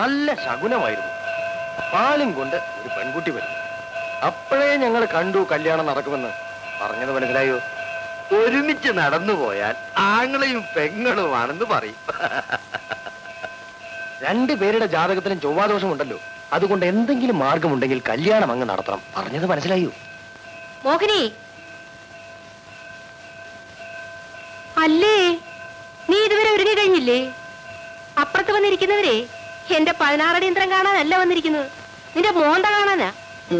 നല്ല ശകുനമായിരുന്നു പാലും കൊണ്ട് ഒരു പെൺകുട്ടി വരും അപ്പോഴേ ഞങ്ങൾ കണ്ടു കല്യാണം നടക്കുമെന്ന് പറഞ്ഞത് മനസ്സിലായോ ഒരുമിച്ച് നടന്നു പോയാൽ ആങ്ങളെയും പെങ്ങളുമാണെന്ന് പറയും രണ്ടു പേരുടെ ജാതകത്തിലും ചൊവ്വാദോഷമുണ്ടല്ലോ അതുകൊണ്ട് എന്തെങ്കിലും മാർഗമുണ്ടെങ്കിൽ കല്യാണം അങ്ങ് നടത്തണം പറഞ്ഞത് മനസ്സിലായോ മോഹിനി അല്ലേ നീ ഇതുവരെ ഒരുങ്ങി കഴിഞ്ഞില്ലേ അപ്പുറത്ത് വന്നിരിക്കുന്നവരെ എന്റെ പതിനാറടി യന്ത്രം കാണാനല്ല വന്നിരിക്കുന്നത് നിന്റെ മോന്ത കാണാനാ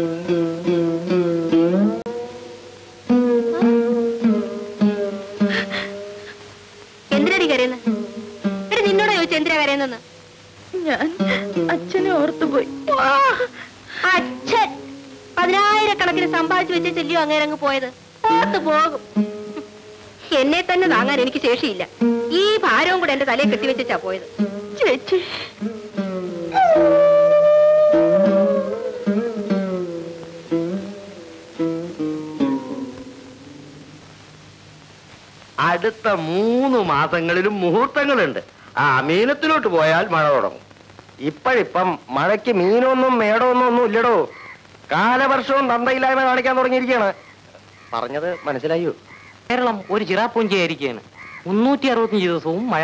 എന്തിനടി കരയുന്നത് എടി നിന്നോട് ചോദിച്ചു എന്തിനാ കരയുന്നെന്ന് ഞാൻ അച്ഛനെ ഓർത്തുപോയി ആ, അച്ഛൻ പതിനായിരക്കണക്കിന് സമ്പാദിച്ചു വെച്ച ചെല്ലിയോ അങ്ങനെ അങ്ങ് പോയത് ഓർത്തു പോകും എന്നെ തന്നെ താങ്ങാൻ എനിക്ക് ശേഷിയില്ല ഈ ഭാരവും കൂടെ എന്റെ തലയെ കെട്ടിവെച്ചാ പോയത് ചേച്ചി അടുത്ത മൂന്ന് മാസങ്ങളിലും മുഹൂർത്തങ്ങളുണ്ട് ആ മീനത്തിലോട്ട് പോയാൽ മഴ തുടങ്ങും ഇപ്പോഴിപ്പം മഴയ്ക്ക് മീനൊന്നും മേടമൊന്നും ഒന്നും ഇല്ലടോ കാലവർഷവും തന്തയില്ലായ്മ കാണിക്കാൻ തുടങ്ങിയിരിക്കുകയാണ് പറഞ്ഞത് മനസ്സിലായോ കേരളം ഒരു ചിറാപ്പൂഞ്ചയായിരിക്കുകയാണ് മുന്നൂറ്റി അറുപത്തിയഞ്ച് ദിവസവും മഴ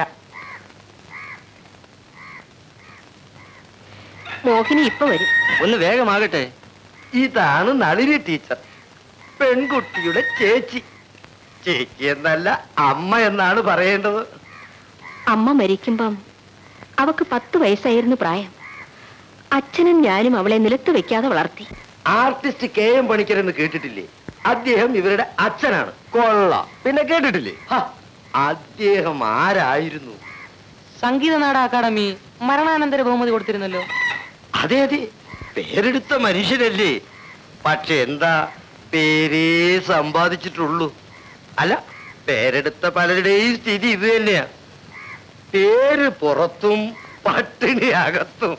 മോഹിനി ഇപ്പൊ വരും ഒന്ന് വേഗമാകട്ടെ ഇതാണ് നളിനി ടീച്ചർ പെൺകുട്ടിയുടെ ചേച്ചി ചേച്ചി എന്നല്ല അമ്മ എന്നാണ് പറയേണ്ടത് അമ്മ മരിക്കുമ്പം അവക്ക് പത്ത് വയസ്സായിരുന്നു പ്രായം അച്ഛനും ഞാനും അവളെ നിലത്ത് വെക്കാതെ വളർത്തി ആർട്ടിസ്റ്റ് കെ എം പണിക്കരെന്ന് കേട്ടിട്ടില്ലേ അദ്ദേഹം ഇവരുടെ അച്ഛനാണ് കൊള്ളാം പിന്നെ കേട്ടിട്ടില്ലേ ഹ, അദ്ദേഹം ആരായിരുന്നു സംഗീത നാട അക്കാദമി മരണാനന്തര ബഹുമതി കൊടുത്തിരുന്നല്ലോ അതെ അതെ പേരെടുത്ത മനുഷ്യരല്ലേ പക്ഷെ എന്താ പേരേ സമ്പാദിച്ചിട്ടുള്ളൂ അല്ല പേരെടുത്ത പലരുടെയും സ്ഥിതി ഇത് തന്നെയാ പേര് പുറത്തും പട്ടിണി അകത്തും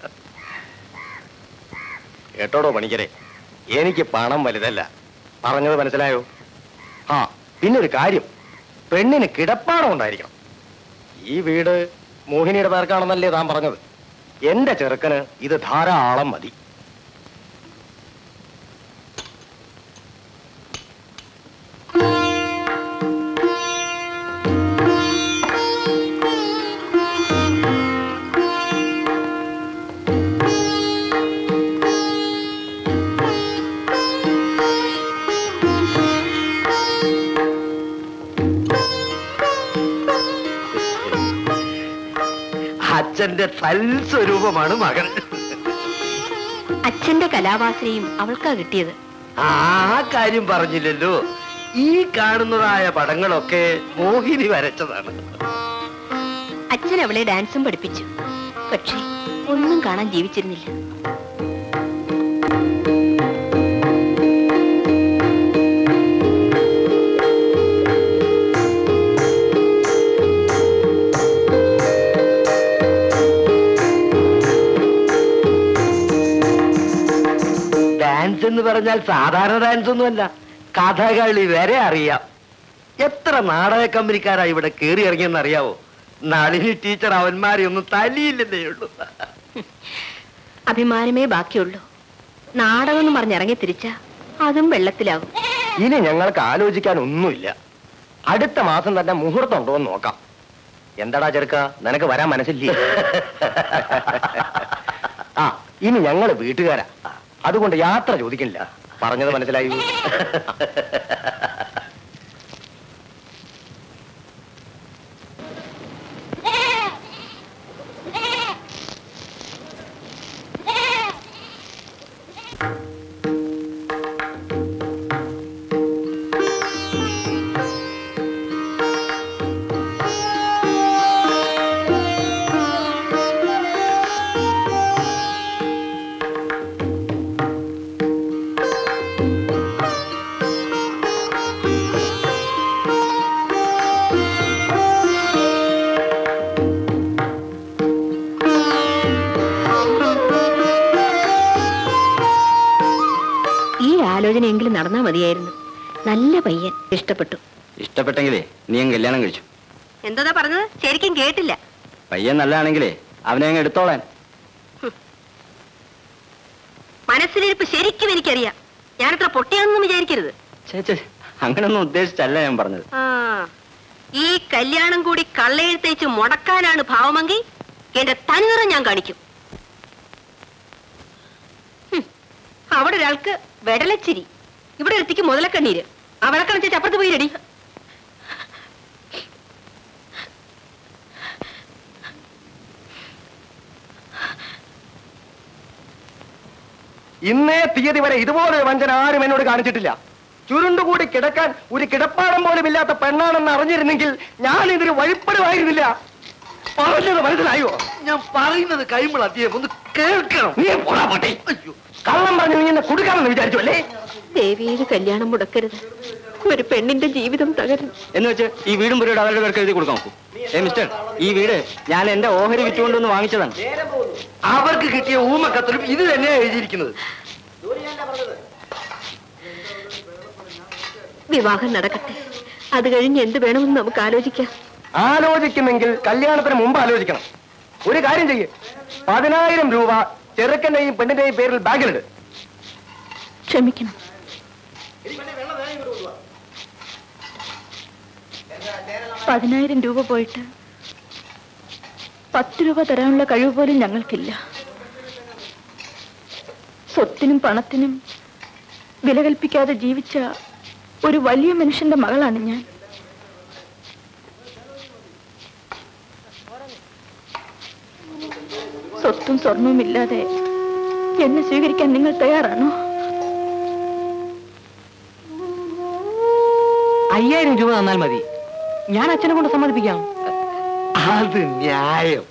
കേട്ടോടോ പണിക്കരെ എനിക്ക് പണം വലുതല്ല പറഞ്ഞത് മനസ്സിലായോ ആ പിന്നെ ഒരു കാര്യം പെണ്ണിന് കിടപ്പാടം ഉണ്ടായിരിക്കണം ഈ വീട് മോഹിനിയുടെ പേർക്കാണെന്നല്ലേ താൻ പറഞ്ഞത് എന്റെ ചെറുക്കന് ഇത് ധാരാളം മതി അച്ഛന്റെ സൽസ്വരൂപമാണ് മകൻ അച്ഛന്റെ കലാവാസനയും അവൾക്കാ കിട്ടിയത് ആ കാര്യം പറഞ്ഞില്ലല്ലോ ഈ കാണുന്നതായ പടങ്ങളൊക്കെ മോഹിനി വരച്ചതാണ് അച്ഛൻ അവളെ ഡാൻസും പഠിപ്പിച്ചു പക്ഷേ ഒന്നും കാണാൻ ജീവിച്ചിരുന്നില്ല ഡാൻസ് എന്ന് പറഞ്ഞാൽ സാധാരണ ഡാൻസ് ഒന്നുമല്ല കഥകളി വരെ അറിയാം എത്ര നാടക കമ്പനിക്കാരാ ഇവിടെ കയറി ഇറങ്ങിയെന്ന് അറിയാവോ നളിനി ടീച്ചർ അവന്മാരെ ഒന്നും തലിയില്ലെന്നേ ഉള്ളൂ അഭിമാനമേ ബാക്കിയുള്ളൂ നാടകം എന്ന് പറഞ്ഞിറങ്ങി തിരിച്ച അതും വെള്ളത്തിലാവും ഇനി ഞങ്ങൾക്ക് ആലോചിക്കാൻ ഒന്നുമില്ല അടുത്ത മാസം തന്നെ മുഹൂർത്തം ഉണ്ടോ എന്ന് നോക്കാം എന്താടാ ചെറുക്ക നിനക്ക് വരാൻ മനസ്സില്ലേ ആ ഇനി ഞങ്ങള് വീട്ടുകാരാ അതുകൊണ്ട് യാത്ര ചോദിക്കില്ല പറഞ്ഞത് മനസ്സിലായി ഈ ആലോചനയെങ്കിലും നടന്നാ മതിയായിരുന്നു നല്ല പയ്യൻ ഇഷ്ടപ്പെട്ടു ഇഷ്ടപ്പെട്ടെങ്കിലേ നീ അങ്ങ് കല്യാണം കഴിച്ചു എന്താ പറഞ്ഞത് ശരിക്കും കേട്ടില്ല പയ്യൻ നല്ലതാണെങ്കിലേ അവനെ അങ്ങ് എടുത്തോളാൻ മനസ്സിലിരിപ്പ് ശരിക്കും എനിക്കറിയാം ഞാനത്ര പൊട്ടിയാണെന്നും വിചാരിക്കരുത് ചേച്ചി അങ്ങനൊന്നും ഉദ്ദേശിച്ചല്ല ഞാൻ പറഞ്ഞത് ആ ഈ കല്യാണം കൂടി കള്ളയെഴുത്തയച്ച് മുടക്കാനാണ് ഭാവമെങ്കിൽ എന്റെ തനിനിറം ഞാൻ കാണിക്കും ഹും, അവിടെ ഒരാൾക്ക് വെടലച്ചിരി ഇവിടെ ഒരുത്തിക്ക് മുതലക്കണ്ണീര് ആ വിളക്കണച്ച അപ്പുറത്ത് പോയി റെഡി ഇന്നേ തീയതി വരെ ഇതുപോലെ ഒരു വഞ്ചന ആരും എന്നോട് കാണിച്ചിട്ടില്ല ചുരുണ്ടുകൂടി കിടക്കാൻ ഒരു കിടപ്പാടം പോലും ഇല്ലാത്ത പെണ്ണാണെന്ന് അറിഞ്ഞിരുന്നെങ്കിൽ ഞാൻ ഇതിന് വഴിപ്പെടുമായിരുന്നില്ല പറഞ്ഞത് മനസ്സിലായോ ഞാൻ പറയുന്നത് കൈമുള്ള അധികം ഒന്ന് കേൾക്കണം നീ പോടാ പട്ടി കള്ളം പറഞ്ഞു നീ എന്നെ കൊടുക്കാമെന്ന് വിചാരിച്ചു അല്ലേ ദേവിയുടെ കല്യാണം മുടക്കരുത് ഒരു പെണ്ണിന്റെ ജീവിതം തകരുന്നു എന്ന് വെച്ച് ഈ വീടും പുരയുടെ അവരുടെ പേർക്ക് എഴുതി കൊടുക്കാൻ നോക്കൂ ഏ മിസ്റ്റർ ഈ വീട് ഞാൻ എന്റെ ഓഹരി വിറ്റുകൊണ്ടൊന്ന് വാങ്ങിച്ചതാണ് അവർക്ക് കിട്ടിയ ഊമക്കത്തിലും ഇത് തന്നെയാണ് എഴുതിയിരിക്കുന്നത് വിവാഹം നടക്കട്ടെ അത് കഴിഞ്ഞ് എന്ത് വേണമെന്ന് നമുക്ക് ആലോചിക്കാം ആലോചിക്കുമെങ്കിൽ കല്യാണത്തിന് മുമ്പ് ആലോചിക്കണം ഒരു കാര്യം ചെയ്യ് പതിനായിരം രൂപ ചെറുക്കന്റെയും പെണ്ണിന്റെയും പേരിൽ ബാങ്കിലിട് ക്ഷമിക്കണം പതിനായിരം രൂപ പോയിട്ട് പത്ത് രൂപ തരാനുള്ള കഴിവ് പോലും ഞങ്ങൾക്കില്ല സ്വത്തിനും പണത്തിനും വില കൽപ്പിക്കാതെ ജീവിച്ച ഒരു വലിയ മനുഷ്യന്റെ മകളാണ് ഞാൻ സ്വത്തും സ്വർണവും ഇല്ലാതെ എന്നെ സ്വീകരിക്കാൻ നിങ്ങൾ തയ്യാറാണോ അയ്യായിരം രൂപ തന്നാൽ മതി ഞാൻ അച്ഛനെ കൊണ്ട് സമ്മതിപ്പിക്കാം അത് ന്യായം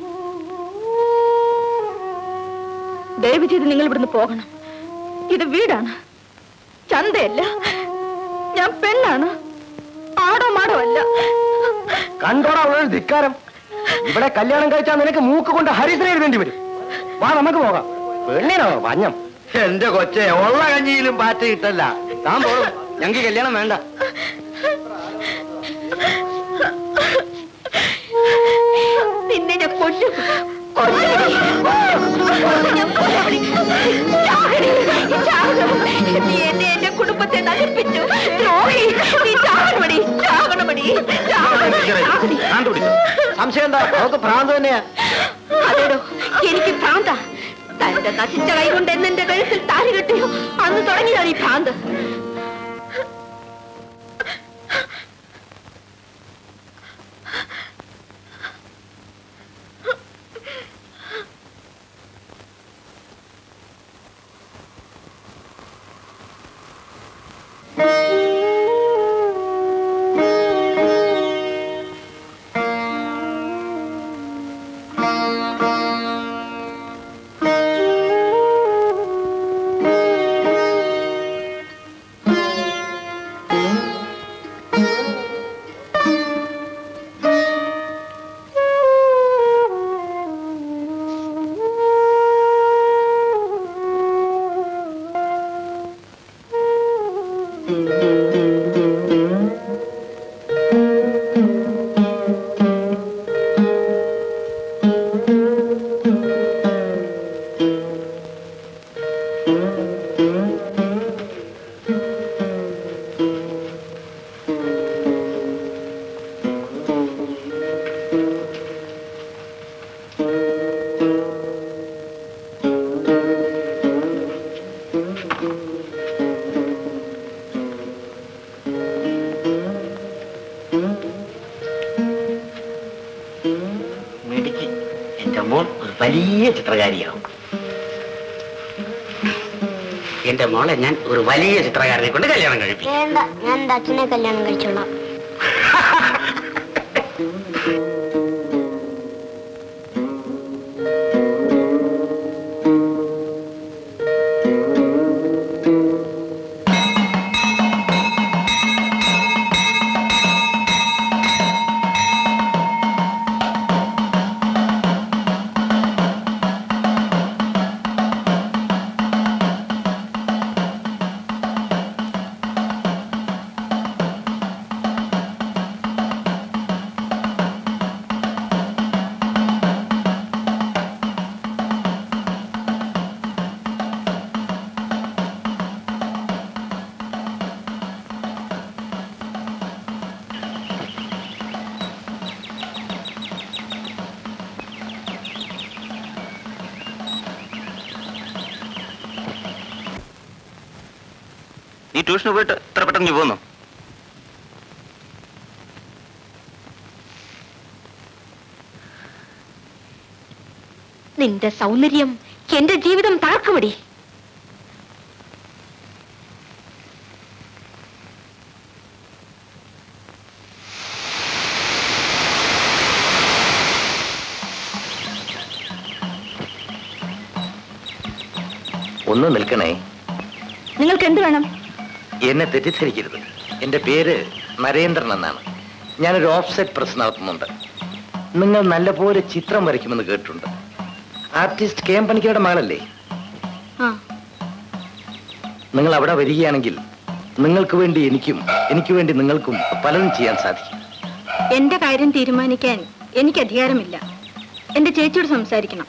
ദയവ് ചെയ്ത് നിങ്ങൾ ഇവിടുന്ന് പോകണം ഇത് വീടാണ് ചന്തയല്ല ഞാൻ പെണ്ണാണ് ആടോ മാടോ അല്ല കണ്ടോടാ അവളൊരു ധിക്കാരം ഇവിടെ കല്യാണം കഴിച്ചാൽ നിനക്ക് മൂക്ക് കൊണ്ട് ഹരിദ്ര എഴുതേണ്ടി വരും വാ നമുക്ക് പോകാം പെണ്ണിനോ വഞ്ഞം എന്റെ കൊച്ചെ ഉള്ള കഞ്ഞിയിലും പാറ്റ കിട്ടല്ല താൻ പോടും ഞങ്ങൾക്ക് കല്യാണം വേണ്ട നിന്നെ ഞാൻ കൊല്ലും കൊല്ലുമടി. ഞാൻ കൊല്ലുമടി. ചാകടി. ചാകണം. നീ എന്നെ എന്റെ കുടുംബത്തെ നശിപ്പിച്ചു ദ്രോഹി നീ ചാകണമടി ചാകണമടി ചാകണം. ചാകടി. സംശയം എന്താ അവർക്ക് ഭ്രാന്ത് തന്നെയാ അതേടോ എനിക്ക് ഭ്രാന്ത തന്റെ നശിച്ച കൈ കൊണ്ട് എന്നെ കഴുത്തിൽ താലി കെട്ടിയോ അന്ന് തുടങ്ങിയതാണ് ഈ ഭ്രാന്ത് മിടുക്കി എന്റെ മോൾ ഒരു വലിയ ചിത്രകാരിയാവും എന്റെ മോളെ ഞാൻ ഒരു വലിയ ചിത്രകാരനെ കൊണ്ട് കല്യാണം കഴിപ്പിക്കും വേണ്ട ഞാൻ എന്റെ അച്ഛനെ കല്യാണം കഴിച്ചോളാം നീ ട്യൂഷന് പോയിട്ട് ഇത്ര പെട്ടെന്ന് പോന്നു നിന്റെ സൗന്ദര്യം എന്റെ ജീവിതം തകർക്കുമടി ഒന്ന് നിൽക്കണേ നിങ്ങൾക്ക് എന്ത് വേണം എന്നെ തെറ്റിദ്ധരിക്കരുത് എന്റെ പേര് നരേന്ദ്രൻ എന്നാണ് ഞാനൊരു ഓഫ്സെറ്റ് പ്രസ് നടത്തുന്നുണ്ട് നിങ്ങൾ നല്ലപോലെ ചിത്രം വരയ്ക്കുമെന്ന് കേട്ടിട്ടുണ്ട് ആർട്ടിസ്റ്റ് കെ എം പണിക്കയുടെ മകളല്ലേ ആ നിങ്ങൾ അവിടെ വരികയാണെങ്കിൽ നിങ്ങൾക്ക് വേണ്ടി എനിക്കും എനിക്ക് വേണ്ടി നിങ്ങൾക്കും പലതും ചെയ്യാൻ സാധിക്കും എന്റെ കാര്യം തീരുമാനിക്കാൻ എനിക്ക് അധികാരമില്ല എന്റെ ചേച്ചിയോട് സംസാരിക്കണം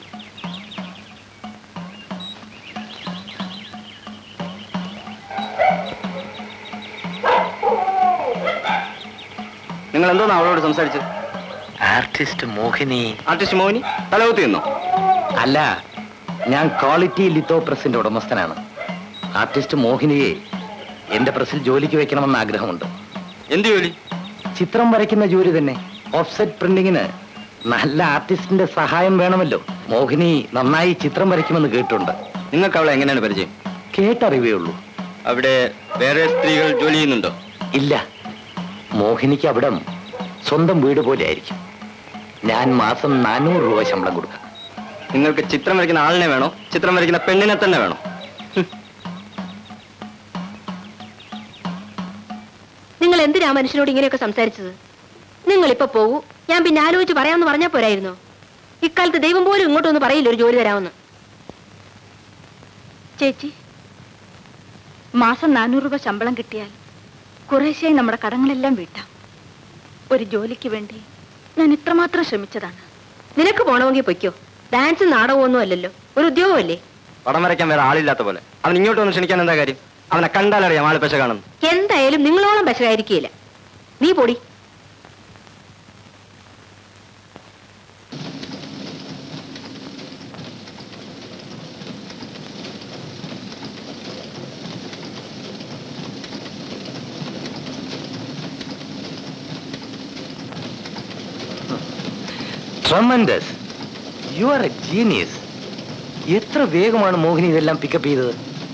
നിങ്ങൾ എന്തോന്ന് അവളോട് സംസാരിച്ചത് ആർട്ടിസ്റ്റ് മോഹിനി ആർട്ടിസ്റ്റ് മോഹിനി തലകുത്തി നിന്നോ അല്ല ഞാൻ ക്വാളിറ്റി ലിത്തോ പ്രസിന്റെ ഉടമസ്ഥനാണ് ആർട്ടിസ്റ്റ് മോഹിനിയെ എന്റെ പ്രസിൽ ജോലിക്ക് വെക്കണമെന്ന് ആഗ്രഹമുണ്ട് എന്ത് ജോലി ചിത്രം വരയ്ക്കുന്ന ജോലി തന്നെ ഓഫ്സെറ്റ് പ്രിന്റിങ്ങിന് നല്ല ആർട്ടിസ്റ്റിന്റെ സഹായം വേണമല്ലോ മോഹിനി നന്നായി ചിത്രം വരയ്ക്കുമെന്ന് കേട്ടിട്ടുണ്ട് നിങ്ങൾക്ക് അവളെ എങ്ങനെയാണ് പരിചയം കേട്ടറിവേ ഉള്ളൂ അവിടെ വേറെ സ്ത്രീകൾ ജോലി ചെയ്യുന്നുണ്ടോ ഇല്ല മോഹിനിക്ക് അവിടം സ്വന്തം വീട് പോലെ ആയിരിക്കും ഞാൻ മാസം നാനൂറ് രൂപ ശമ്പളം കൊടുക്കാം നിങ്ങൾക്ക് ചിത്രം വരയ്ക്കുന്ന ആളിനെ വേണോ ചിത്രം വരയ്ക്കുന്ന പെണ്ണിനെ തന്നെ വേണോ നിങ്ങൾ എന്തിനാ മനുഷ്യനോട് ഇങ്ങനെയൊക്കെ സംസാരിച്ചത് നിങ്ങൾ ഇപ്പൊ പോകൂ ഞാൻ പിന്നെ ആലോചിച്ച് പറയാമെന്ന് പറഞ്ഞാൽ പോരായിരുന്നോ ഇക്കാലത്ത് ദൈവം പോലും ഇങ്ങോട്ടൊന്ന് പറയില്ല ഒരു ജോലി തരാമെന്ന് ചേച്ചി മാസം നാനൂറ് രൂപ ശമ്പളം കിട്ടിയാൽ കുറേശ്ശായി നമ്മുടെ കടങ്ങളെല്ലാം വീട്ടാം ഒരു ജോലിക്ക് വേണ്ടി ഞാൻ ഇത്രമാത്രം ശ്രമിച്ചതാണ് നിനക്ക് പോണമെങ്കിൽ പൊയ്ക്കോ ഡാൻസ് നാടകമൊന്നും അല്ലല്ലോ ഒരു ഉദ്യോഗമല്ലേ പടം വരയ്ക്കാൻ വേറെ ആളില്ലാത്ത പോലെ അവൻ ഇങ്ങോട്ട് വന്ന് ക്ഷണിക്കാൻ എന്താ കാര്യം അവനെ കണ്ടാലറിയാം ആള് പശ കാണുന്നു എന്തായാലും നിങ്ങളോളം പശകായിരിക്കില്ല നീ പൊടി tremendous you are a genius എത്ര വേഗമാണ് മോഹിനി ഇതെല്ലാം പിക്കപ്പ് ചെയ്തത്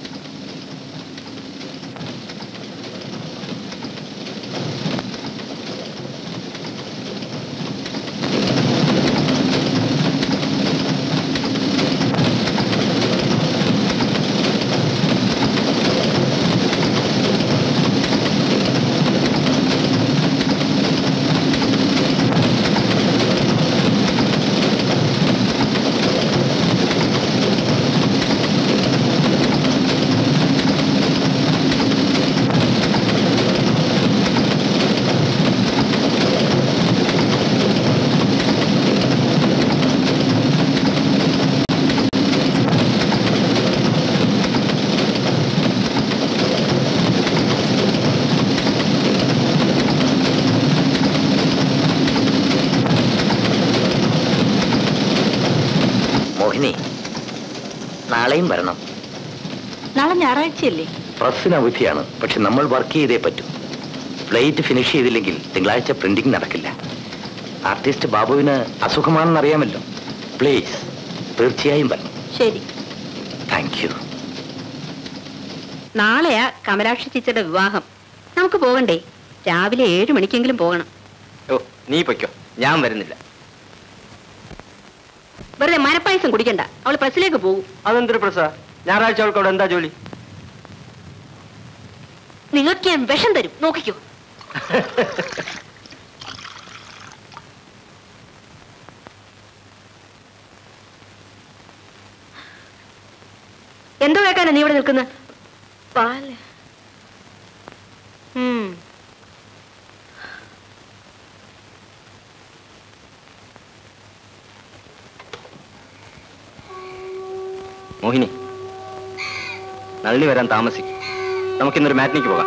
മോഹിനി നാളെയും വരണം നാളെ ഞായറാഴ്ചയല്ലേ പ്രസ്സിന് അവധിയാണ് പക്ഷെ നമ്മൾ വർക്ക് ചെയ്തേ പറ്റൂ ഫ്ലൈറ്റ് ഫിനിഷ് ചെയ്തില്ലെങ്കിൽ തിങ്കളാഴ്ച പ്രിന്റിംഗ് നടക്കില്ല ആർട്ടിസ്റ്റ് ബാബുവിന് അസുഖമാണെന്ന് അറിയാമല്ലോ പ്ലീസ് തീർച്ചയായും വരണം ശരി താങ്ക് യു നാളെയാ കമലാക്ഷി ടീച്ചറുടെ വിവാഹം നമുക്ക് പോകണ്ടേ രാവിലെ ഏഴ് മണിക്കെങ്കിലും പോകണം ഓ നീ പൊയ്ക്കോ ഞാൻ വരുന്നില്ല വെറുതെ മരപ്പായസം കുടിക്കണ്ട അവൾ പ്രസ്സിലേക്ക് പോകും അതെന്തൊരു പ്രസ ഞായറാഴ്ച അവൾക്ക് അവിടെ എന്താ ജോലി നിങ്ങൾക്ക് ഞാൻ വിഷം തരും നോക്കിക്കോ എന്തോ കേൾക്കാനാ നീ ഇവിടെ നിൽക്കുന്നത് പാല് മോഹിനി നളിനി വരാൻ താമസിക്കും നമുക്കിന്നൊരു മാറ്റിനിക്ക് പോകാം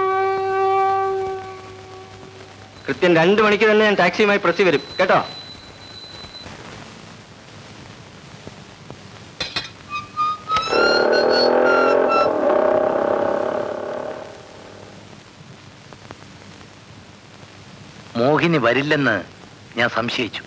കൃത്യം രണ്ട് മണിക്ക് തന്നെ ഞാൻ ടാക്സിയുമായി പ്രസി വരും കേട്ടോ മോഹിനി വരില്ലെന്ന് ഞാൻ സംശയിച്ചു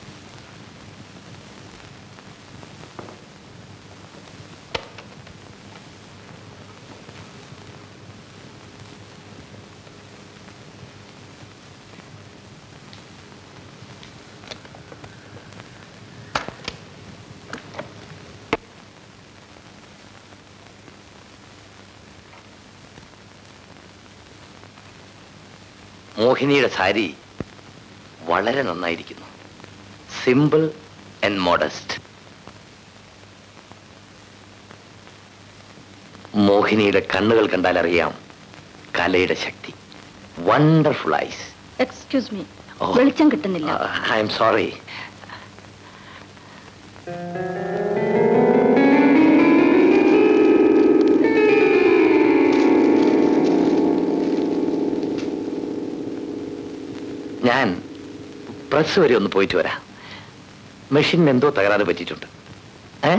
മോഹിനിയുടെ സാരി വളരെ നന്നായിരിക്കുന്നു സിമ്പിൾ ആൻഡ് മോഡസ്റ്റ് മോഹിനിയുടെ കണ്ണുകൾ കണ്ടാൽ അറിയാം കലയുടെ ശക്തി wonderful eyes excuse me oh. വെളിച്ചം കിട്ടുന്നില്ല ഐ എം സോറി ഞാൻ പ്രസ് വരെ ഒന്ന് പോയിട്ട് വരാം മെഷീനിന് എന്തോ തകരാറ് പറ്റിയിട്ടുണ്ട് ഏ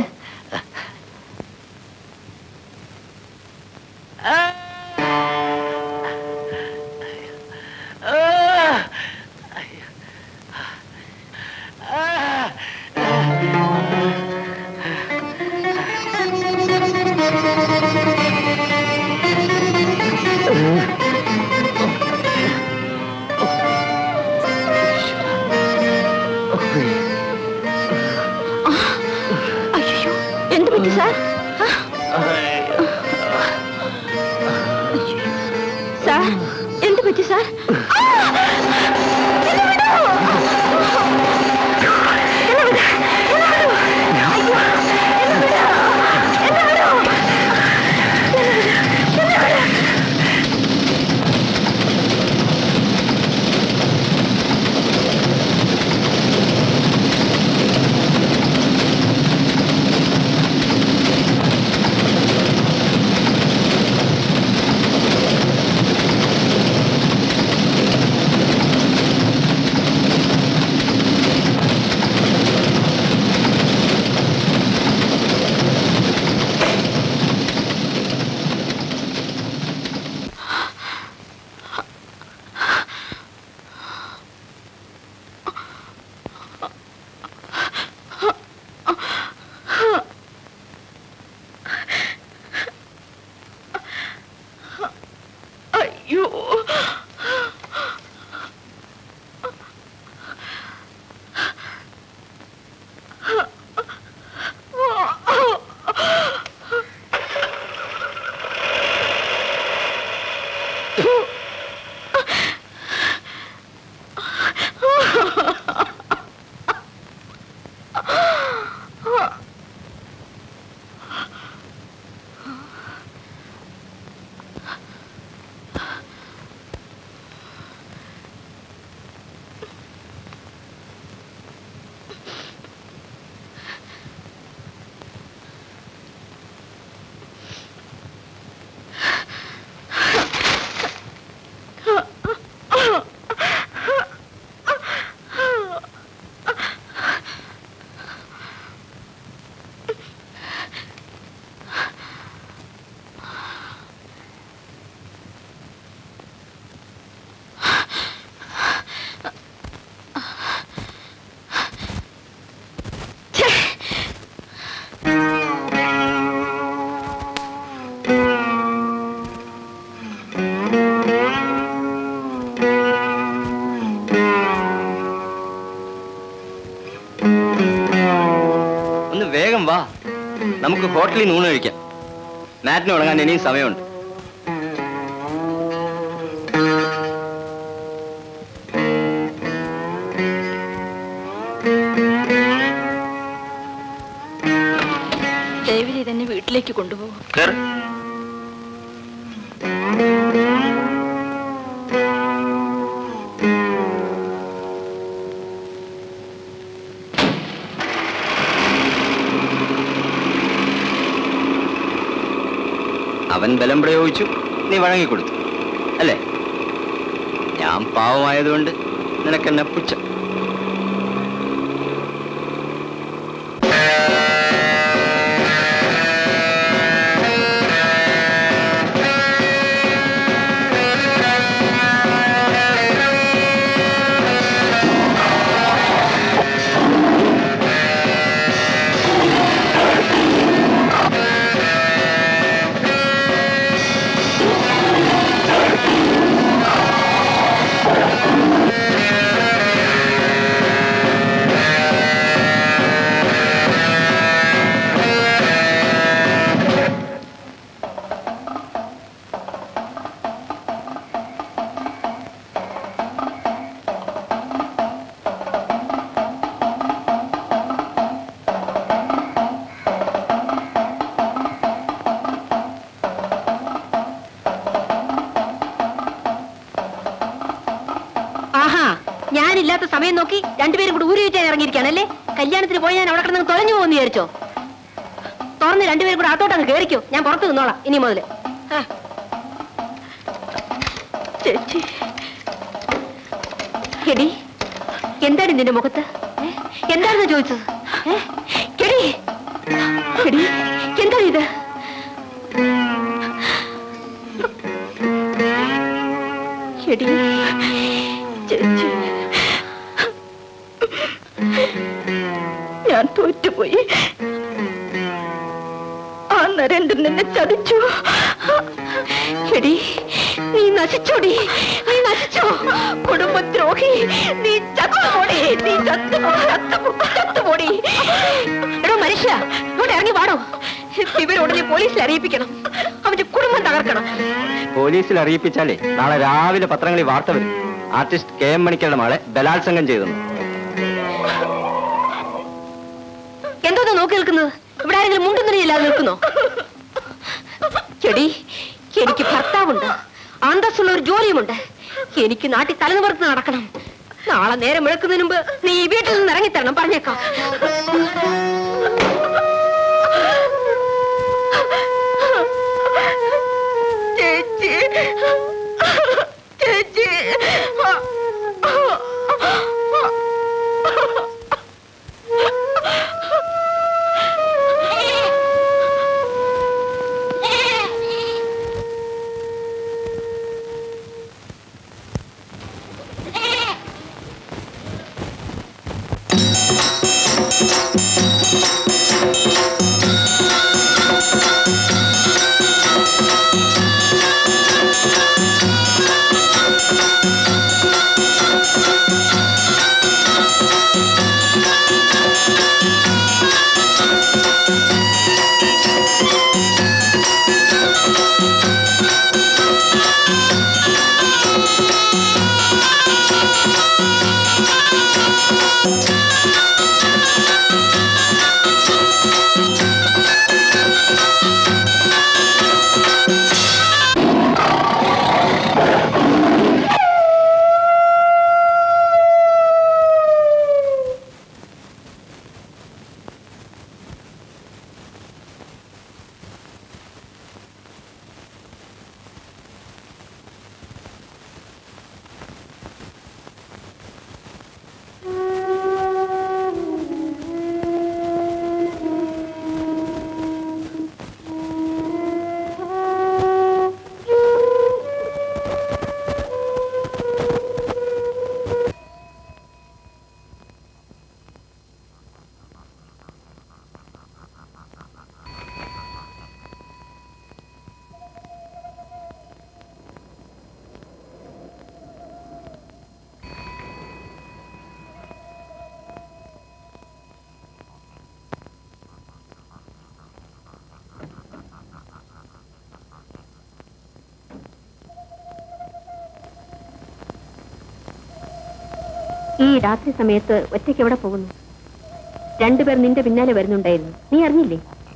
അയ്യോ എന്ത് പറ്റി സാർ സാർ എന്ത് പറ്റി സാർ അയ്യോ ഒന്ന് വേഗം വാ നമുക്ക് ഹോട്ടലിൽ നിന്ന് ഊണ് കഴിക്കാം മാറ്റിന് ഉണങ്ങാൻ ഇനിയും സമയമുണ്ട് ദയവിൽ ഇതെന്നെ വീട്ടിലേക്ക് കൊണ്ടുപോകും കേറ്. അവൻ ബലം പ്രയോഗിച്ചു നീ വഴങ്ങിക്കൊടുത്തു അല്ലേ ഞാൻ പാവമായതുകൊണ്ട് നിനക്കെന്നെ പുച്ഛം ആ ഞാനില്ലാത്ത സമയം നോക്കി രണ്ടുപേരും കൂടി ഊരി വെച്ചാൽ ഇറങ്ങിയിരിക്കുകയാണല്ലേ കല്യാണത്തിന് പോയി ഞാൻ അവിടെ കിടന്ന് തൊലഞ്ഞു പോകുന്നു വിചാരിച്ചോ തുറന്ന് രണ്ടുപേരും കൂടെ അകത്തോട്ടങ്ങ് കയറിക്കോ ഞാൻ പുറത്ത് നിന്നോളാം ഇനി മുതല് ആ. ചേച്ചി എടി എന്താണ് നിന്റെ മുഖത്ത് ഏ? എന്താണെന്ന് ചോദിച്ചത് ഏ? എടി എടി എന്താണ് ഇത് എടി ചേച്ചി ഞാൻ തോറ്റുപോയി ആ നരേന്ദ്രൻ എന്നെ ചതിച്ചു എടി നീ നശിച്ചോടി നീ നശിച്ചോ കുടുംബദ്രോഹി നീ ചത്തുപോടി നീ ചത്തു ചത്തു ചത്തുപോടി എടോ മനുഷ്യ ഇവിടെ ഇറങ്ങി വാടോ ഇവരുടനെ പോലീസിൽ അറിയിപ്പിക്കണം അവന്റെ കുടുംബം തകർക്കണം പോലീസിൽ അറിയിപ്പിച്ചാലേ നാളെ രാവിലെ പത്രങ്ങളിൽ വാർത്ത വരും ആർട്ടിസ്റ്റ് കെ എം മണിക്കരുടെ മകളെ ബലാത്സംഗം ചെയ്തെന്ന് എന്തോന്ന് നോക്കി നിൽക്കുന്നത് ഇവിടെ ആരെങ്കിലും മുണ്ടുന്നില്ലാതെ നിൽക്കുന്നോ ചെടി എനിക്ക് ഭർത്താവുണ്ട് അന്തസ്സുള്ള ഒരു ജോലിയുമുണ്ട് എനിക്ക് നാട്ടിൽ തലനിവർത്ത് നടക്കണം നാളെ നേരം വിളക്കുന്നതിന് മുമ്പ് നീ ഈ വീട്ടിൽ നിന്ന് ഇറങ്ങിത്തരണം പറഞ്ഞേക്കാം ചേച്ചി ചേച്ചി ഈ രാത്രി സമയത്ത് ഒറ്റയ്ക്ക് എവിടെ പോകുന്നു രണ്ടുപേർ നിന്റെ പിന്നാലെ വരുന്നുണ്ടായിരുന്നു നീ അറിഞ്ഞില്ലേ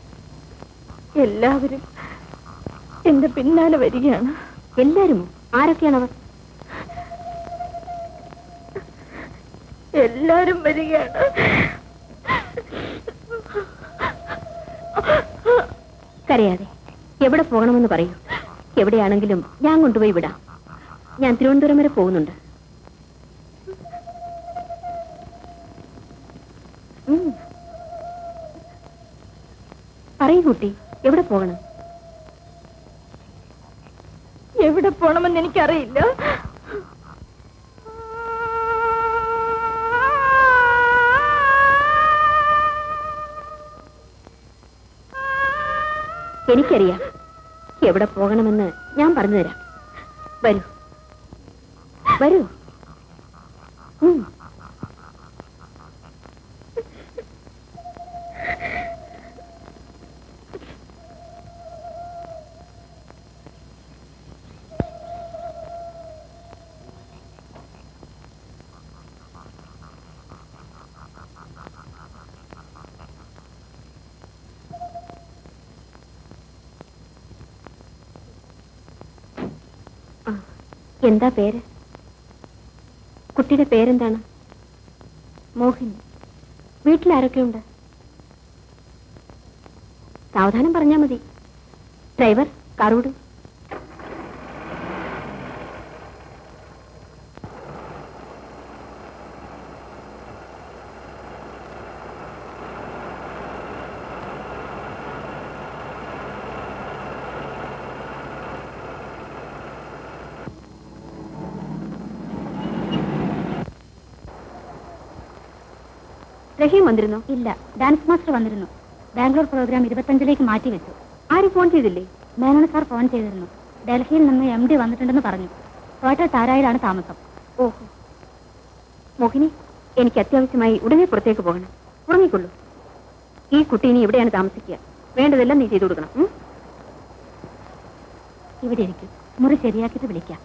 എല്ലാവരും എന്റെ പിന്നാലെ വരികയാണ് എല്ലാരുമോ ആരൊക്കെയാണ് അവർ എല്ലാരും വരികയാണ് കരയാതെ എവിടെ പോകണമെന്ന് പറയൂ എവിടെയാണെങ്കിലും ഞാൻ കൊണ്ടുപോയി വിടാം ഞാൻ തിരുവനന്തപുരം വരെ പോകുന്നുണ്ട് ഉം. പറയൂ കുട്ടി എവിടെ പോകണം എവിടെ പോണമെന്ന് എനിക്കറിയില്ല എനിക്കറിയാം എവിടെ പോകണമെന്ന് ഞാൻ പറഞ്ഞു തരാം വരൂ വരൂ ഉം. ആ, എന്താ പേര് കുട്ടിയുടെ പേരെന്താണ് മോഹിനി വീട്ടിലാരൊക്കെയുണ്ട് സാവധാനം പറഞ്ഞാൽ മതി ഡ്രൈവർ കാറോട് റഹീം വന്നിരുന്നോ ഇല്ല ഡാൻസ് മാസ്റ്റർ വന്നിരുന്നു ബാംഗ്ലൂർ പ്രോഗ്രാം ഇരുപത്തഞ്ചിലേക്ക് മാറ്റിവെച്ചു ആരും ഫോൺ ചെയ്തില്ലേ മേനോൻ സാർ ഫോൺ ചെയ്തിരുന്നു ഡൽഹിയിൽ നിന്ന് എം ഡി വന്നിട്ടുണ്ടെന്ന് പറഞ്ഞു ഹോട്ടൽ താരായിലാണ് താമസം ഓഹോ മോഹിനി എനിക്ക് അത്യാവശ്യമായി ഉടനെ പുറത്തേക്ക് പോകണം ഉറങ്ങിക്കൊള്ളൂ ഈ കുട്ടി ഇനി ഇവിടെയാണ് താമസിക്കുക വേണ്ടതെല്ലാം നീ ചെയ്തു കൊടുക്കണം ഉം? ഇവിടെ ഇരിക്കും മുറി ശരിയാക്കിയിട്ട് വിളിക്കാം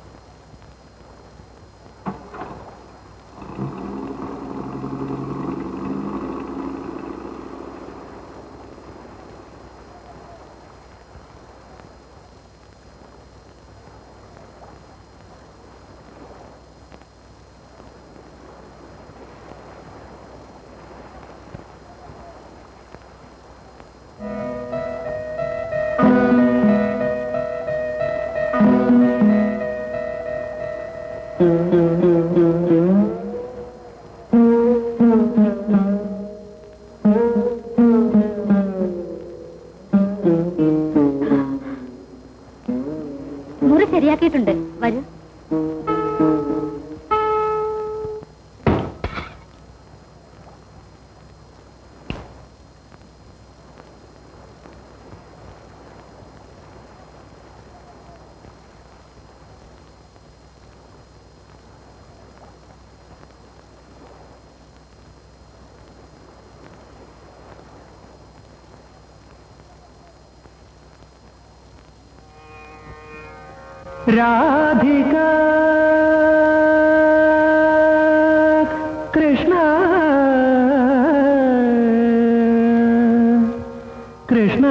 മുറി ശരിയാക്കിയിട്ടുണ്ട് വരൂ രാധിക കൃഷ്ണ കൃഷ്ണ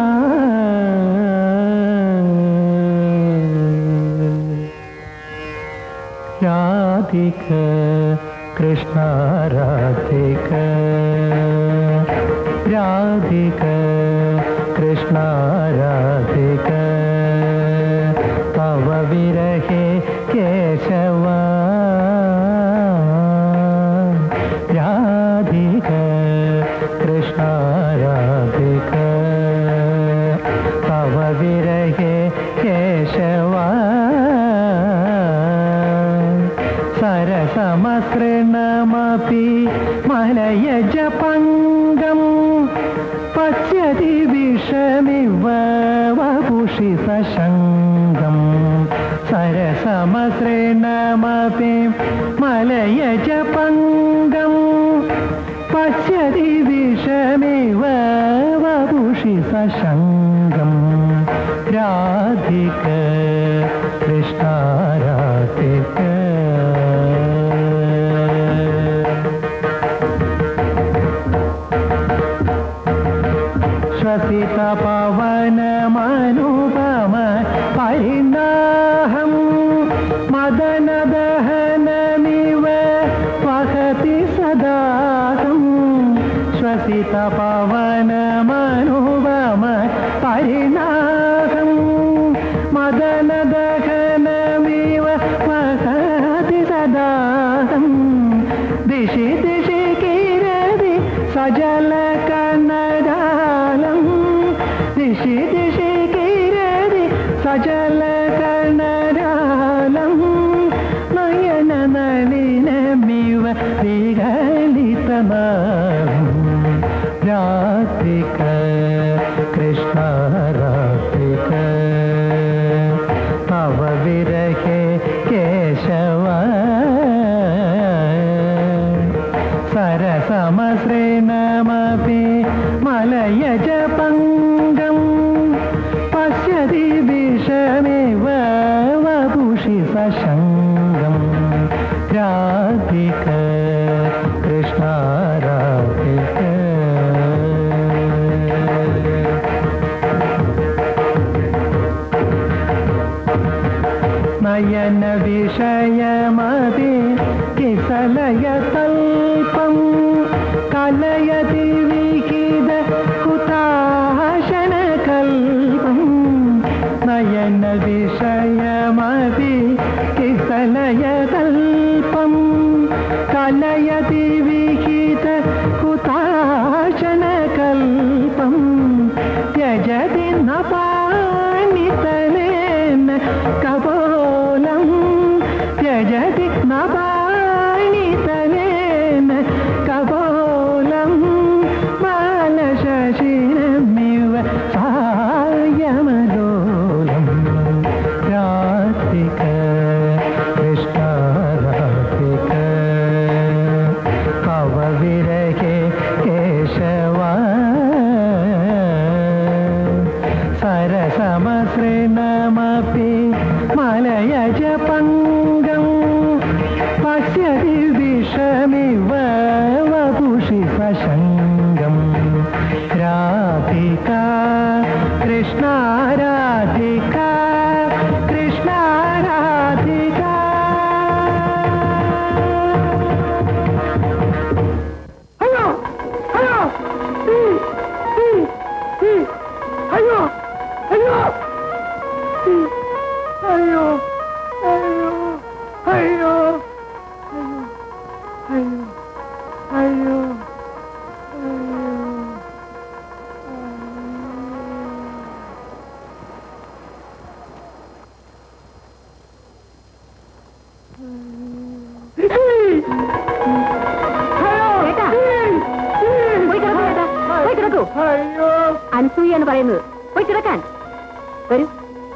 രാധിക കൃഷ്ണ രാധിക രാധിക കൃഷ്ണ രാധിക തവ വിരഹേ കേശവ രാധിക കൃഷ്ണ രാധിക തവ വിരഹേ കേശവ സരസമസൃണമപി മലയജ പങ്കം പശ്യതി വിഷമിവ വപുഷി സശങ്കം സരസമസൃണമപി മലയജ പങ്കം പശ്യതി വിഷമിവ വപുഷി സശങ്കം രാധിക കൃഷ്ണ രാധിക ശ്വസിത പവനമനുപമ പരിണാഹം മദനദഹനമിവ വഹതി സദാഹം ശ്വസിത പവനമനുപമ പരിണാഹം മദനദഹനമിവ വഹതി സദാഹം ദിശി ദിശി കിരതി സജല കനടാലം ദിശി ദിശി കിരതി സജല കനടാലം നയന നളിനമിവ വികലിതനാം രാധിക കൃഷ്ണ രാധിക തവ വിരഹേ കേശവ സരസമസൃണമപി മലയജ പങ്കം പശ്യതി വിഷമിവ വപുഷി സശങ്കം രാധിക കൃഷ്ണ രാധിക നയന വിഷയമതി കിസലയ തൽപം व्रजति नपाणितलेन कपोलं बालशशिरमिव सायमलोलम् राधिक कृष्णा राधिक कवविरहे केशवा सरसमसृणमपि मलयज पङ्गम् पश्यति विषमिव वपुषि सशङ्गम् राधिका कृष्णा राधिका कृष्णा राधिका अयो अयो अयो अयो अयो अयो अयो अयो अयो അനസൂയ എന്ന് പറയുന്നത് പോയി കിടക്കാൻ വരൂ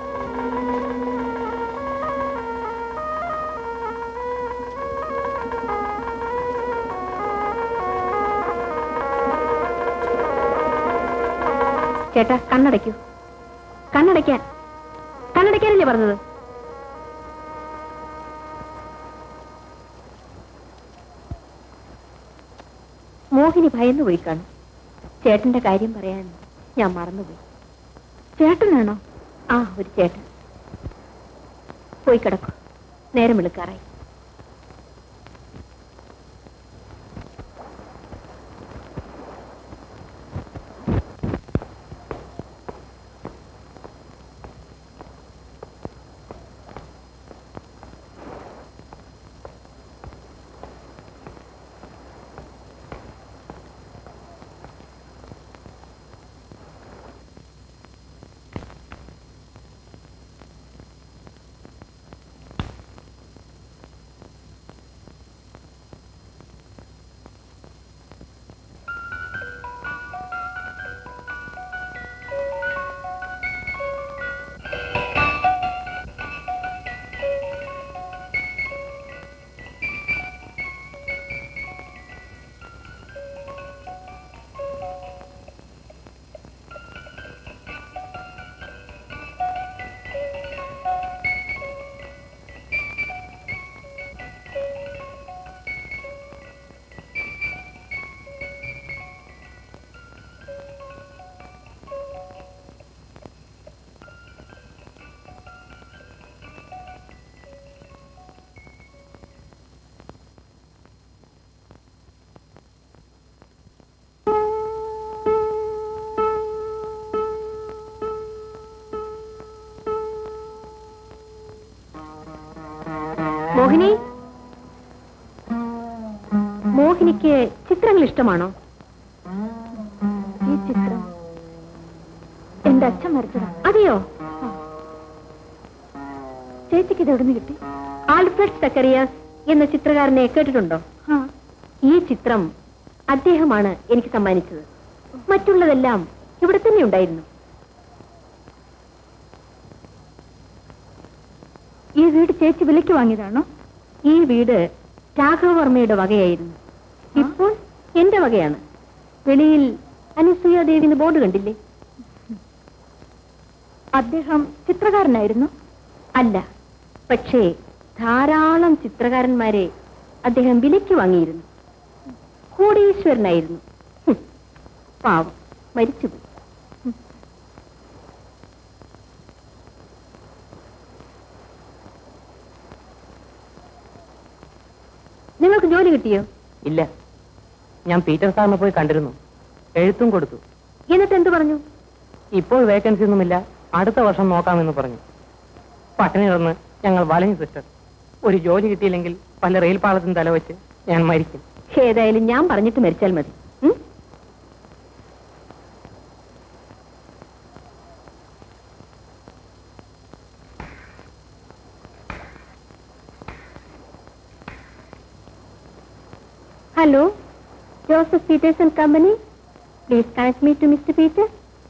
ചേട്ടാ കണ്ണടയ്ക്കൂ കണ്ണടയ്ക്കാൻ കണ്ണടയ്ക്കാനല്ലേ പറഞ്ഞത് മോഹിനി ഭയന്നു പോയി കാണും ചേട്ടന്റെ കാര്യം പറയാൻ ഞാൻ മറന്നുപോയി ചേട്ടനാണോ ആ ഒരു ചേട്ടൻ പോയി കിടക്കൂ നേരം വിളിക്കാറായി മോഹിനി മോഹിനിക്ക് ചിത്രങ്ങൾ ഇഷ്ടമാണോ ഈ ചിത്രം എന്റെ അച്ഛൻ വരച്ചതാണ് അതെയോ ചേച്ചിക്ക് ഇത് എവിടുന്ന് കിട്ടി ആൽഫ്രഡ് സക്കറിയാസ് എന്ന ചിത്രകാരനെ കേട്ടിട്ടുണ്ടോ ആ ഈ ചിത്രം അദ്ദേഹമാണ് എനിക്ക് സമ്മാനിച്ചത് മറ്റുള്ളതെല്ലാം ഇവിടെ തന്നെ ഉണ്ടായിരുന്നു ഈ വീട് ചേച്ചി വിലയ്ക്ക് വാങ്ങിയതാണോ ഈ വീട് രാഘവവർമ്മയുടെ വകയായിരുന്നു ഇപ്പോൾ എന്റെ വകയാണ് വെളിയിൽ അനുസൂയ ദേവി ബോർഡ് കണ്ടില്ലേ അദ്ദേഹം ചിത്രകാരനായിരുന്നു അല്ല പക്ഷേ ധാരാളം ചിത്രകാരന്മാരെ അദ്ദേഹം വിലയ്ക്ക് വാങ്ങിയിരുന്നു കോടീശ്വരനായിരുന്നു ഹും, പാവം മരിച്ചുപോയി നിങ്ങൾക്ക് ജോലി കിട്ടിയോ ഇല്ല ഞാൻ പീറ്റർ സാറിനെ പോയി കണ്ടിരുന്നു എഴുത്തും കൊടുത്തു എന്നിട്ട് എന്ത് പറഞ്ഞു ഇപ്പോൾ വേക്കൻസി ഒന്നുമില്ല അടുത്ത വർഷം നോക്കാമെന്ന് പറഞ്ഞു പട്ടിണി കിടന്ന് ഞങ്ങൾ വലഞ്ഞു സിസ്റ്റർ ഒരു ജോലി കിട്ടിയില്ലെങ്കിൽ പല റെയിൽ പാളത്തിന് തലവെച്ച് ഞാൻ മരിക്കും ഏതായാലും ഞാൻ പറഞ്ഞിട്ട് മരിച്ചാൽ മതി ഉം? Hello Joseph Peters and company please connect me to mister Peter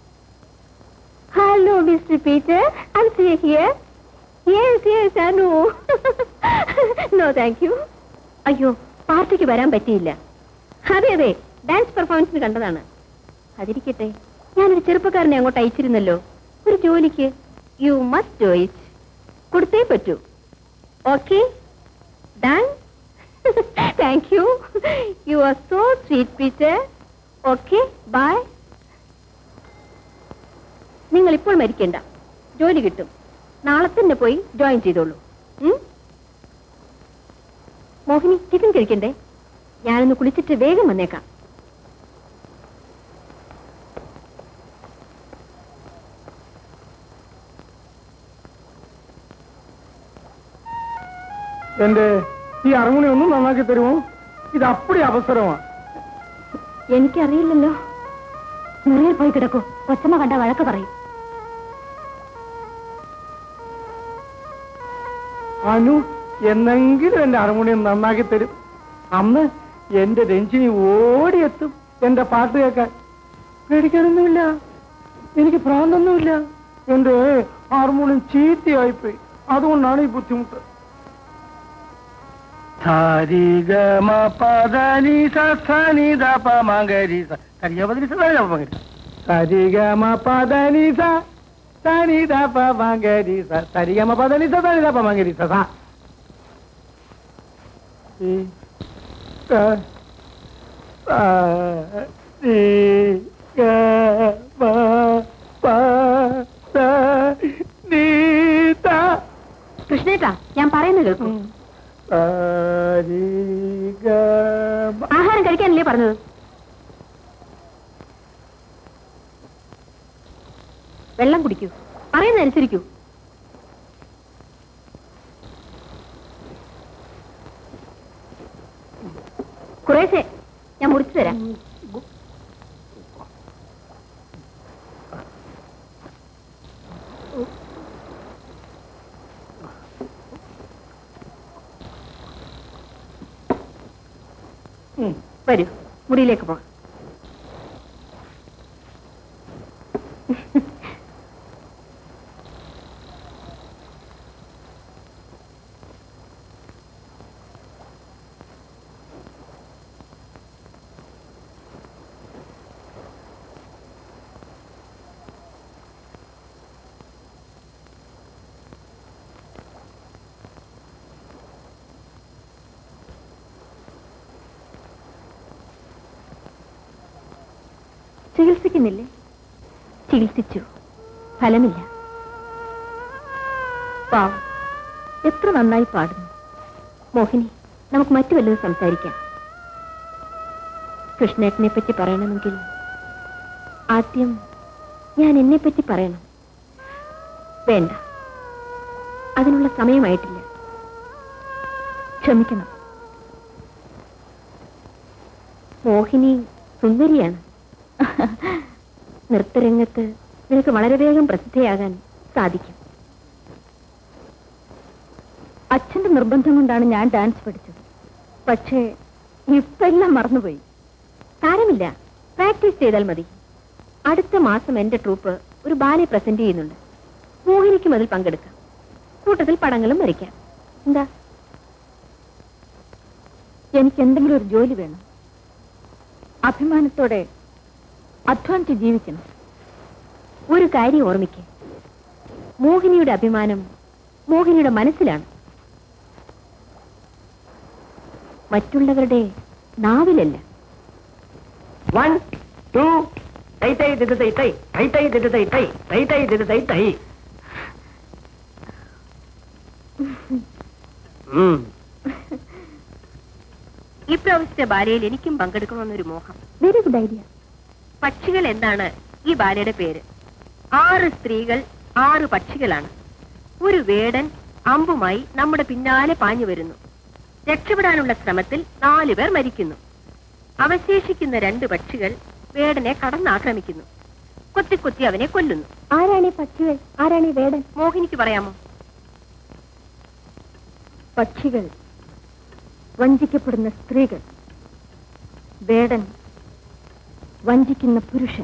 hello mister Peter I see here yes yes Anu no thank you അയ്യോ പാർട്ടിക്ക് വരാൻ പറ്റിയില്ല അതെ അതെ ഡാൻസ് പെർഫോമൻസിന് കണ്ടതാണ് അതിരിക്കട്ടെ ഞാനൊരു ചെറുപ്പക്കാരനെ അങ്ങോട്ട് അയച്ചിരുന്നല്ലോ ഒരു ജോലിക്ക് യു മസ്റ്റ് ഡു ഇറ്റ് കൊടുത്തേ പറ്റൂ okay done thank you you are so sweet Peter okay bye നിങ്ങൾ ഇപ്പോൾ മരിക്കണ്ട ജോലി കിട്ടും നാളെ തന്നെ പോയി ജോയിൻ ചെയ്തോളൂ ഉം? മോഹിനി ടിഫിൻ കഴിക്കണ്ടേ ഞാനൊന്ന് കുളിച്ചിട്ട് വേഗം വന്നേക്കാം എന്റെ ഈ അറങ്ങുണി ഒന്നും നന്നാക്കി തരുമോ ഇത് അപ്പടി അവസരമാണ് എനിക്കറിയില്ലല്ലോ മുറിയിൽ പോയി കിടക്കൂ കൊച്ചമ്മ കണ്ട വഴക്ക് പറയും അനു എന്നെങ്കിലും എന്റെ അറങ്ങുണിയും നന്നാക്കി തരും അന്ന് എന്റെ രഞ്ജിനി ഓടിയെത്തും എന്റെ പാട്ട് കേൾക്കാൻ പേടിക്കാനൊന്നുമില്ല എനിക്ക് ഭ്രാന്തൊന്നുമില്ല എന്റെ ഹാർമോണിയം ചീത്തയായിപ്പോയി അതുകൊണ്ടാണ് ഈ ബുദ്ധിമുട്ട് സരിഗമ പദനി സനി ദപ മകരി സരിഗമ പദനി സനി ദപ മകരി സരിഗമ പദനി സനി ദപ മകരി സരിഗമ പദനി സനി ദപ മകരി സ ഈ ക പ ഈ ഗ മ പ സ നീ ത കൃഷ്ണേട്ടാ ഞാൻ പറയുന്നത് കേൾക്കും സരി ഗ മ ആഹാരം കഴിക്കാനല്ലേ പറഞ്ഞത് വെള്ളം കുടിക്കൂ പറയുന്നതനുസരിക്കൂ കുറേശ്ശെ ഞാൻ മുറിച്ചു തരാം വരൂ മുറിയിലേക്ക് പോകാം ചികിത്സിക്കുന്നില്ലേ ചികിത്സിച്ചു ഫലമില്ല പാവം എത്ര നന്നായി പാടുന്നു മോഹിനി നമുക്ക് മറ്റു വല്ലതും സംസാരിക്കാം കൃഷ്ണേട്ടനെ പറ്റി പറയണമെങ്കിൽ ആദ്യം ഞാൻ എന്നെ പറ്റി പറയണം വേണ്ട അതിനുള്ള സമയമായിട്ടില്ല ക്ഷമിക്കണം മോഹിനി സുന്ദരിയാണ് നൃത്തരംഗത്ത് നിനക്ക് വളരെ വേഗം പ്രസിദ്ധയാകാൻ സാധിക്കും അച്ഛന്റെ നിർബന്ധം കൊണ്ടാണ് ഞാൻ ഡാൻസ് പഠിച്ചത് പക്ഷേ ഇപ്പൊ എല്ലാം മറന്നുപോയി സാരമില്ല പ്രാക്ടീസ് ചെയ്താൽ മതി അടുത്ത മാസം എന്റെ ട്രൂപ്പ് ഒരു ബാലെ പ്രസന്റ് ചെയ്യുന്നുണ്ട് മോഹിനിക്കും അതിൽ പങ്കെടുക്കാം കൂട്ടത്തിൽ പടങ്ങളും വരയ്ക്കാം എന്താ എനിക്ക് എന്തെങ്കിലും ഒരു ജോലി വേണം അഭിമാനത്തോടെ അധ്വാനിച്ച് ജീവിക്കണം ഒരു കാര്യം ഓർമ്മിക്കേ മോഹിനിയുടെ അഭിമാനം മോഹിനിയുടെ മനസ്സിലാണ് മറ്റുള്ളവരുടെ നാവിലല്ല വൺ ടു തൈ തൈ ദിത് തൈ തൈ തൈ തൈ ദിത് തൈ തൈ തൈ തൈ ദിത് തൈ തൈ ഉം. ഇപ്രാവശ്യത്തെ ബാലയിൽ എനിക്കും പങ്കെടുക്കണമെന്നൊരു മോഹം വെരി ഗുഡ് ഐഡിയ പക്ഷികൾ എന്നാണ് ഈ ബാലയുടെ പേര് ആറ് സ്ത്രീകൾ ആറ് പക്ഷികളാണ് ഒരു വേടൻ അമ്പുമായി നമ്മുടെ പിന്നാലെ പാഞ്ഞു വരുന്നു രക്ഷപ്പെടാനുള്ള ശ്രമത്തിൽ നാലു പേർ മരിക്കുന്നു അവശേഷിക്കുന്ന രണ്ട് പക്ഷികൾ വേടനെ കടന്നാക്രമിക്കുന്നു കൊത്തി കൊത്തി അവനെ കൊല്ലുന്നു ആരാണ് ഈ പക്ഷികൾ ആരാണ് ഈ വേടൻ മോഹിനിക്ക് പറയാമോ പക്ഷികൾ വഞ്ചിക്കപ്പെടുന്ന സ്ത്രീകൾ വേടൻ വഞ്ചിക്കുന്ന പുരുഷൻ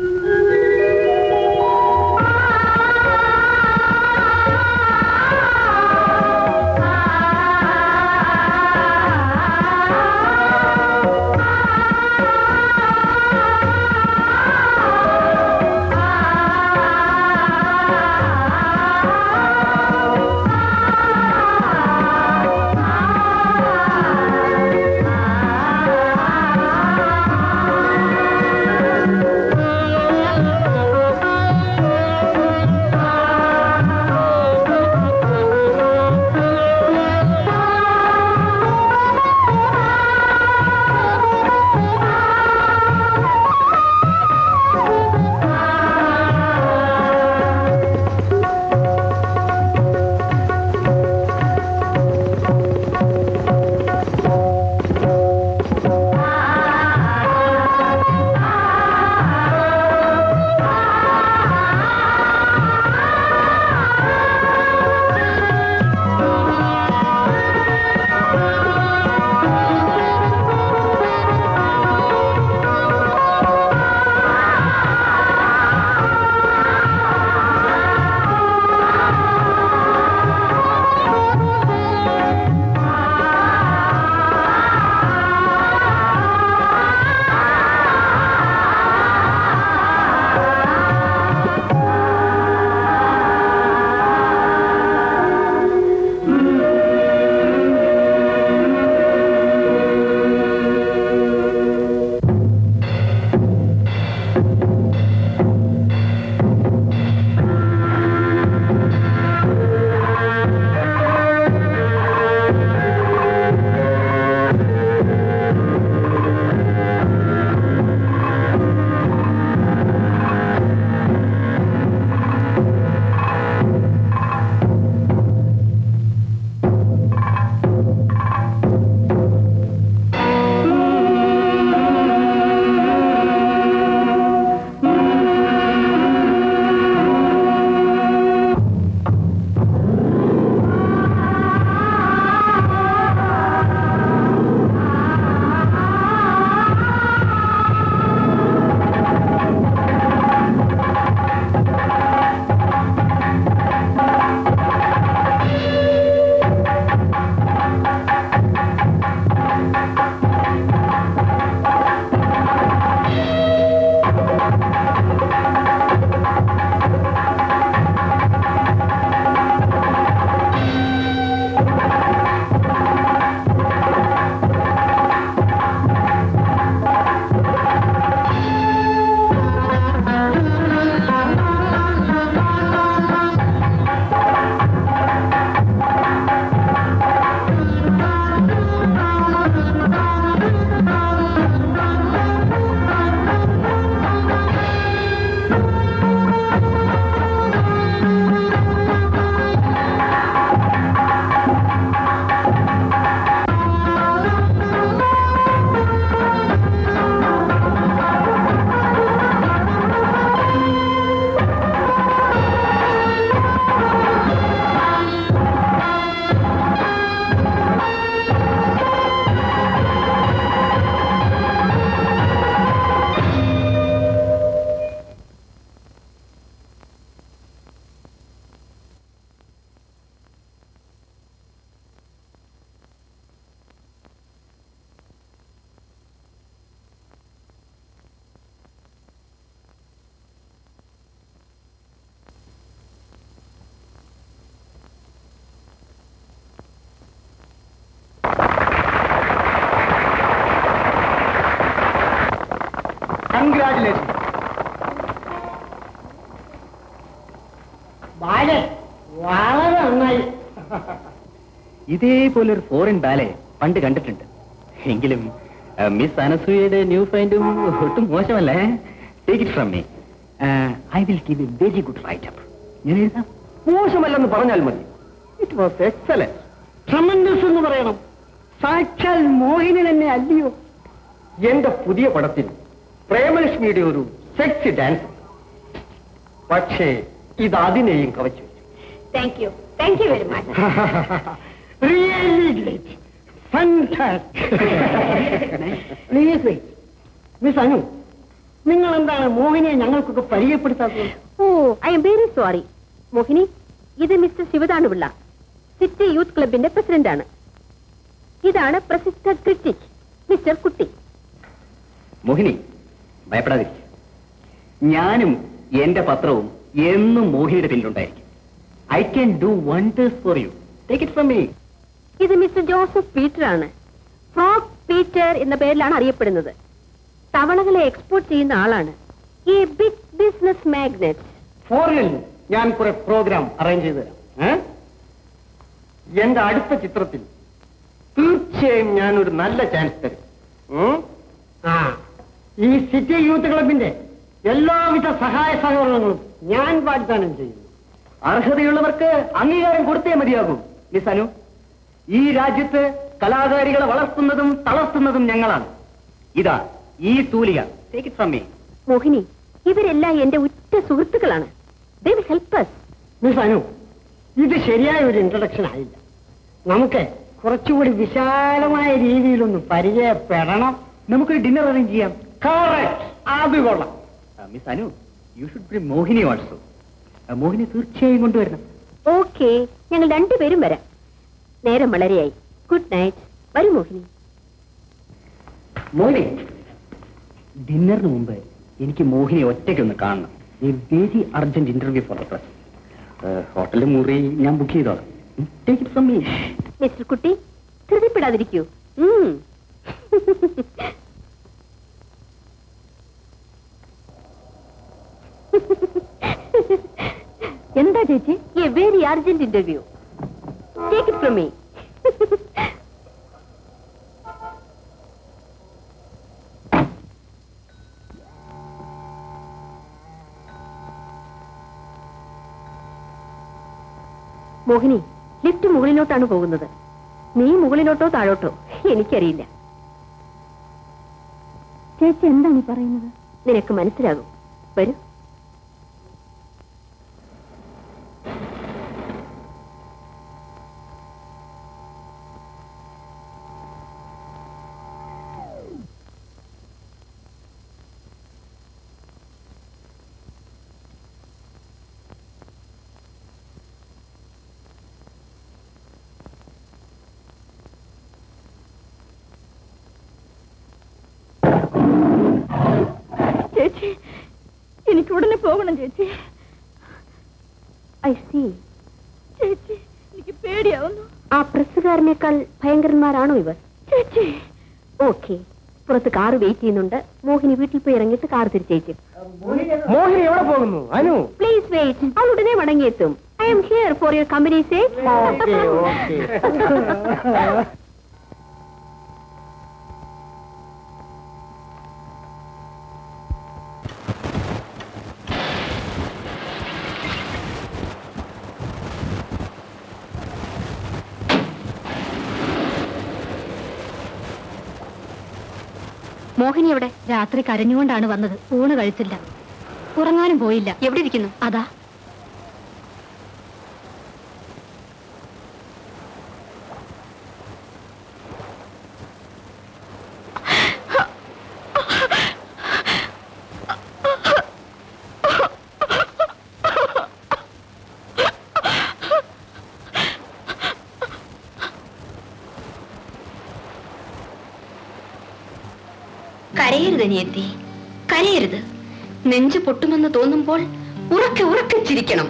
കൺഗ്രാറ്റുലേഷൻ ബാലൻ വളരെ നന്നായി ഇതേപോലെ ഒരു ഫോറിൻ ബാലെ പണ്ട് കണ്ടിട്ടുണ്ട് എങ്കിലും മിസ് അനസൂയയുടെ ന്യൂ ഫൈൻഡും ഒട്ടും മോശമല്ലേ take it from me I will give a very good write up ഞാൻ എഴുതാം മോശമല്ലെന്ന് പറഞ്ഞാൽ മതി ഇറ്റ് വാസ് എക്സലന്റ് ട്രമൻഡസ് എന്ന് പറയണം സാക്ഷാൽ മോഹിനി തന്നെ അല്ലയോ എന്റെ പുതിയ പടത്തിൽ പ്രേമലക്ഷ്മിയുടെ ഒരു സെക്സ് ഡാൻസ് പക്ഷേ ഇത് അതിനെയും കവച്ചു thank you thank you very much really great please wait miss Anu നിങ്ങൾ എന്താണ് മോഹിനിയെ ഞങ്ങൾക്കൊക്കെ പരിചയപ്പെടുത്താത്തത് oh I'm very sorry Mohini ഇത് മിസ്റ്റർ ശിവദാണ്ടുപിള്ള സിറ്റി യൂത്ത് ക്ലബിന്റെ പ്രസിഡന്റ് ആണ് ഇതാണ് പ്രസിദ്ധ ക്രിറ്റിക് മിസ്റ്റർ കുട്ടി മോഹിനി ഭയപ്പെടാതിരിക്കും ഞാനും എന്റെ പത്രവും എന്നും മോഹിനിയുടെ പിന്നിലുണ്ടായിരിക്കും I can do wonders for you take it from me ഇത് മിസ്റ്റർ ജോസഫ് പീറ്റർ ആണ് ഫ്രോക്ക് പീറ്റർ എന്ന പേരിലാണ് അറിയപ്പെടുന്നത് തവളകളെ എക്സ്പോർട്ട് ചെയ്യുന്ന ആളാണ് ഈ ബിഗ് ബിസിനസ് മാഗ്നറ്റ് ഫോറിനിൽ ഞാൻ കുറെ പ്രോഗ്രാം അറേഞ്ച് ചെയ്തു തരാം ഏ? എന്റെ അടുത്ത ചിത്രത്തിൽ തീർച്ചയായും ഞാൻ ഒരു നല്ല ചാൻസ് തരും ഉം? ആ ഈ സിറ്റി യൂത്ത് ക്ലബിന്റെ എല്ലാവിധ സഹായ സഹകരണങ്ങളും ഞാൻ വാഗ്ദാനം ചെയ്യുന്നു അർഹതയുള്ളവർക്ക് അംഗീകാരം കൊടുത്തേ മതിയാകൂ മിസ് അനു ഈ രാജ്യത്ത് കലാകാരികളെ വളർത്തുന്നതും തളർത്തുന്നതും ഞങ്ങളാണ് ഇതാ ഈ തൂലിക take it from me Mohini ഇവരെല്ലാം എന്റെ ഉറ്റ സുഹൃത്തുക്കളാണ് they will help us miss Anu ഇത് ശരിയായ ഒരു ഇൻട്രഡക്ഷൻ ആയില്ല നമുക്ക് കുറച്ചുകൂടി വിശാലമായ രീതിയിലൊന്ന് പരിചയപ്പെടണം നമുക്കൊരു ഡിന്നർ അറേഞ്ച് ചെയ്യാം കറക്റ്റ് അത് കൊള്ളാം miss Anu you should bring Mohini also Mohini തീർച്ചയായും കൊണ്ടുവരണം ഓക്കെ ഞങ്ങൾ രണ്ടുപേരും വരാം നേരം വളരെയായി ഗുഡ് നൈറ്റ് വരൂ മോഹിനി മോഹിനി ഡിന്നറിന് മുമ്പ് എനിക്ക് മോഹിനി ഒറ്റയ്ക്കൊന്ന് കാണണം ഈ very urgent interview for the press ഹോട്ടലിൽ മുറി ഞാൻ ബുക്ക് ചെയ്തോളാം take it from me mister Kutty ധൃതിപ്പെടാതിരിക്കൂ ഉം. എന്താ ചേച്ചി a very urgent interview take it from me Mohini lift മുകളിലോട്ടാണ് പോകുന്നത് നീ മുകളിലോട്ടോ താഴോട്ടോ എനിക്കറിയില്ല ചേച്ചി എന്താണ് ഈ പറയുന്നത് നിനക്ക് മനസ്സിലാകും വരൂ ചേച്ചി എനിക്ക് ഉടനെ പോകണം ചേച്ചി ഐ സി ചേച്ചി എനിക്ക് പേടിയാവുന്നു ആ പ്രസ്സുകാരനേക്കാൾ ഭയങ്കരന്മാരാണോ ഇവർ ചേച്ചി ഓക്കെ പുറത്ത് കാറ് വെയിറ്റ് ചെയ്യുന്നുണ്ട് മോഹിനി വീട്ടിൽ പോയി ഇറങ്ങിയിട്ട് കാർ തിരിച്ചയക്കും മോഹിനി എവിടെ പോകുന്നു അനു പ്ലീസ് വെയിറ്റ് അവൾ ഉടനെ മടങ്ങിയെത്തും I'm here for your company okay okay Mohini എവിടെ രാത്രി കരഞ്ഞുകൊണ്ടാണ് വന്നത് ഊണ് കഴിച്ചില്ല ഉറങ്ങാനും പോയില്ല എവിടെ ഇരിക്കുന്നു അതാ കരയരുത് അനിയത്തി കരയരുത് നെഞ്ചു പൊട്ടുമെന്ന് തോന്നുമ്പോൾ ഉറക്കെ ഉറക്കെ ചിരിക്കണം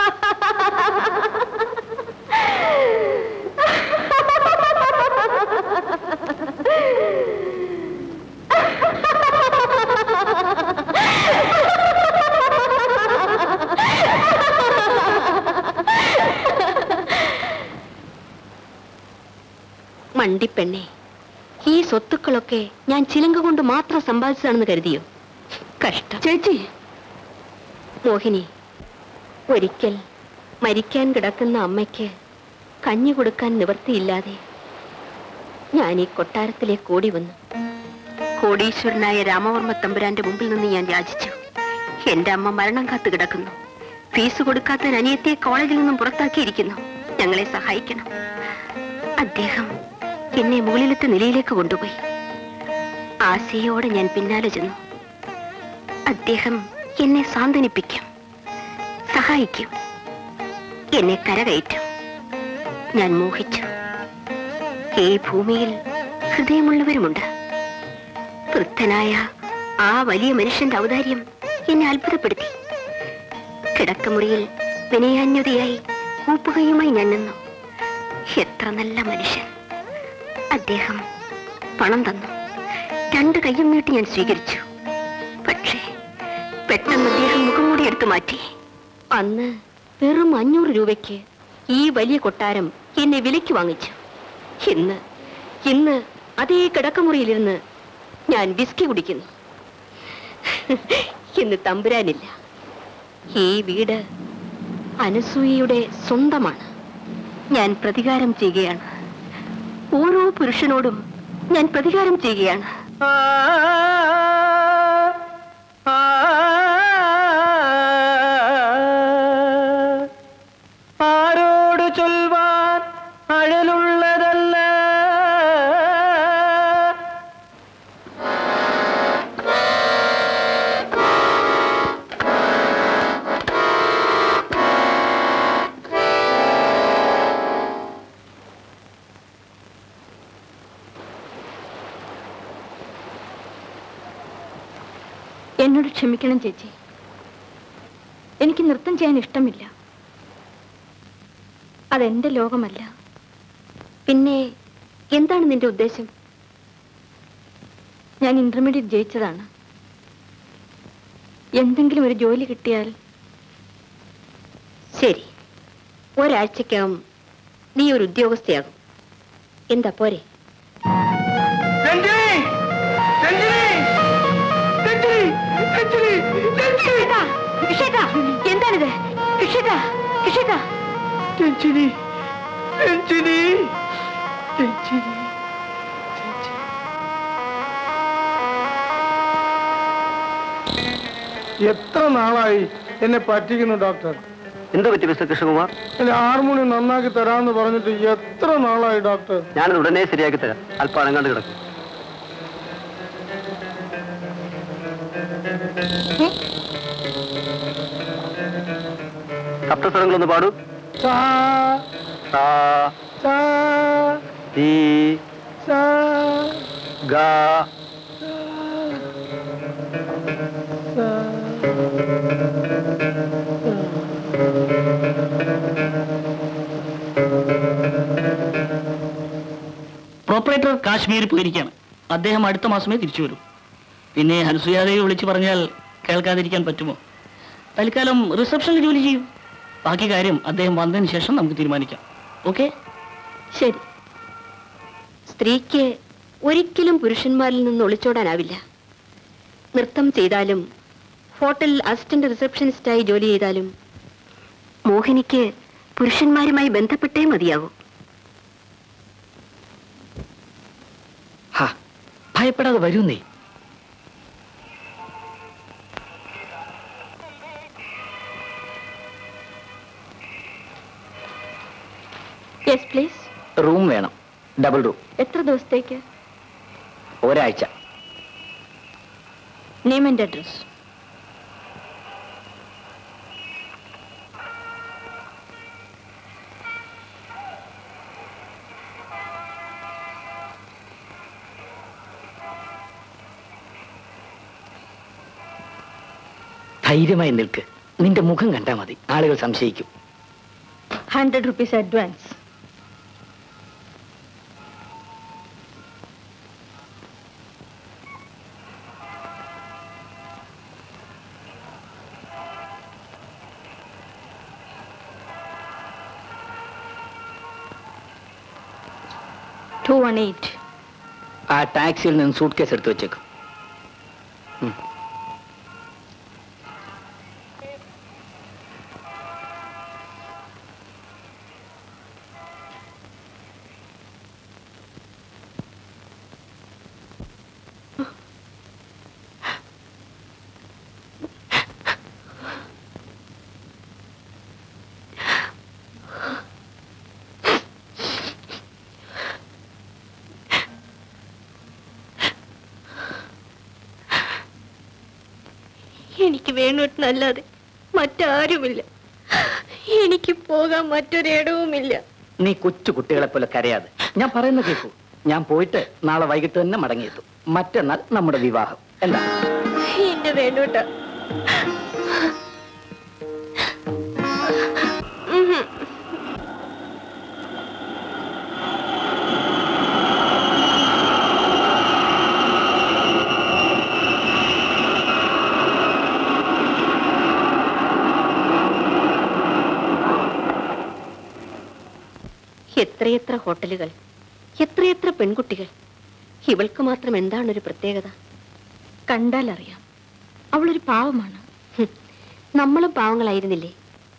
മണ്ടിപ്പെണ്ണേ ഈ സ്വത്തുക്കളൊക്കെ ഞാൻ ചിലങ്ക കൊണ്ട് മാത്രം സമ്പാദിച്ചതാണെന്ന് കരുതിയോ കഷ്ടം ചേച്ചി മോഹിനി ഒരിക്കൽ മരിക്കാൻ കിടക്കുന്ന അമ്മയ്ക്ക് കഞ്ഞി കൊടുക്കാൻ നിവർത്തിയില്ലാതെ ഞാൻ ഈ കൊട്ടാരത്തിലേക്ക് ഓടി വന്നു കോടീശ്വരനായ രാമവർമ്മ തമ്പുരാന്റെ മുമ്പിൽ നിന്ന് ഞാൻ യാചിച്ചു എന്റെ അമ്മ മരണം കാത്തു കിടക്കുന്നു ഫീസ് കൊടുക്കാത്ത അനിയത്തെ കോളേജിൽ നിന്നും പുറത്താക്കിയിരിക്കുന്നു ഞങ്ങളെ സഹായിക്കണം അദ്ദേഹം എന്നെ മുകളിലത്തെ നിലയിലേക്ക് കൊണ്ടുപോയി ആശയോടെ ഞാൻ പിന്നാലെ ചെന്നു അദ്ദേഹം എന്നെ സാന്ത്വനിപ്പിക്കും സഹായിക്കും എന്നെ കരകയറ്റും ഞാൻ മോഹിച്ചു ഈ ഭൂമിയിൽ ഹൃദയമുള്ളവരുമുണ്ട് വൃദ്ധനായ ആ വലിയ മനുഷ്യന്റെ ഔദാര്യം എന്നെ അത്ഭുതപ്പെടുത്തി കിടക്കമുറിയിൽ വിനയാന്യതയായി കൂപ്പുകയുമായി ഞാൻ നിന്നു എത്ര നല്ല മനുഷ്യൻ അദ്ദേഹം പണം തന്നു രണ്ട് കയ്യും നീട്ടി ഞാൻ സ്വീകരിച്ചു പക്ഷേ പെട്ടെന്ന് അദ്ദേഹം മുഖംമൂടി എടുത്തു മാറ്റി അന്ന് വെറും അഞ്ഞൂറ് രൂപയ്ക്ക് ഈ വലിയ കൊട്ടാരം എന്നെ വിലയ്ക്ക് വാങ്ങിച്ചു ഇന്ന് ഇന്ന് അതേ കിടക്കമുറിയിലിരുന്ന് ഞാൻ വിസ്കി കുടിക്കുന്നു ഇന്ന് തമ്പുരാനില്ല ഈ വീട് അനസൂയയുടെ സ്വന്തമാണ് ഞാൻ പ്രതികാരം ചെയ്യുകയാണ് ഓരോ പുരുഷനോടും ഞാൻ പ്രതികാരം ചെയ്യുകയാണ് ആരോട് ചൊൽവാൻ അഴലുള്ളതല്ല എന്നോട് ക്ഷമിക്കണം ചേച്ചി എനിക്ക് നൃത്തം ചെയ്യാൻ ഇഷ്ടമില്ല അതെന്റെ ലോകമല്ല പിന്നെ എന്താണ് നിന്റെ ഉദ്ദേശം ഞാൻ ഇന്റർമീഡിയറ്റ് ജയിച്ചതാണ് എന്തെങ്കിലും ഒരു ജോലി കിട്ടിയാൽ ശരി ഒരാഴ്ചക്കകം നീ ഒരു ഉദ്യോഗസ്ഥയാകും എന്താ പോരെ രഞ്ജിനി രഞ്ജിനി രഞ്ജിനി രഞ്ജിനി രഞ്ജിനി എന്താണിത് കിഷേട്ടാ കിഷേട്ടാ രഞ്ജിനി രഞ്ജിനി രഞ്ജിനി എത്ര നാളായി എന്നെ പറ്റിക്കുന്നു ഡോക്ടർ എന്ത് പറ്റി മിസ്റ്റർ കൃഷ്ണകുമാർ എന്റെ ഹാർമോണിയം നന്നാക്കി തരാമെന്ന് പറഞ്ഞിട്ട് എത്ര നാളായി ഡോക്ടർ ഞാനത് ഉടനെ ശരിയാക്കി തരാം അല്പം അനങ്ങാണ്ട് കിടക്കും സപ്തസ്വരങ്ങളൊന്ന് പാടൂ സാ സാ സാ തീ സാ ഗാ പ്രോപ്പറേറ്റർ കാശ്മീരിൽ പോയിരിക്കുകയാണ് അദ്ദേഹം അടുത്ത മാസമേ തിരിച്ചു വരൂ പിന്നെ ഹനുസുയാദേവി വിളിച്ചു പറഞ്ഞാൽ കേൾക്കാതിരിക്കാൻ പറ്റുമോ തൽക്കാലം റിസപ്ഷനിൽ ജോലി ചെയ്യും ബാക്കി കാര്യം അദ്ദേഹം വന്നതിന് ശേഷം നമുക്ക് തീരുമാനിക്കാം ഓക്കെ ശരി സ്ത്രീക്ക് ഒരിക്കലും പുരുഷന്മാരിൽ നിന്ന് ഒളിച്ചോടാനാവില്ല നൃത്തം ചെയ്താലും ഹോട്ടലിൽ അസിസ്റ്റന്റ് റിസപ്ഷനിസ്റ്റായി ജോലി ചെയ്താലും മോഹിനിക്ക് പുരുഷന്മാരുമായി ബന്ധപ്പെട്ടേ മതിയാകൂ ഭയപ്പെടാതെ വരുന്നേ യെസ് പ്ലീസ് റൂം വേണം ഡബിൾ റൂം എത്ര ദിവസത്തേക്ക് ഒരാഴ്ച നെയിം ആൻഡ് അഡ്രസ് ധൈര്യമായി നിൽക്ക് നിന്റെ മുഖം കണ്ടാൽ മതി ആളുകൾ സംശയിക്കും hundred rupees advance two one eight ആ ടാക്സിയിൽ നിന്ന് സൂട്ട് കേസ് എടുത്ത് വെച്ചേക്കും എനിക്ക് വേണുവെട്ടനല്ലാതെ മറ്റാരുമില്ല എനിക്ക് പോകാൻ മറ്റൊരിടവുമില്ല നീ കൊച്ചു കുട്ടികളെ പോലെ കരയാതെ ഞാൻ പറയുന്ന കേൾക്കൂ ഞാൻ പോയിട്ട് നാളെ വൈകിട്ട് തന്നെ മടങ്ങിയെത്തും മറ്റന്നാൾ നമ്മുടെ വിവാഹം എന്താ എന്റെ വേണുട്ട എത്രയെത്ര ഹോട്ടലുകൾ എത്രയെത്ര പെൺകുട്ടികൾ ഇവൾക്ക് മാത്രം എന്താണ് ഒരു പ്രത്യേകത കണ്ടാൽ അറിയാം അവളൊരു പാവമാണ് ഹും, നമ്മളും പാവങ്ങളായിരുന്നില്ലേ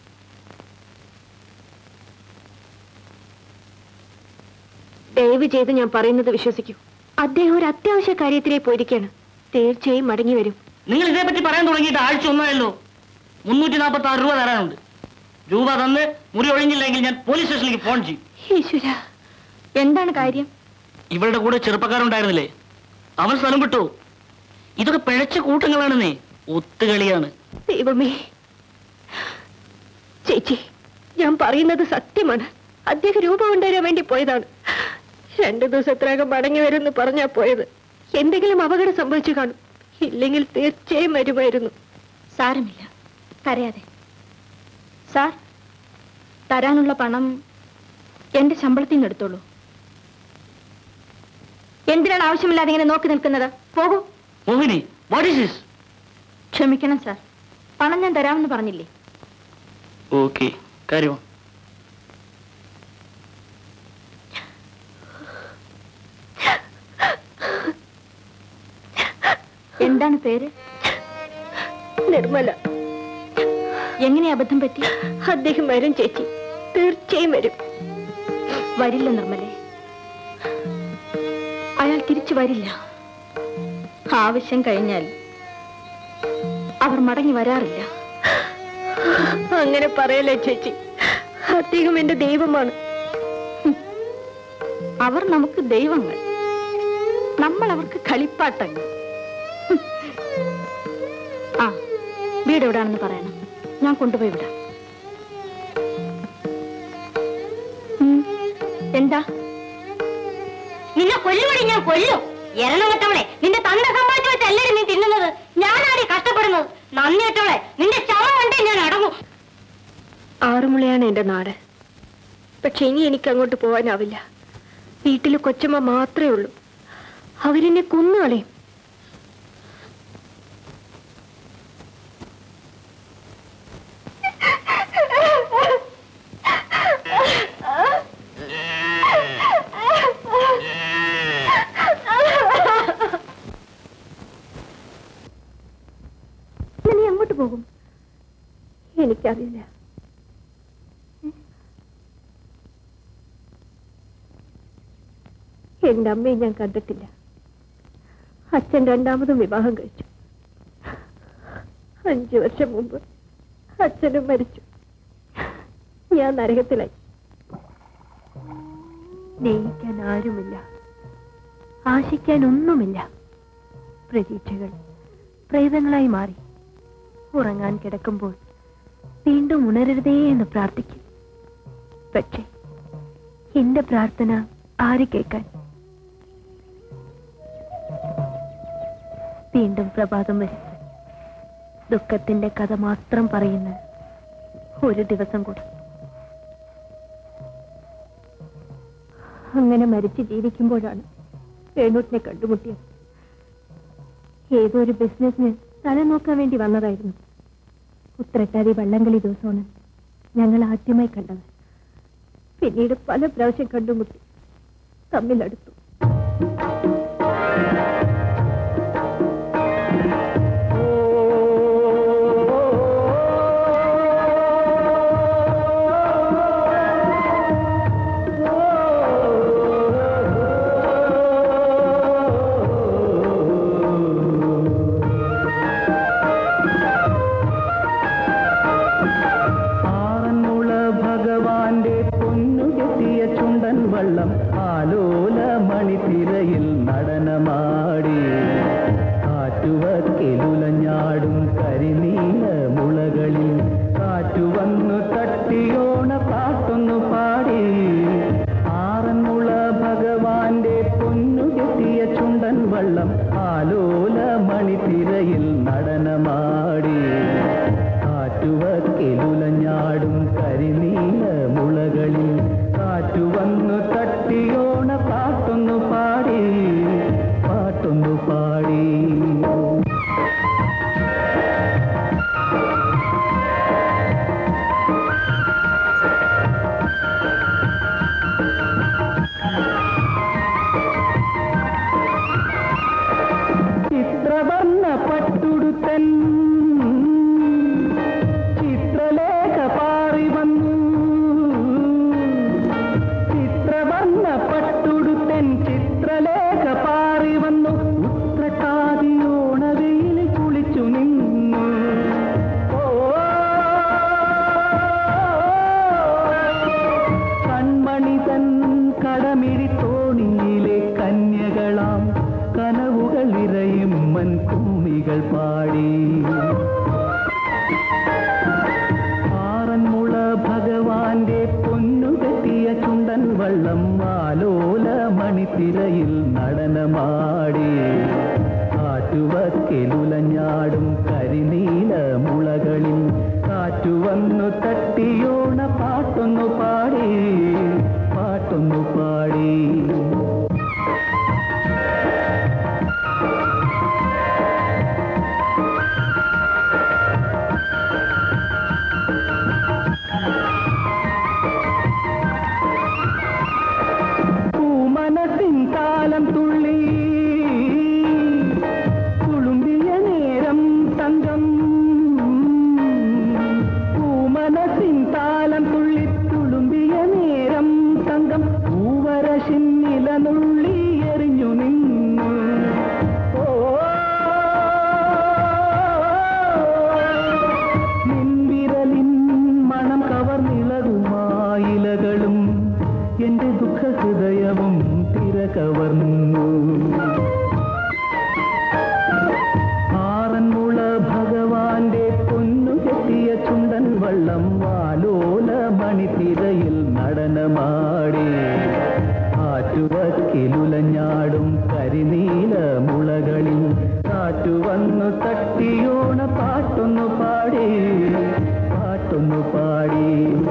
ദയവ് ചെയ്ത് ഞാൻ പറയുന്നത് വിശ്വസിക്കൂ അദ്ദേഹം ഒരു അത്യാവശ്യ കാര്യത്തിലേക്ക് പോയിരിക്കുകയാണ് തീർച്ചയായും മടങ്ങി വരും നിങ്ങൾ ഇതേപ്പറ്റി പറയാൻ തുടങ്ങിയിട്ട് ആഴ്ച ഒന്നായല്ലോ മുന്നൂറ്റി നാൽപ്പത്തി ആറ് രൂപ തരാനുണ്ട് രൂപ തന്ന് മുറി ഒഴിഞ്ഞില്ലെങ്കിൽ ഞാൻ പോലീസ് സ്റ്റേഷനിലേക്ക് ഫോൺ ചെയ്യും ഈശ്വര എന്താണ് കാര്യം ഇവളുടെ കൂടെ ചെറുപ്പക്കാരുണ്ടായിരുന്നില്ലേ അവൻ സ്ഥലം വിട്ടു ഇതൊക്കെ പിഴച്ച കൂട്ടങ്ങളാണെന്നേ ഒത്തുകളിയാണ് ദൈവമേ ചേച്ചി ഞാൻ പറയുന്നത് സത്യമാണ് അദ്ദേഹം രൂപ കൊണ്ടുവരാൻ വേണ്ടി പോയതാണ് രണ്ടു ദിവസത്തിനകം മടങ്ങി വരുമെന്ന് പറഞ്ഞാ പോയത് എന്തെങ്കിലും അപകടം സംഭവിച്ചു കാണും ഇല്ലെങ്കിൽ തീർച്ചയായും വരുമായിരുന്നു സാരമില്ല കരയാതെ സാർ തരാനുള്ള പണം എന്റെ ശമ്പളത്തിൽ നിന്ന് എടുത്തോളൂ എന്തിനാണ് ആവശ്യമില്ലാതെ ഇങ്ങനെ നോക്കി നിൽക്കുന്നത് പോകൂ മോഹിനി വാട്ട് ഈസ് ദിസ് ക്ഷമിക്കണം സാർ പണം ഞാൻ തരാമെന്ന് പറഞ്ഞില്ലേ ഓക്കെ കാര്യമോ എന്താണ് പേര് നിർമ്മല എങ്ങനെ അബദ്ധം പറ്റി അദ്ദേഹം വരും ചേച്ചി തീർച്ചയായും വരും വരില്ല നിർമ്മലെ അയാൾ തിരിച്ചു വരില്ല ആവശ്യം കഴിഞ്ഞാൽ അവർ മടങ്ങി വരാറില്ല അങ്ങനെ പറയല്ലേ ചേച്ചി അദ്ദേഹം എന്റെ ദൈവമാണ് അവർ നമുക്ക് ദൈവങ്ങൾ നമ്മൾ അവർക്ക് കളിപ്പാട്ടങ്ങൾ ഹും. ആ വീട് എവിടാണെന്ന് പറയണം ഞാൻ കൊണ്ടുപോയി വിടാം ഉം, എന്താ നിന്നെ കൊല്ലുപടി ഞാൻ കൊല്ലും എരണമറ്റവളെ നിന്റെ തന്ത സമ്പാദിച്ചു വെച്ച് എല്ലാരും നീ തിന്നുന്നത് ഞാനാടി കഷ്ടപ്പെടുന്നത് നന്ദിയറ്റവളെ നിന്റെ ശവം കൊണ്ടേ ഞാൻ അടങ്ങും ആറുമുളയാണ് എന്റെ നാട് പക്ഷെ ഇനി എനിക്ക് അങ്ങോട്ട് പോകാനാവില്ല വീട്ടിൽ കൊച്ചമ്മ മാത്രമേ ഉള്ളൂ അവരെന്നെ കൊന്നുകളയും നീ എങ്ങോട്ട് പോകും എനിക്കറിയില്ല എന്റെ അമ്മയെ ഞാൻ കണ്ടിട്ടില്ല അച്ഛൻ രണ്ടാമതും വിവാഹം കഴിച്ചു അഞ്ചു വർഷം മുമ്പ് അച്ഛനും മരിച്ചു ഞാൻ നരകത്തിലായി സ്നേഹിക്കാൻ ആരുമില്ല ആശിക്കാൻ ഒന്നുമില്ല പ്രതീക്ഷകൾ പ്രേതങ്ങളായി മാറി ഉറങ്ങാൻ കിടക്കുമ്പോൾ വീണ്ടും ഉണരരുതേ എന്ന് പ്രാർത്ഥിക്കും പക്ഷേ എന്റെ പ്രാർത്ഥന ആര് കേൾക്കാൻ വീണ്ടും പ്രഭാതം വരും ദുഃഖത്തിന്റെ കഥ മാത്രം പറയുന്ന ഒരു ദിവസം കൂടി അങ്ങനെ മരിച്ച് ജീവിക്കുമ്പോഴാണ് വേണൂട്ടിനെ കണ്ടുമുട്ടിയത് ഏതോ ഒരു ബിസിനസ്സിന് തല നോക്കാൻ വേണ്ടി വന്നതായിരുന്നു ഉത്രട്ടാതി വള്ളംകളി ദിവസമാണ് ഞങ്ങൾ ആദ്യമായി കണ്ടത് പിന്നീട് പല പ്രാവശ്യം കണ്ടുമുട്ടി തമ്മിലടുത്തു ആറന്മുള ഭഗവാന്റെ പൊന്നു കെട്ടിയ ചുണ്ടൻ വള്ളം ആലോലമ മുളകളിൽ കാറ്റുവന്നു തട്ടിയോണ പാട്ടൊന്നു പാടി പാട്ടൊന്നു പാടി പൂമനത്തിൻ കാലം തുള്ളി തുളുമ്പിയ നേരം തങ്കം പൂമനത്തിൻ താലം തുള്ളി തുളുമ്പിയ നേരം തങ്കം പൂവരശിൻ നിലനുള്ളി എറിഞ്ഞു നിന്നു ഓ നിൻവിരലിൻ മണം കവർന്നിളകുമായിലകളും എന്റെ ദുഃഖ ഹൃദയവും തിര കവർന്നു ആറന്മുള ഭഗവാന്റെ പൊന്നു കെട്ടിയ ചുണ്ടൻ വള്ളം വാലോല മണിത്തിരയിൽ നടനമാടി ആറ്റുവക്കിലുലഞ്ഞാടും കരിനീല മുളകളിൽ കാറ്റുവന്നു തട്ടിയോണ പാട്ടൊന്നു പാടി പാട്ടൊന്നു പാടി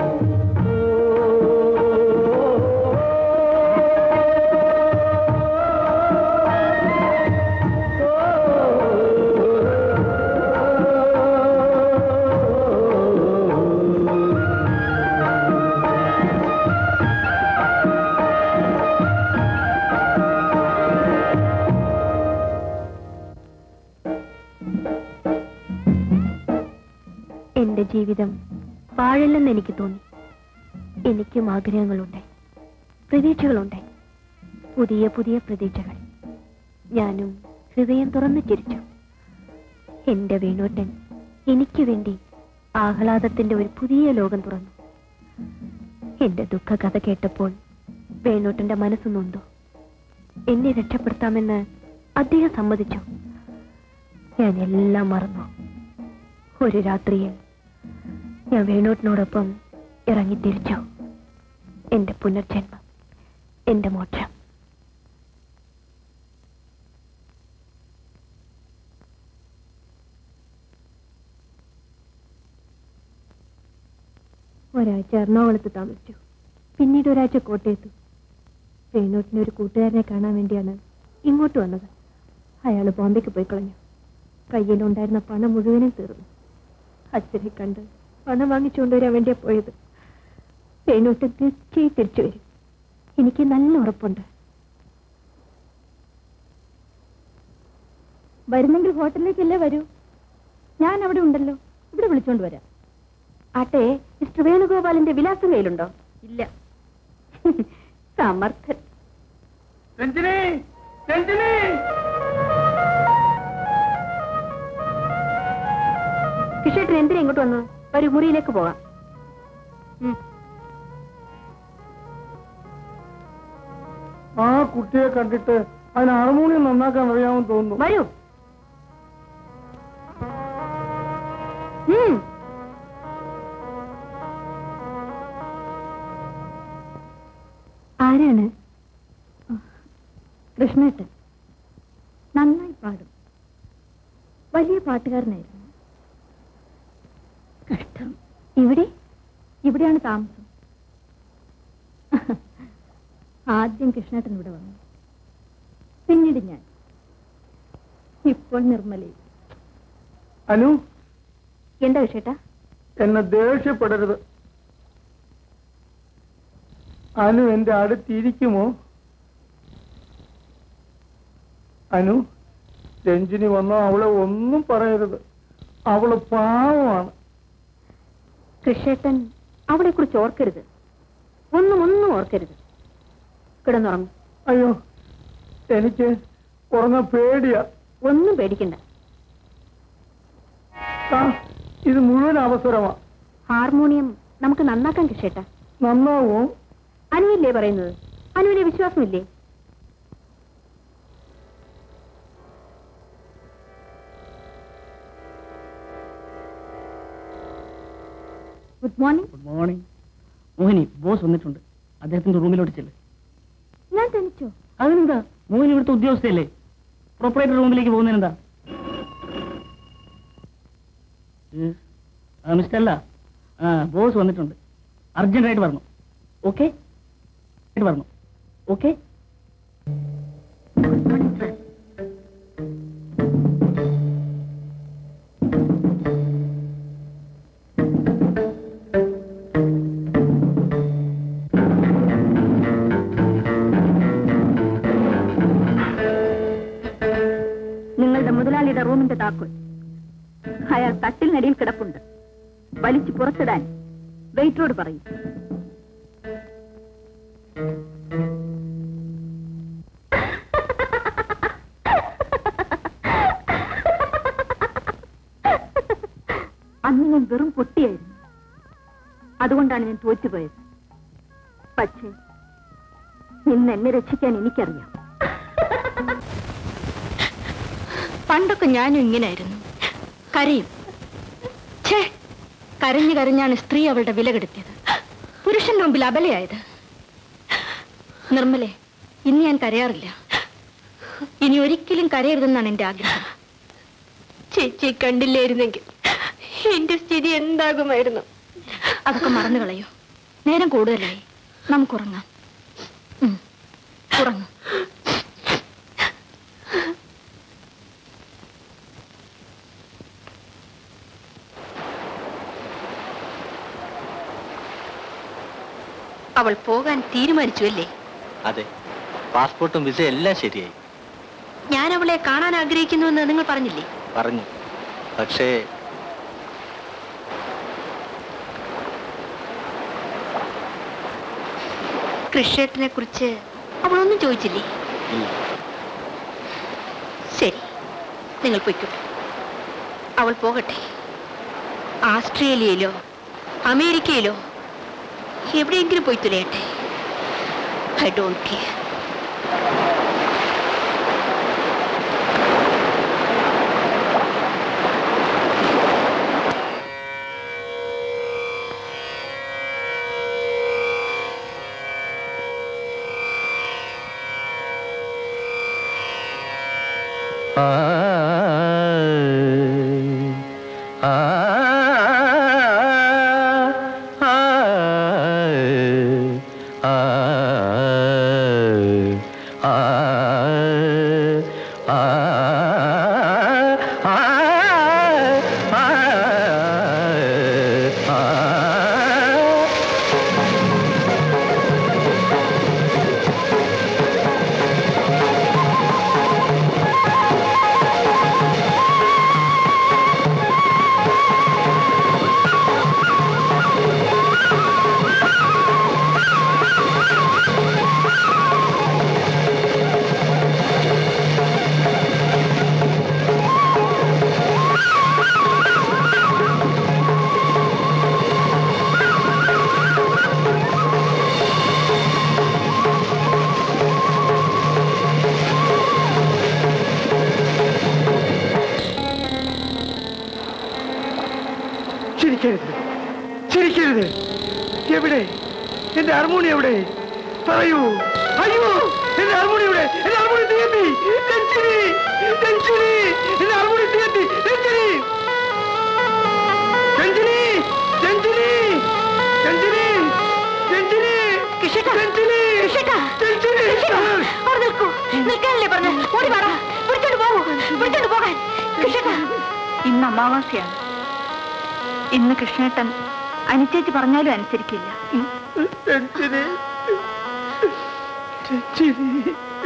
എന്റെ ജീവിതം പാഴില്ലെന്ന് എനിക്ക് തോന്നി എനിക്കും ആഗ്രഹങ്ങളുണ്ട് പ്രതീക്ഷകളുണ്ട് പുതിയ പുതിയ പ്രതീക്ഷകൾ ഞാനും ഹൃദയം തുറന്നു ചിരിച്ചു എന്റെ വേണോട്ടൻ എനിക്ക് വേണ്ടി ആഹ്ലാദത്തിന്റെ ഒരു പുതിയ ലോകം തുറന്നു എന്റെ ദുഃഖ കഥ കേട്ടപ്പോൾ വേണോട്ടന്റെ മനസ്സ് നൊന്തു എന്നെ രക്ഷപ്പെടുത്താമെന്ന് അദ്ദേഹം സമ്മതിച്ചു ഞാൻ എല്ലാം മറന്നു ഒരു രാത്രിയിൽ ഞാൻ വേണൂട്ടിനോടൊപ്പം ഇറങ്ങി തിരിച്ചു എന്റെ പുനർജന്മം എന്റെ മോക്ഷം ഒരാഴ്ച എറണാകുളത്ത് താമസിച്ചു പിന്നീട് ഒരാഴ്ച കോട്ടയത്തു വേണൂട്ടിന് ഒരു കൂട്ടുകാരനെ കാണാൻ വേണ്ടിയാണ് ഇങ്ങോട്ട് വന്നത് അയാൾ ബോംബെക്ക് പോയി കളഞ്ഞു കയ്യിലുണ്ടായിരുന്ന പണം മുഴുവനും തീർന്നു അച്ഛനെ കണ്ട് പണം വാങ്ങിച്ചുകൊണ്ടുവരാൻ വേണ്ടിയാ പോയത് വേണൂട്ട് തീർച്ചയായും തിരിച്ചു വരും എനിക്ക് നല്ല ഉറപ്പുണ്ട് വരുന്നെങ്കിൽ ഹോട്ടലിലേക്കല്ലേ വരൂ ഞാൻ അവിടെ ഉണ്ടല്ലോ ഇവിടെ വിളിച്ചോണ്ട് വരാം ആട്ടെ മിസ്റ്റർ വേണുഗോപാലിന്റെ വിലാസം കയ്യിലുണ്ടോ ഇല്ല സമർത്ഥൻ രഞ്ജിനി രഞ്ജിനി കിഷേട്ടൻ എന്തിനാ ഇങ്ങോട്ട് വന്നത് വരൂ മുറിയിലേക്ക് പോകാം ഉം. ആ കുട്ടിയെ കണ്ടിട്ട് അതിന് ഹാർമോണിയം നന്നാക്കാൻ അറിയാമെന്ന് തോന്നുന്നു വരൂ ഉം. ആരാണ് കൃഷ്ണേട്ടൻ നന്നായി പാടും വലിയ പാട്ടുകാരനായിരുന്നു കഷ്ടം ഇവിടെ ഇവിടെയാണ് താമസം ആദ്യം കൃഷ്ണേട്ടൻ ഇവിടെ വന്നു പിന്നീട് ഞാൻ ഇപ്പോൾ നിർമ്മലയിൽ അനു എന്താ വിഷേട്ടാ എന്നെ ദേഷ്യപ്പെടരുത് അനു എന്റെ അടുത്തിരിക്കുമോ അനു രഞ്ജിനി വന്നോ അവളെ ഒന്നും പറയരുത് അവള് പാവമാണ് കൃഷേട്ടൻ അവളെ കുറിച്ച് ഓർക്കരുത് ഒന്നും ഒന്നും ഓർക്കരുത് കിടന്നുറങ്ങും അയ്യോ എനിക്ക് ഉറങ്ങാൻ പേടിയാ ഒന്നും പേടിക്കണ്ട ആ, ഇത് മുഴുവൻ അവസരമാ ഹാർമോണിയം നമുക്ക് നന്നാക്കാൻ കൃഷേട്ട നന്നാവോ അനുവില്ലേ പറയുന്നത് അനുവിനെ വിശ്വാസമില്ലേ good morning good morning Mohini boss വന്നിട്ടുണ്ട് അദ്ദേഹത്തിന്റെ റൂമിലോട്ട് ചെല്ല് ഞാൻ തനിച്ചോ അതിനെന്താ മോഹിനി ഇവിടുത്തെ ഉദ്യോഗസ്ഥയല്ലേ പ്രൊപ്പറേറ്റർ റൂമിലേക്ക് പോകുന്നതിനെന്താ Yes. മിസ്റ്റർ അല്ല ബോസ് വന്നിട്ടുണ്ട് അർജന്റായിട്ട് പറഞ്ഞു ഓക്കെ പറഞ്ഞു ഓക്കെ നിങ്ങളുടെ മുതലാളിയുടെ റൂമിന്റെ താക്കോൽ അയാൾ തട്ടിലിനടിയിൽ കിടപ്പുണ്ട് വലിച്ചു പുറത്തിടാൻ വെയിറ്ററോട് പറയും അന്ന് ഞാൻ വെറും പൊട്ടിയായിരുന്നു അതുകൊണ്ടാണ് ഞാൻ തോറ്റുപോയത് പക്ഷേ ഇന്ന് എന്നെ രക്ഷിക്കാൻ എനിക്കറിയാം പണ്ടൊക്കെ ഞാനും ഇങ്ങനായിരുന്നു കരയും ഛേ കരഞ്ഞു കരഞ്ഞാണ് സ്ത്രീ അവളുടെ വില കെടുത്തിയത് പുരുഷന്റെ മുമ്പിൽ അബലയായത് നിർമ്മലെ ഇന്ന് ഞാൻ കരയാറില്ല ഇനി ഒരിക്കലും കരയരുതെന്നാണ് എന്റെ ആഗ്രഹം ചേച്ചി കണ്ടില്ലായിരുന്നെങ്കിൽ എന്റെ സ്ഥിതി എന്താകുമായിരുന്നു അതൊക്കെ മറന്നു കളയോ നേരം കൂടുതലായി നമുക്കുറങ്ങാം ഉം, ഉറങ്ങാം അവൾ പോകാൻ തീരുമാനിച്ചു അല്ലേ അതെ പാസ്പോർട്ടും വിസ എല്ലാം ശരിയായി ഞാൻ അവളെ കാണാൻ ആഗ്രഹിക്കുന്നുവെന്ന് നിങ്ങൾ പറഞ്ഞില്ലേ പറഞ്ഞു പക്ഷേ കൃഷേട്ടനെ കുറിച്ച് അവളൊന്നും ചോദിച്ചില്ലേ ഇല്ല ശരി നിങ്ങൾ പൊയ്ക്കോട്ടെ അവൾ പോകട്ടെ ആസ്ട്രേലിയയിലോ അമേരിക്കയിലോ എവിടെയെങ്കിലും പോയി തുലയട്ടെ ഐ ഡോണ്ട് കെയർ ചിരിക്കരുത് ചിരിക്കരുത് എവിടെ എന്റെ ഹാർമോണി എവിടെ പറയൂ അയ്യോ എന്റെ ഹാർമോണി എവിടെ എന്റെ ഹാർമോണി തീയത്തി രഞ്ജിനി രഞ്ജിനി എന്റെ ഹാർമോണി തീയത്തി രഞ്ജിനി രഞ്ജിനി രഞ്ജിനി രഞ്ജിനി രഞ്ജിനി രഞ്ജിനി രഞ്ജിനി അവിടെ നിൽക്കൂ നിൽക്കാനല്ലേ പറഞ്ഞു ഓടി വേണം വിളിച്ചോണ്ട് പോകൂ വിളിച്ചോണ്ട് പോകാൻ കൃഷ്ണേട്ട ഇന്ന് അമാവാസ്യാണ് ഇന്ന് കൃഷ്ണേട്ടൻ അനുചേച്ചി പറഞ്ഞാലും അനുസരിക്കില്ല രഞ്ജിനി രഞ്ജിനി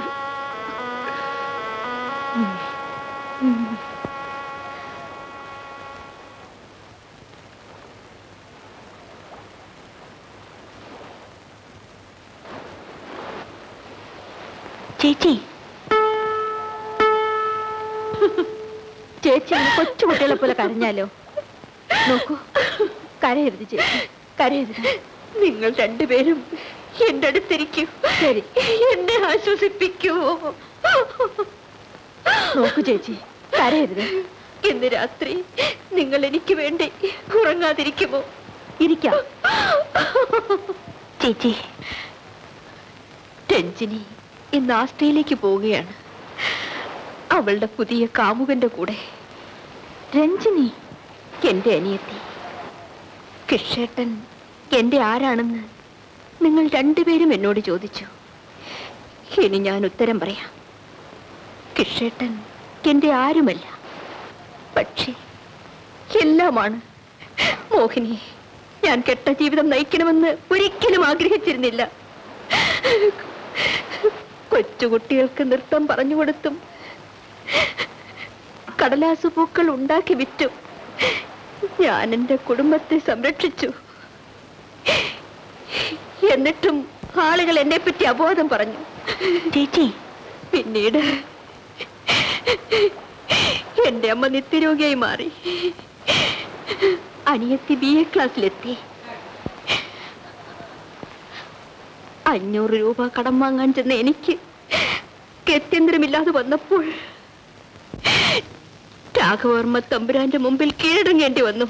ചേച്ചി ചേച്ചി ഇന്ന് കൊച്ചു കുട്ടികളെ പോലെ കരഞ്ഞാലോ നോക്കൂ കരയരുത് ചേച്ചി കരയരുത് നിങ്ങൾ രണ്ടുപേരും എന്റെ അടുത്തിരിക്കൂ ശരി എന്നെ ആശ്വസിപ്പിക്കൂ നോക്കൂ ചേച്ചി കരയരുത് ഇന്ന് രാത്രി നിങ്ങൾ എനിക്ക് വേണ്ടി ഉറങ്ങാതിരിക്കുമോ ഇരിക്കാം ചേച്ചി രഞ്ജിനി ഇന്ന് ആസ്ട്രേലിയക്ക് പോവുകയാണ് അവളുടെ പുതിയ കാമുകന്റെ കൂടെ രഞ്ജിനി എന്റെ അനിയത്തി കിഷേട്ടൻ എന്റെ ആരാണെന്ന് നിങ്ങൾ രണ്ടുപേരും എന്നോട് ചോദിച്ചു ഇനി ഞാൻ ഉത്തരം പറയാം കിഷേട്ടൻ എന്റെ ആരുമല്ല പക്ഷേ എല്ലാമാണ് മോഹിനി ഞാൻ കെട്ട ജീവിതം നയിക്കണമെന്ന് ഒരിക്കലും ആഗ്രഹിച്ചിരുന്നില്ല കൊച്ചുകുട്ടികൾക്ക് നൃത്തം പറഞ്ഞു കൊടുത്തും കടലാസു പൂക്കൾ ഉണ്ടാക്കി വിറ്റും ഞാൻ എൻ്റെ കുടുംബത്തെ സംരക്ഷിച്ചു എന്നിട്ടും ആളുകൾ എന്നെ പറ്റി അബോധം പറഞ്ഞു ചേച്ചി പിന്നീട് എന്റെ അമ്മ നിത്യരോഗിയായി മാറി അനിയത്തി ബി എ ക്ലാസ്സിലെത്തി അഞ്ഞൂറ് രൂപ കടം വാങ്ങാൻ ചെന്ന എനിക്ക് ഗത്യന്തരമില്ലാതെ വന്നപ്പോൾ രാഘവർമ്മ തമ്പുരാന്റെ മുമ്പിൽ കീഴടങ്ങേണ്ടി വന്നു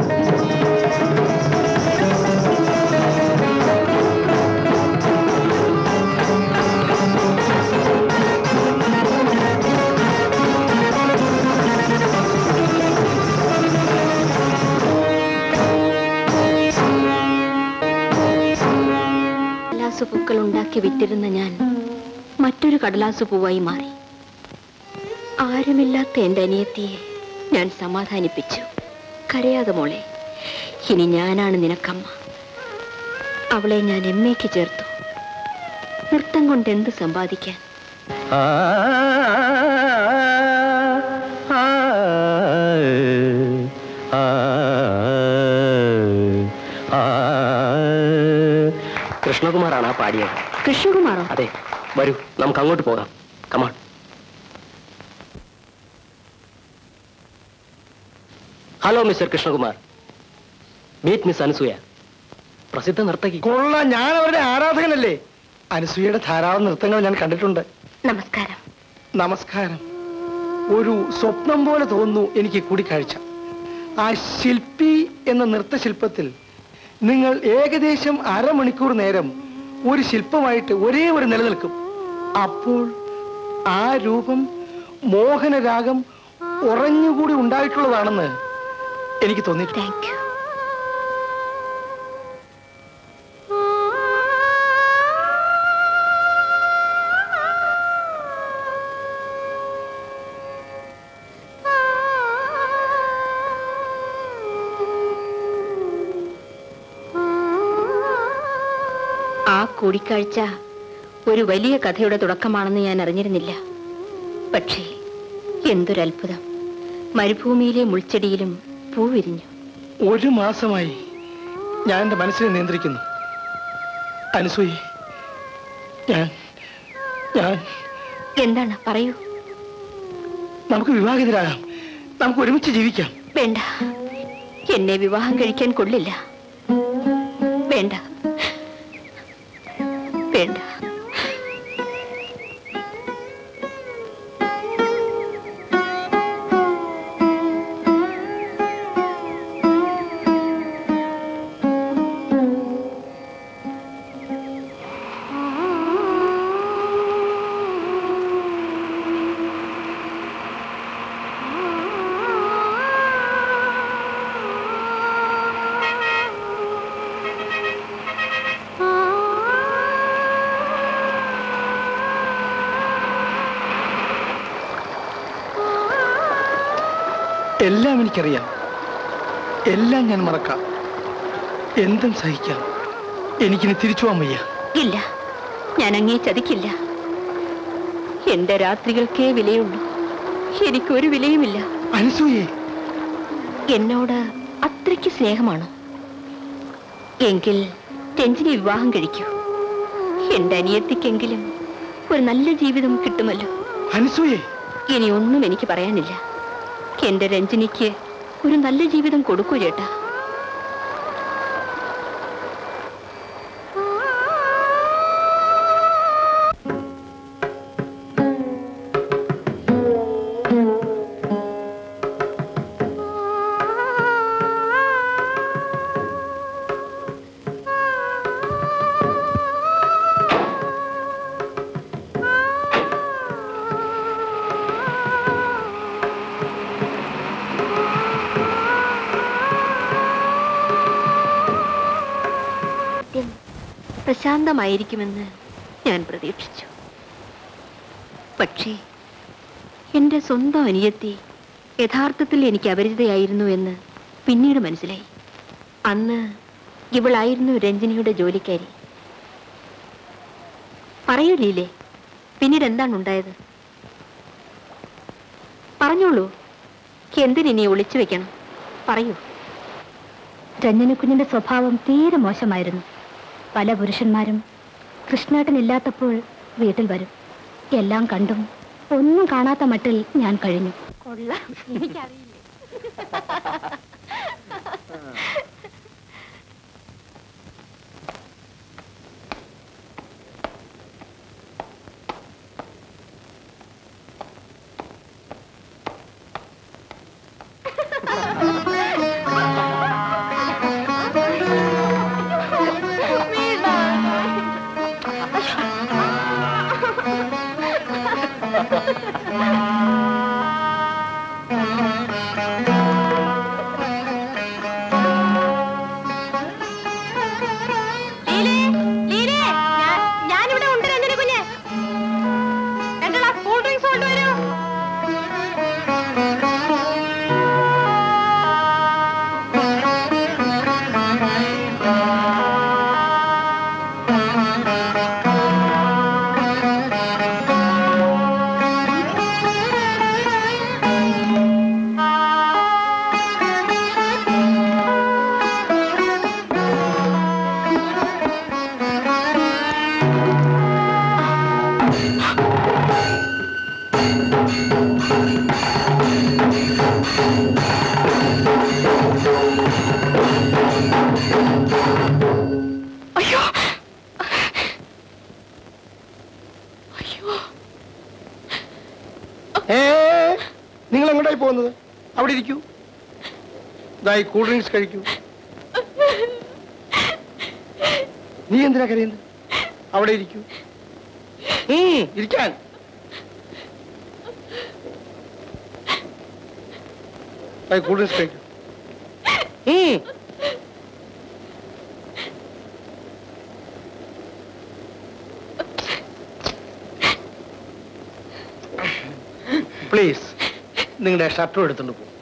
കടലാസു പൂക്കൾ ഉണ്ടാക്കി വിറ്റിരുന്ന ഞാൻ മറ്റൊരു കടലാസു പൂവായി മാറി ആരുമില്ലാത്ത എന്റെ അനിയത്തിയെ ഞാൻ സമാധാനിപ്പിച്ചു കരയാതെ മോളെ ഇനി ഞാനാണ് നിനക്കമ്മ അവളെ ഞാൻ എം എക്ക് ചേർത്തു നൃത്തം കൊണ്ട് എന്ത് സമ്പാദിക്കാൻ കൃഷ്ണകുമാറാണ് ആ പാടിയത് കൃഷ്ണകുമാറോ അതെ വരൂ നമുക്ക് അങ്ങോട്ട് പോകാം come on hello mister Krishnakumar meet miss Anasuya പ്രസിദ്ധ നർത്തകി കൊള്ള ഞാൻ അവരുടെ ആരാധകനല്ലേ അനുസൂയയുടെ ധാരാളം നൃത്തങ്ങൾ ഞാൻ കണ്ടിട്ടുണ്ട് നമസ്കാരം നമസ്കാരം ഒരു സ്വപ്നം പോലെ തോന്നുന്നു എനിക്ക് കൂടിക്കാഴ്ച ആ ശില്പി എന്ന നൃത്തശില്പത്തിൽ നിങ്ങൾ ഏകദേശം അരമണിക്കൂർ നേരം ഒരു ശില്പമായിട്ട് ഒരേ ഒരു നിലനിൽക്കും അപ്പോൾ ആ രൂപം മോഹനരാഗം ഉറഞ്ഞുകൂടി ഉണ്ടായിട്ടുള്ളതാണെന്ന് എനിക്ക് തോന്നിയിട്ടുണ്ട് താങ്ക് യു ആ കൂടിക്കാഴ്ച ഒരു വലിയ കഥയുടെ തുടക്കമാണെന്ന് ഞാൻ അറിഞ്ഞിരുന്നില്ല പക്ഷേ എന്തൊരത്ഭുതം മരുഭൂമിയിലെ മുൾച്ചെടിയിലും പൂ വിരിഞ്ഞു ഒരു മാസമായി ഞാൻ എൻ്റെ മനസ്സിനെ നിയന്ത്രിക്കുന്നു അനുസൂയി ഞാൻ ഞാൻ എന്താണ് പറയൂ നമുക്ക് വിവാഹിതരാകാം നമുക്ക് ഒരുമിച്ച് ജീവിക്കാം വേണ്ട എന്നെ വിവാഹം കഴിക്കാൻ കൊള്ളില്ല വേണ്ട വേണ്ട എല്ലാം എനിക്കറിയാം എല്ലാം ഞാൻ മറക്കാം എന്തും സഹിക്കാം എനിക്കിനി തിരിച്ചു പോകാൻ വയ്യ ഇല്ല ഞാൻ അങ്ങേ ചതിക്കില്ല എന്റെ രാത്രികൾക്കേ വിലയുള്ളൂ എനിക്കൊരു വിലയുമില്ല അനുസൂയെ എന്നോട് അത്രയ്ക്ക് സ്നേഹമാണോ എങ്കിൽ രഞ്ജിനി വിവാഹം കഴിക്കൂ എന്റെ അനിയത്തിക്കെങ്കിലും ഒരു നല്ല ജീവിതം കിട്ടുമല്ലോ അനുസൂയെ ഇനി ഒന്നും എനിക്ക് പറയാനില്ല എന്റെ രഞ്ജിനിക്ക് ഒരു നല്ല ജീവിതം കൊടുക്കൂ ചേട്ടാ ആ പ്രശാന്തമായിരിക്കുമെന്ന് ഞാൻ പ്രതീക്ഷിച്ചു പക്ഷേ എന്റെ സ്വന്തം അനിയത്തി യഥാർത്ഥത്തിൽ എനിക്ക് അപരിചിതയായിരുന്നു എന്ന് പിന്നീട് മനസ്സിലായി അന്ന് ഇവളായിരുന്നു രഞ്ജിനിയുടെ ജോലിക്കാരി പറയൂ ലീലേ പിന്നീട് എന്താണ് ഉണ്ടായത് പറഞ്ഞോളൂ എന്തിനി ഒളിച്ചു വെക്കണം പറയൂ രഞ്ജനക്കുഞ്ഞിന്റെ സ്വഭാവം തീരെ മോശമായിരുന്നു പല പുരുഷന്മാരും കൃഷ്ണേട്ടനില്ലാത്തപ്പോൾ വീട്ടിൽ വരും എല്ലാം കണ്ടും ഒന്നും കാണാത്ത മട്ടിൽ ഞാൻ കഴിഞ്ഞു കൊള്ളാം എനിക്കറിയില്ല ഞാനിവിടെ ഉണ്ട് രഞ്ജന കുഞ്ഞ് രണ്ട് ഗ്ലാസ് കൂൾ ഡ്രിങ്ക്സ് കൊണ്ടുവരൂ അയ്യോ ഏ നിങ്ങൾ എങ്ങോട്ടായി പോകുന്നത് അവിടെ ഇരിക്കൂ ഇതായി കൂൾ ഡ്രിങ്ക്സ് കഴിക്കൂ നീ എന്തിനാ കരയുന്നത് അവിടെ ഇരിക്കൂ ഉം, ഇരിക്കാൻ ഇതായി കൂൾ ഡ്രിങ്ക്സ് കഴിക്കൂ ഉം. പ്ലീസ് നിങ്ങളുടെ ഷർട്ടും എടുത്തോണ്ട് പോകും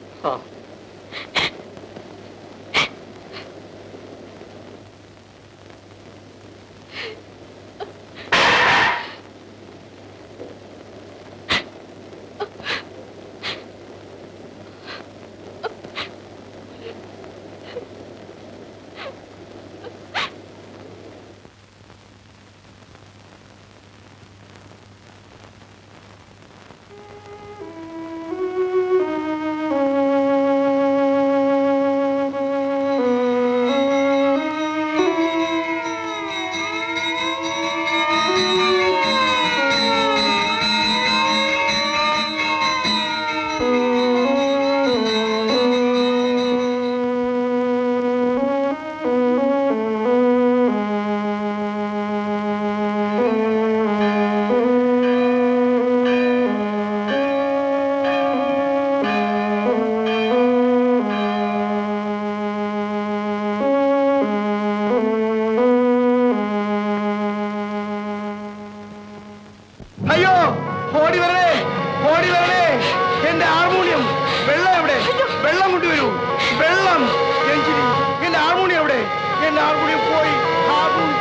അയ്യോ ഓടി വരണേ ഓടി വരണേ എന്റെ ഹാർമോണിയം വെള്ളം എവിടെ വെള്ളം കൊണ്ടുവരൂ വെള്ളം രഞ്ജിനി എന്റെ ഹാർമോണിയം എവിടെ എന്റെ ഹാർമോണിയം പോയി ഹാർമോണിയം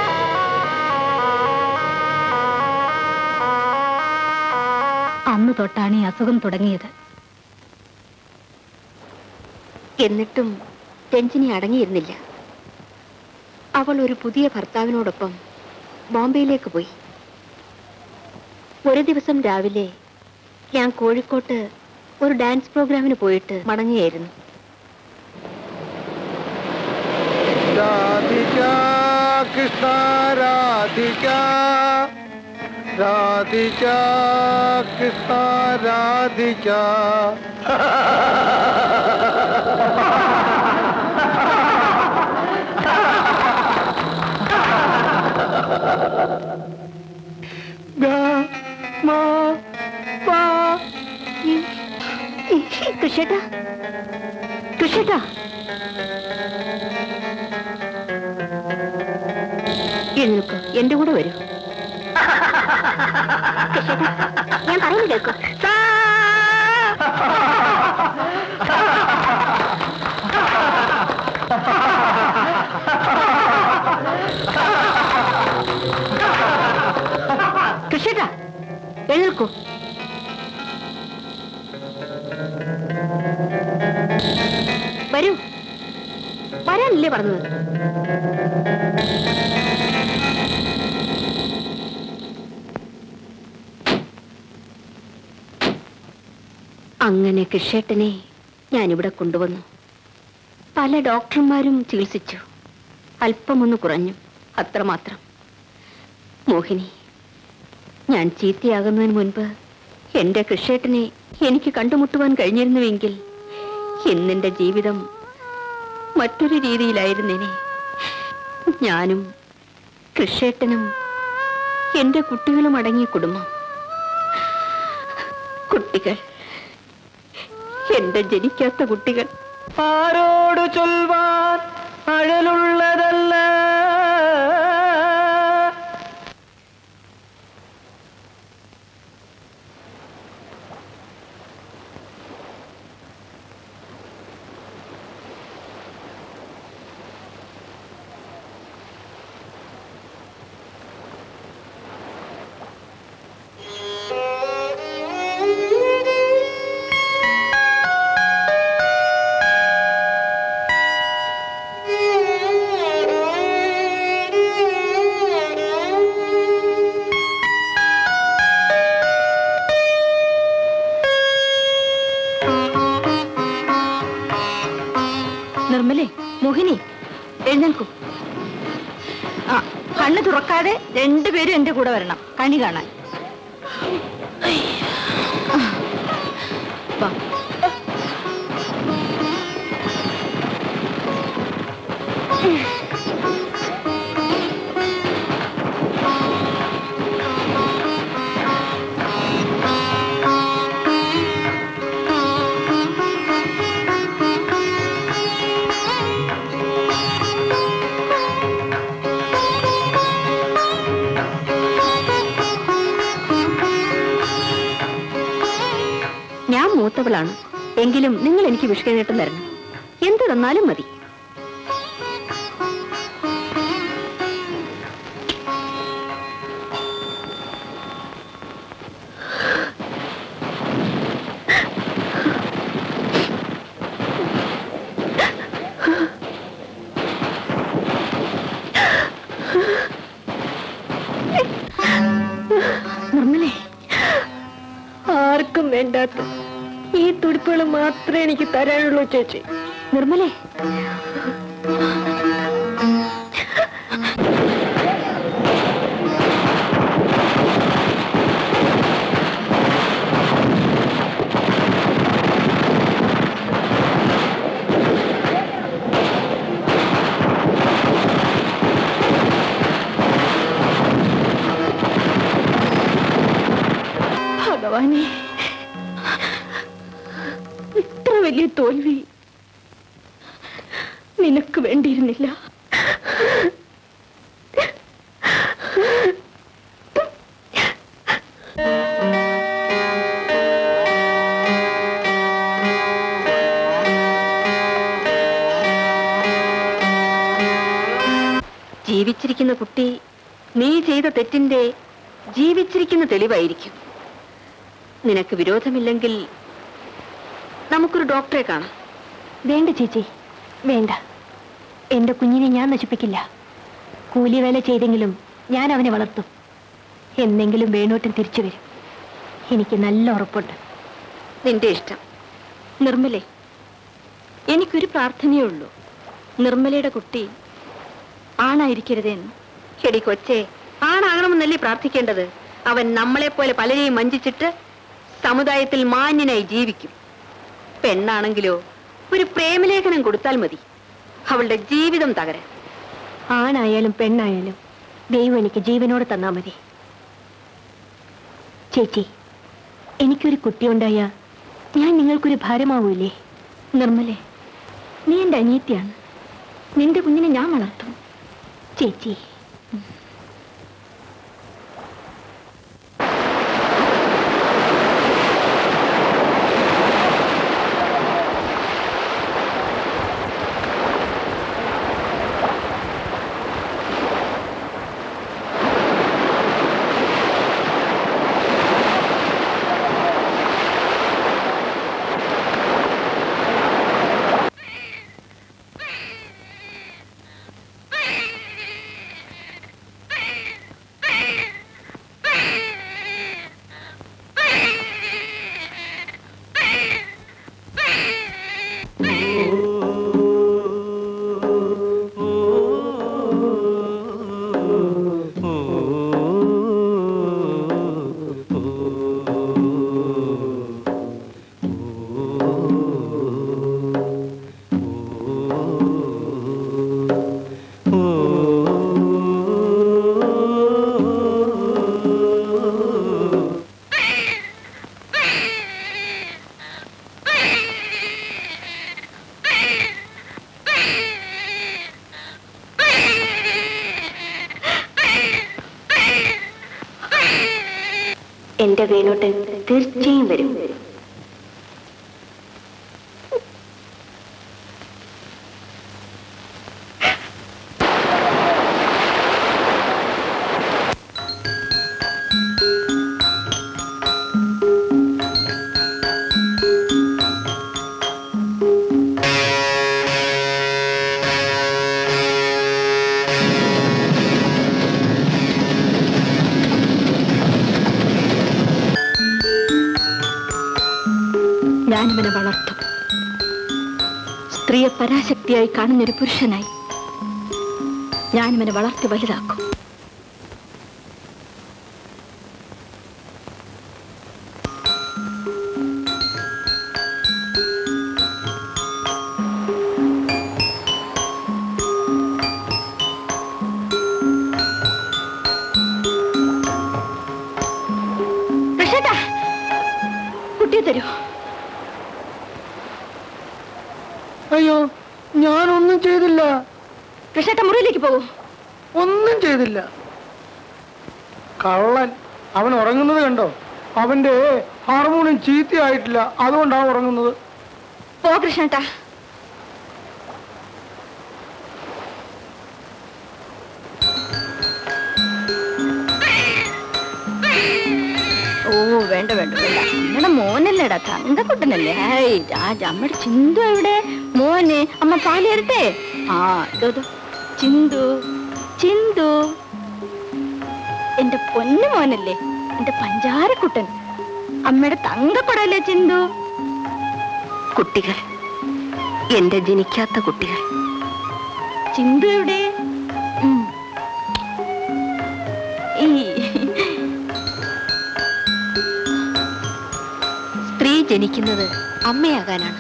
അന്ന് തൊട്ടാണ് ഈ അസുഖം തുടങ്ങിയത് എന്നിട്ടും രഞ്ജിനി അടങ്ങിയിരുന്നില്ല അവൾ ഒരു പുതിയ ഭർത്താവിനോടൊപ്പം ബോംബെയിലേക്ക് പോയി ഒരു ദിവസം രാവിലെ ഞാൻ കോഴിക്കോട്ട് ഒരു ഡാൻസ് പ്രോഗ്രാമിന് പോയിട്ട് മടങ്ങുകയായിരുന്നു രാധിക കൃഷ്ണ രാധിക രാധിക കൃഷ്ണ രാധിക കൃഷേട്ടാ കൃഷേട്ടാ എഴുന്നേൽക്കൂ എന്റെ കൂടെ വരൂ ഞാൻ പറയുന്നത് കേൾക്കൂ കൃഷ്ണേട്ടാ എഴുന്നേൽക്കൂ വരൂ വരാനല്ലേ പറഞ്ഞത് അങ്ങനെ കൃഷേട്ടനെ ഞാനിവിടെ കൊണ്ടുവന്നു പല ഡോക്ടർമാരും ചികിത്സിച്ചു അല്പമൊന്ന് കുറഞ്ഞു അത്രമാത്രം മോഹിനി ഞാൻ ചീത്തയാകുന്നതിന് മുൻപ് എന്റെ കൃഷേട്ടനെ എനിക്ക് കണ്ടുമുട്ടുവാൻ കഴിഞ്ഞിരുന്നുവെങ്കിൽ ഇന്നെന്റെ ജീവിതം മറ്റൊരു രീതിയിലായിരുന്നേനെ ഞാനും കൃഷേട്ടനും എന്റെ കുട്ടികളും അടങ്ങിയ കുടുംബം കുട്ടികൾ എന്റെ ജനിക്കാത്ത കുട്ടികൾ ആരോട് ചൊൽവാൻ അഴലുള്ളതല്ല നിർമ്മലേ മോഹിനി എഴുന്നേൽക്കൂ ആ കണ്ണ് തുറക്കാതെ രണ്ടുപേരും എന്റെ കൂടെ വരണം കണി കാണാൻ വാ. ഞാൻ മൂത്തവളാണ് എങ്കിലും നിങ്ങൾ എനിക്ക് വിഷയനീട്ടം തരണം എന്ത് തന്നാലും മതി നിർമ്മലേ ആർക്കും വേണ്ടാത്ത ഈ തുടിപ്പുകൾ മാത്രമേ എനിക്ക് തരാനുള്ളൂ ചേച്ചി നിർമ്മലേ ഭഗവാനെ ഇത്ര വലിയ തോൽവി നിനക്ക് വേണ്ടിയിരുന്നില്ല ജീവിച്ചിരിക്കുന്ന കുട്ടി നീ ചെയ്ത തെറ്റിന്റെ ജീവിച്ചിരിക്കുന്ന തെളിവായിരിക്കും നിനക്ക് വിരോധമില്ലെങ്കിൽ നമുക്കൊരു ഡോക്ടറെ കാണാം വേണ്ട ചേച്ചി വേണ്ട എന്റെ കുഞ്ഞിനെ ഞാൻ നശിപ്പിക്കില്ല കൂലിവേല ചെയ്തെങ്കിലും ഞാൻ അവനെ വളർത്തും എന്നെങ്കിലും വേണോട്ടൻ തിരിച്ചു വരും എനിക്ക് നല്ല ഉറപ്പുണ്ട് നിന്റെ ഇഷ്ടം നിർമ്മലേ എനിക്കൊരു പ്രാർത്ഥനയേ ഉള്ളൂ നിർമ്മലയുടെ കുട്ടി ആണായിരിക്കരുതെന്ന് എടി കൊച്ചേ ആണാകണമെന്നല്ലേ പ്രാർത്ഥിക്കേണ്ടത് അവൻ നമ്മളെപ്പോലെ പലരെയും വഞ്ചിച്ചിട്ട് സമുദായത്തിൽ മാന്യനായി ജീവിക്കും പെണ്ണാണെങ്കിലോ ഒരു പ്രേമലേഖനം കൊടുത്താൽ മതി അവളുടെ ജീവിതം തകരാൻ ആണായാലും പെണ്ണായാലും ദൈവം എനിക്ക് ജീവനോട് തന്നാ മതി ചേച്ചി എനിക്കൊരു കുട്ടിയുണ്ടായ ഞാൻ നിങ്ങൾക്കൊരു ഭാരമാവൂലേ നിർമ്മലേ നീ എന്റെ അനിയത്തിയാണ് നിന്റെ കുഞ്ഞിനെ ഞാൻ വളർത്തും ചേച്ചി എന്റെ വേണോട്ടൻ തീർച്ചയായും വരും ഞാനിവനെ വളർത്തും സ്ത്രീയെ പരാശക്തിയായി കാണുന്നൊരു പുരുഷനായി ഞാനിവനെ വളർത്തി വലുതാക്കും കൃഷ്ണേട്ടാ കുട്ടിയെ തരൂ അയ്യോ ഞാനൊന്നും ചെയ്തില്ല കൃഷ്ണേട്ട മുറിയിലേക്ക് പോകൂ ഒന്നും ചെയ്തില്ല കള്ളൻ അവൻ ഉറങ്ങുന്നത് കണ്ടോ അവന്റെ ഹാർമോണിയം ചീത്തയായിട്ടില്ല അതുകൊണ്ടാണ് ഉറങ്ങുന്നത് പോ കൃഷ്ണേട്ടാ ഓ വേണ്ട വേണ്ട വേണ്ട അമ്മയുടെ മോനല്ലേടാ തങ്കക്കുട്ടനല്ലേ ഹായ് രാജ അമ്മയുടെ ചിന്തു എവിടെ മോനെ അമ്മ പാല് തരട്ടെ ആ ഇതോ ഇതോ. ചിന്തു ചിന്തു എന്റെ പൊന്നു മോനല്ലേ എന്റെ പഞ്ചാരക്കുട്ടൻ അമ്മയുടെ തങ്കക്കുടല്ലേ ചിന്തു കുട്ടികൾ എന്റെ ജനിക്കാത്ത കുട്ടികൾ ചിന്തു എവിടെ ഉം. ഈ സ്ത്രീ ജനിക്കുന്നത് അമ്മയാകാനാണ്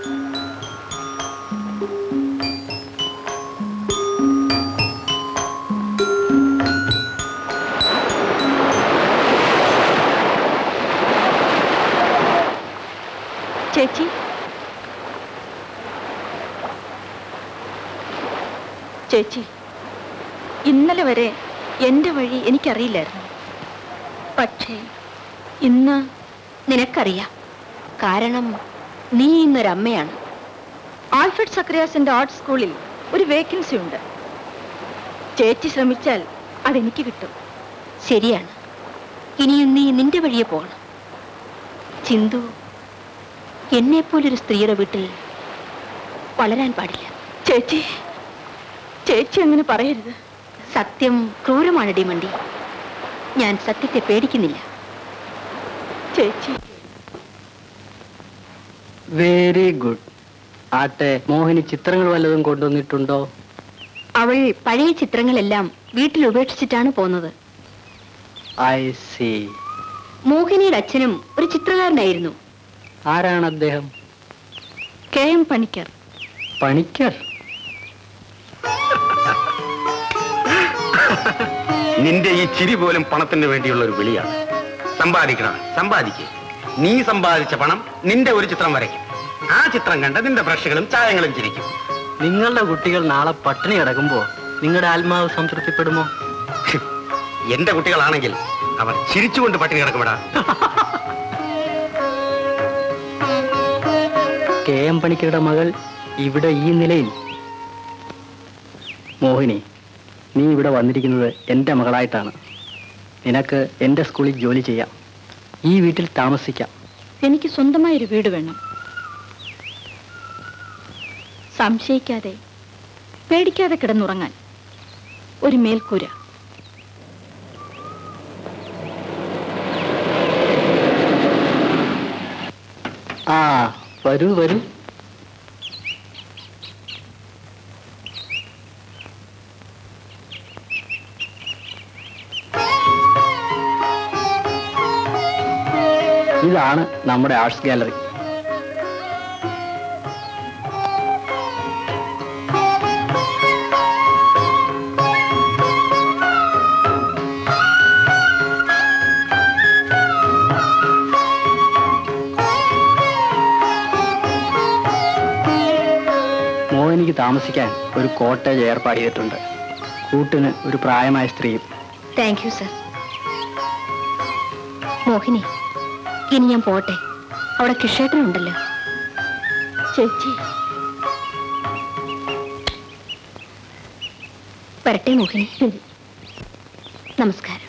ചേച്ചി ചേച്ചി ഇന്നലെ വരെ എന്റെ വഴി എനിക്കറിയില്ലായിരുന്നു പക്ഷേ ഇന്ന് നിനക്കറിയാം കാരണം നീ ഇന്നൊരമ്മയാണ് ആൽഫ്രഡ് സക്രിയാസിന്റെ ആർട്ട് സ്കൂളിൽ ഒരു വേക്കൻസി ഉണ്ട് ചേച്ചി ശ്രമിച്ചാൽ അതെനിക്ക് കിട്ടും ശരിയാണ് ഇനിയും നീ നിന്റെ വഴിയെ പോകണം ചിന്തു എന്നെപ്പോലൊരു സ്ത്രീയുടെ വീട്ടിൽ വളരാൻ പാടില്ല ചേച്ചി ചേച്ചി അങ്ങനെ പറയരുത് സത്യം ക്രൂരമാണ് ഡിമണ്ടി ഞാൻ സത്യത്തെ പേടിക്കുന്നില്ല ചേച്ചി വെരി ഗുഡ് ആട്ടെ മോഹിനി ചിത്രങ്ങൾ വല്ലതും കൊണ്ടുവന്നിട്ടുണ്ടോ അവൾ പഴയ ചിത്രങ്ങളെല്ലാം വീട്ടിൽ ഉപേക്ഷിച്ചിട്ടാണ് പോന്നത് ഐ സി മോഹിനിയുടെ അച്ഛനും ഒരു ചിത്രകാരനായിരുന്നു ആരാണ് അദ്ദേഹം കെ എം പണിക്കർ പണിക്കർ നിന്റെ ഈ ചിരി പോലും പണത്തിന് വേണ്ടിയുള്ള ഒരു വിളിയാണ് സമ്പാദിക്കണം സമ്പാദിക്കുക നീ സമ്പാദിച്ച പണം നിന്റെ ഒരു ചിത്രം വരയ്ക്കും ആ ചിത്രം കണ്ട് നിന്റെ ബ്രഷുകളും ചായങ്ങളും ചിരിക്കും നിങ്ങളുടെ കുട്ടികൾ നാളെ പട്ടിണി കിടക്കുമ്പോ നിങ്ങളുടെ ആത്മാവ് സംതൃപ്തിപ്പെടുമോ എന്റെ കുട്ടികളാണെങ്കിൽ അവർ ചിരിച്ചുകൊണ്ട് പട്ടിണി കിടക്കുമെടാ കെ എം പണിക്കരുടെ മകൾ ഇവിടെ ഈ നിലയിൽ മോഹിനി നീ ഇവിടെ വന്നിരിക്കുന്നത് എൻ്റെ മകളായിട്ടാണ് നിനക്ക് എൻ്റെ സ്കൂളിൽ ജോലി ചെയ്യാം ഈ വീട്ടിൽ താമസിക്കാം എനിക്ക് സ്വന്തമായൊരു വീട് വേണം സംശയിക്കാതെ പേടിക്കാതെ കിടന്നുറങ്ങാൻ ഒരു മേൽക്കൂര ആ വരൂ വരൂ ഇതാണ് നമ്മുടെ ആർട്സ് ഗാലറി മോഹിനിക്ക് താമസിക്കാൻ ഒരു കോട്ടേജ് ഏർപ്പാട് ചെയ്തിട്ടുണ്ട് കൂട്ടിന് ഒരു പ്രായമായ സ്ത്രീയും താങ്ക് യു സർ മോഹിനി ഇനി ഞാൻ പോട്ടെ അവിടെ കിഷേട്ടനുണ്ടല്ലോ ചേച്ചി വരട്ടെ മോഹിനി നമസ്കാരം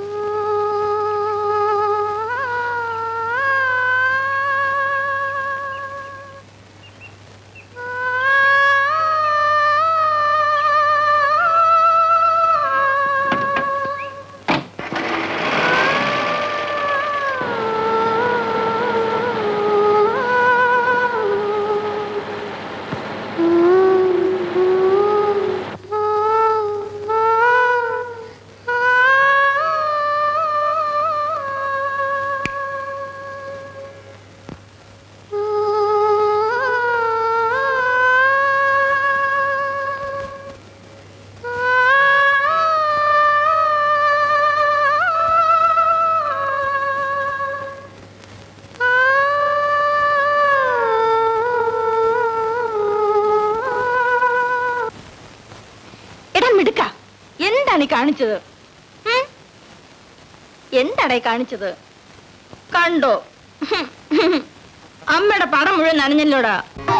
എടാ മിടുക്ക എന്താണ് ഈ കാണിച്ചത് ഉം? എന്താടാ ഈ കാണിച്ചത് കണ്ടോ ഹും, ഹും. അമ്മയുടെ പടം മുഴുവൻ നനഞ്ഞല്ലോടാ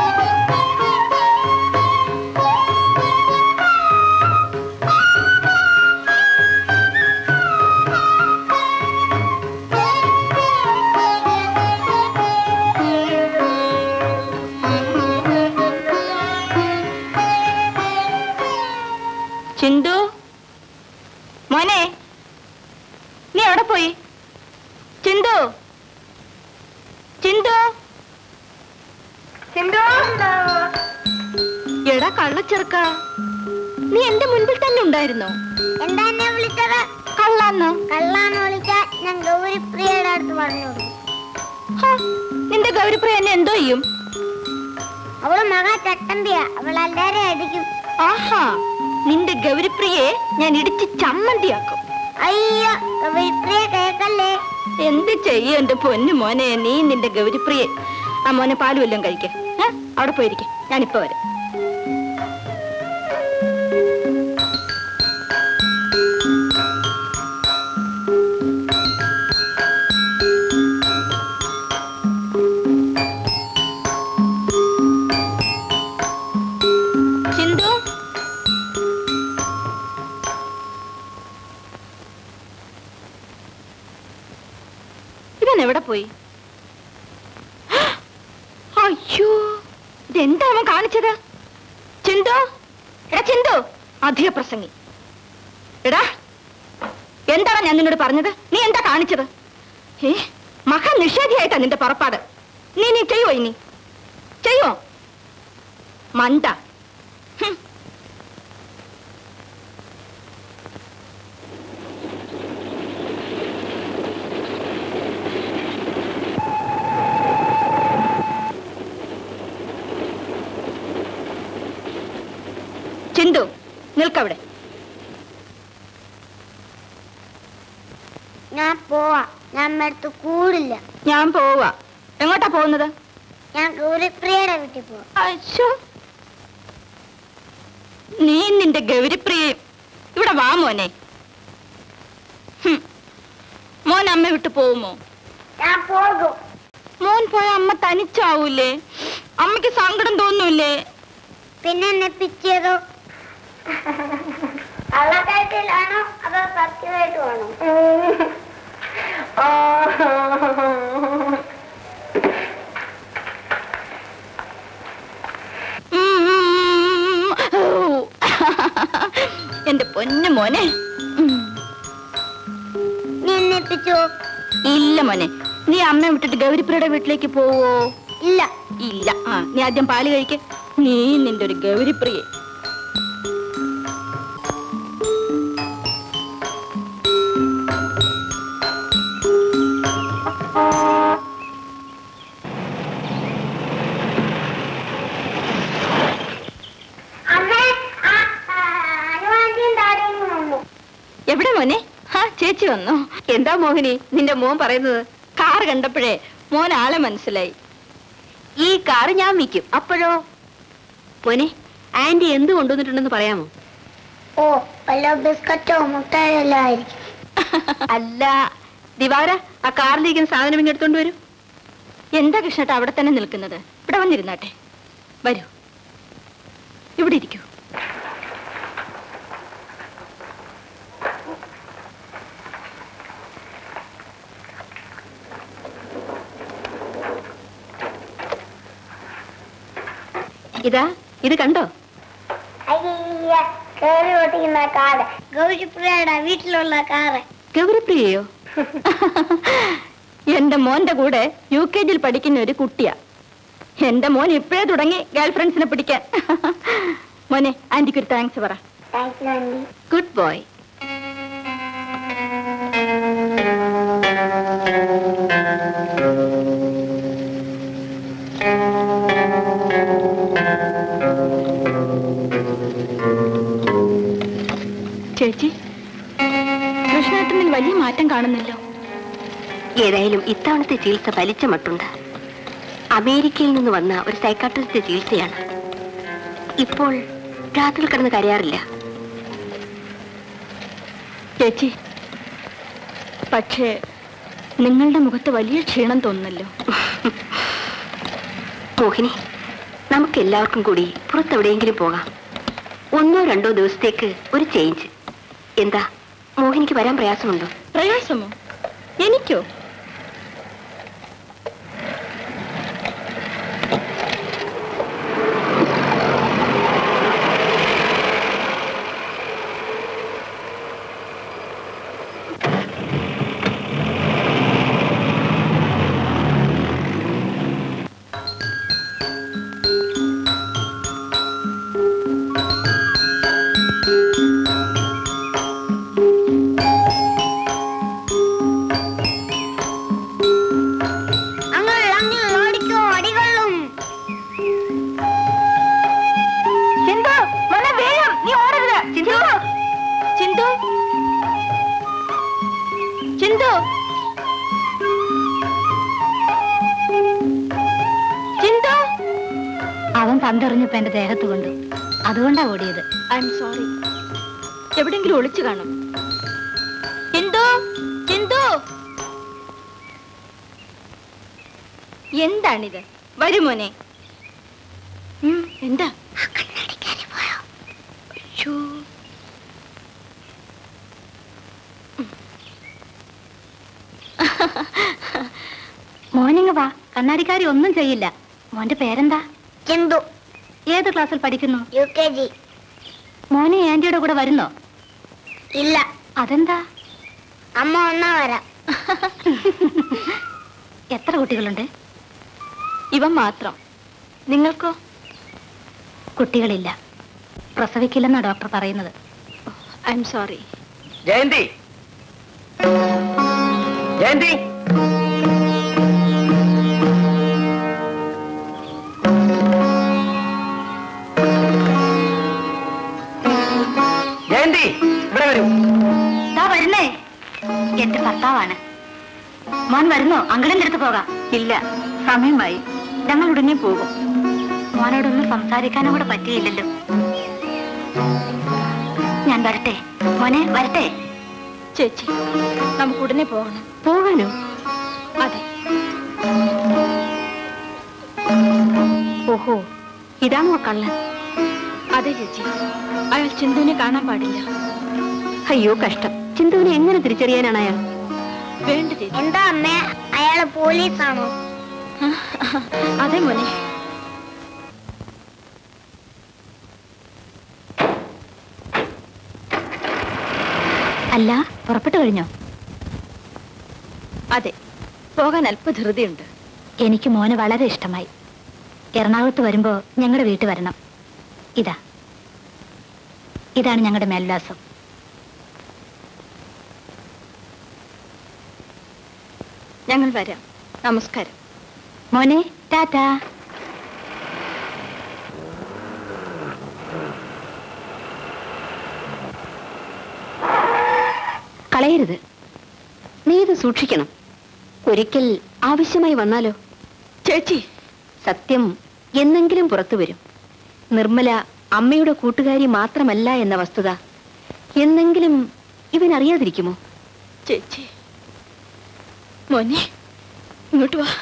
ചിന്തു മോനെ നീ എവിടെ പോയി ചിന്തു ചിന്തു ചിന്തു എടാ കള്ളച്ചെറുക്ക നീ എന്റെ മുൻപിൽ തന്നെ ഉണ്ടായിരുന്നോ എന്താ എന്നെ വിളിച്ചത് കള്ളാന്നോ കള്ളാന്ന് വിളിച്ച ഞാൻ ഗൗരിപ്രിയയുടെ അടുത്ത് പറഞ്ഞു കൊടുക്കും നിന്റെ ഗൗരിപ്രിയ എന്നെ എന്തോ ചെയ്യും അവള് മകാ ചട്ടമ്പിയാ അവൾ എല്ലാരെയും അടിക്കും ആഹാ നിന്റെ ഗൗരിപ്രിയെ ഞാൻ ഇടിച്ച് ചമ്മന്തിയാക്കും അയ്യോ ഗൗരിപ്രിയ കേക്കല്ലേ എന്ത് ചെയ്യും എന്റെ പൊന്നു മോനെ നീ നിന്റെ ഗൗരിപ്രിയെ ആ മോനെ പാല് വല്ലതും കഴിക്ക അവിടെ പോയിരിക്കെ ഞാനിപ്പോ വരാം ചിന്തു ഇവൻ എവിടെ പോയി അയ്യോ ഇതെന്താ അവൻ കാണിച്ചത് ചിന്തു എടാ ചിന്തു അധിക പ്രസംഗി എടാ എന്താണ് ഞാൻ നിന്നോട് പറഞ്ഞത് നീ എന്താ കാണിച്ചത് ഏ മഹാ നിഷേധിയായിട്ടാ നിന്റെ പുറപ്പാട് നീ നീ ചെയ്യുവോ ഇനി ചെയ്യുവോ മണ്ട ഹും. ചിന്തു നിൽക്കവിടെ ഞാൻ പോവാ ഞാൻ അമ്മയടുത്ത് കൂടില്ല ഞാൻ പോവാ എങ്ങോട്ടാ പോകുന്നത് ഞാൻ ഗൗരിപ്രിയയുടെ വീട്ടിൽ പോവാ അയ്യോ നീ നിന്റെ ഗൗരിപ്രിയയും ഇവിടെ വാ മോനെ ഹും. മോൻ അമ്മ വിട്ടു പോകുമോ ഞാൻ പോകും മോൻ പോയ അമ്മ തനിച്ചാവൂലേ അമ്മയ്ക്ക് സങ്കടം തോന്നൂലേ പിന്നെ എന്നെ പിച്ചിയതോ കള്ളക്കയറ്റിലാണോ അതോ സത്യമായിട്ടുമാണോ ഉം. ഓ. എന്റെ പൊന്നു മോനെ ഉം. നീ എന്നെ പിച്ചോ ഇല്ല മോനെ നീ അമ്മ വിട്ടിട്ട് ഗൗരിപ്രിയുടെ വീട്ടിലേക്ക് പോവോ ഇല്ല ഇല്ല ആ നീ ആദ്യം പാല് കഴിക്ക് നീ നിന്റെ ഒരു ഗൗരിപ്രിയെ അമ്മേ ആ, ആ, അനുവാന്റിയും താടിയും വന്നു എവിടെ മോനെ ആ ചേച്ചി വന്നു എന്താ മോഹിനി നിന്റെ മോൻ പറയുന്നത് കാർ കണ്ടപ്പോഴേ മോൻ ആളെ മനസ്സിലായി ഈ കാറ് ഞാൻ വിൽക്കും അപ്പോഴോ മോനെ ആന്റി എന്ത് കൊണ്ടുവന്നിട്ടുണ്ടെന്ന് പറയാമോ ഓ വല്ല ബിസ്ക്കറ്റോ മുട്ടായോ എല്ലാം ആയിരിക്കും അല്ല ദിവാര ആ കാറിലിരിക്കുന്ന സാധനം ഇങ്ങ് എടുത്തോണ്ട് വരൂ എന്താ കൃഷ്ണേട്ട അവിടെ തന്നെ നിൽക്കുന്നത് ഇവിടെ വന്നിരുന്നാട്ടെ വരൂ ഇവിടെ ഇരിക്കൂ ഇതാ ഇത് കണ്ടോ അയ്യ കേറി ഓട്ടിക്കുന്ന കാറ് ഗൗരിപ്രിയയുടെ വീട്ടിലുള്ള കാറ് ഗൗരിപ്രിയയോ എന്റെ മോന്റെ കൂടെ യു കെ ജിയിൽ പഠിക്കുന്ന ഒരു കുട്ടിയാ എന്റെ മോൻ ഇപ്പോഴേ തുടങ്ങി ഗേൾ ഫ്രണ്ട്സിനെ പിടിക്കാൻ മോനെ ആന്റിക്ക് ഒരു താങ്ക്സ് പറ താങ്ക്സ് ആന്റി ഗുഡ് ബോയ് ചേച്ചി കൃഷ്ണേട്ടനിൽ വലിയ മാറ്റം കാണുന്നല്ലോ ഏതായാലും ഇത്തവണത്തെ ചികിത്സ വലിച്ച മട്ടുണ്ട് അമേരിക്കയിൽ നിന്ന് വന്ന ഒരു സൈക്കാട്രിസ്റ്റ് ചികിത്സയാണ് ഇപ്പോൾ രാത്രി കിടന്ന് കരയാറില്ല ചേച്ചി പക്ഷേ നിങ്ങളുടെ മുഖത്ത് വലിയ ക്ഷീണം തോന്നുന്നല്ലോ മോഹിനി നമുക്ക് എല്ലാവർക്കും കൂടി പുറത്തെവിടെയെങ്കിലും പോകാം ഒന്നോ രണ്ടോ ദിവസത്തേക്ക് ഒരു ചേഞ്ച് എന്താ മോഹിനിക്ക് വരാൻ പ്രയാസമുണ്ടോ പ്രയാസമോ എനിക്കോ അങ്ങൾ അങ്ങൾ ഓടിക്കോ അടികൊള്ളും ചിന്തു മോനെ വേഗം നീ ഓടരുത് ചിന്തു ചിന്തു ചിന്തു ചിന്തു അവൻ പന്തെറിഞ്ഞപ്പോ എന്റെ ദേഹത്ത് കൊണ്ടു അതുകൊണ്ടാ ഓടിയത് ഐ എം സോറി എവിടെങ്കിലും ഒളിച്ചു കാണും ചിന്തു ചിന്തു എന്താണിത് വരൂ മോനെ ഉം, എന്താ അയ്യോ. മോനിങ് വാ കണ്ണാടിക്കാരി ഒന്നും ചെയ്യില്ല മോന്റെ പേരെന്താ ചിന്തു ഏത് ക്ലാസ്സിൽ പഠിക്കുന്നു യു കെ ജി മോനെ ആന്റിയുടെ കൂടെ വരുന്നോ ഇല്ല അതെന്താ അമ്മ ഒന്നാ വരാം എത്ര കുട്ടികളുണ്ട് ഇവൻ മാത്രം നിങ്ങൾക്കോ കുട്ടികളില്ല പ്രസവിക്കില്ലെന്നാ ഡോക്ടർ പറയുന്നത് I'm sorry Jayanthi Jayanthi Jayanthi ഇവിടെ വരൂ ദാ വരുന്നേ എന്റെ ഭർത്താവാണ് മോൻ വരുന്നോ അങ്കിളിന്റെ അടുത്ത് പോകാം ഇല്ല സമയമായി ഞങ്ങൾ ഉടനെ പോകും മോനോടൊന്നും സംസാരിക്കാനും കൂടെ പറ്റിയില്ലല്ലോ ഞാൻ വരട്ടെ മോനെ വരട്ടെ ചേച്ചി നമുക്ക് ഉടനെ പോകണം പോകാനോ അതെ ഓഹോ ഇതാണോ കള്ളൻ അതെ ചേച്ചി അയാൾ ചിന്തുവിനെ കാണാൻ പാടില്ല അയ്യോ കഷ്ടം ചിന്തുവിനെ എങ്ങനെ തിരിച്ചറിയാനാണ് അയാൾ വേണ്ട ചേച്ചി എന്താ അമ്മേ അയാള് പോലീസാണോ അതെ മോനെ അല്ല പുറപ്പെട്ടു കഴിഞ്ഞോ അതെ പോകാൻ അല്പ ധൃതിയുണ്ട് എനിക്ക് മോനെ വളരെ ഇഷ്ടമായി എറണാകുളത്ത് വരുമ്പോ ഞങ്ങളുടെ വീട്ടിൽ വരണം ഇതാ ഇതാണ് ഞങ്ങളുടെ മേൽവിലാസം ഞങ്ങൾ വരാം നമസ്കാരം മോനെ ടാറ്റാ കളയരുത് നീ ഇത് സൂക്ഷിക്കണം ഒരിക്കൽ ആവശ്യമായി വന്നാലോ ചേച്ചി സത്യം എന്നെങ്കിലും പുറത്തു വരും നിർമ്മല അമ്മയുടെ കൂട്ടുകാരി മാത്രമല്ല എന്ന വസ്തുത എന്നെങ്കിലും ഇവൻ അറിയാതിരിക്കുമോ ചേച്ചി മോനെ ഇങ്ങോട്ട് വാ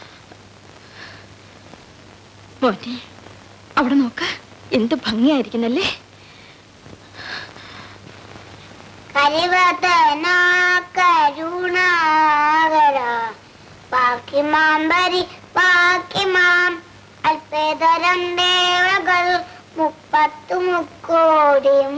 മോനെ അവിടെ നോക്ക എന്ത് ഭംഗിയായിരിക്കുന്നല്ലേ കരിവതന കരുണാകര പാക്കി മാം ബരി പാക്കി മാം അല്പേതരം ദേവകൾ മുപ്പത്തു മുക്കോടിയും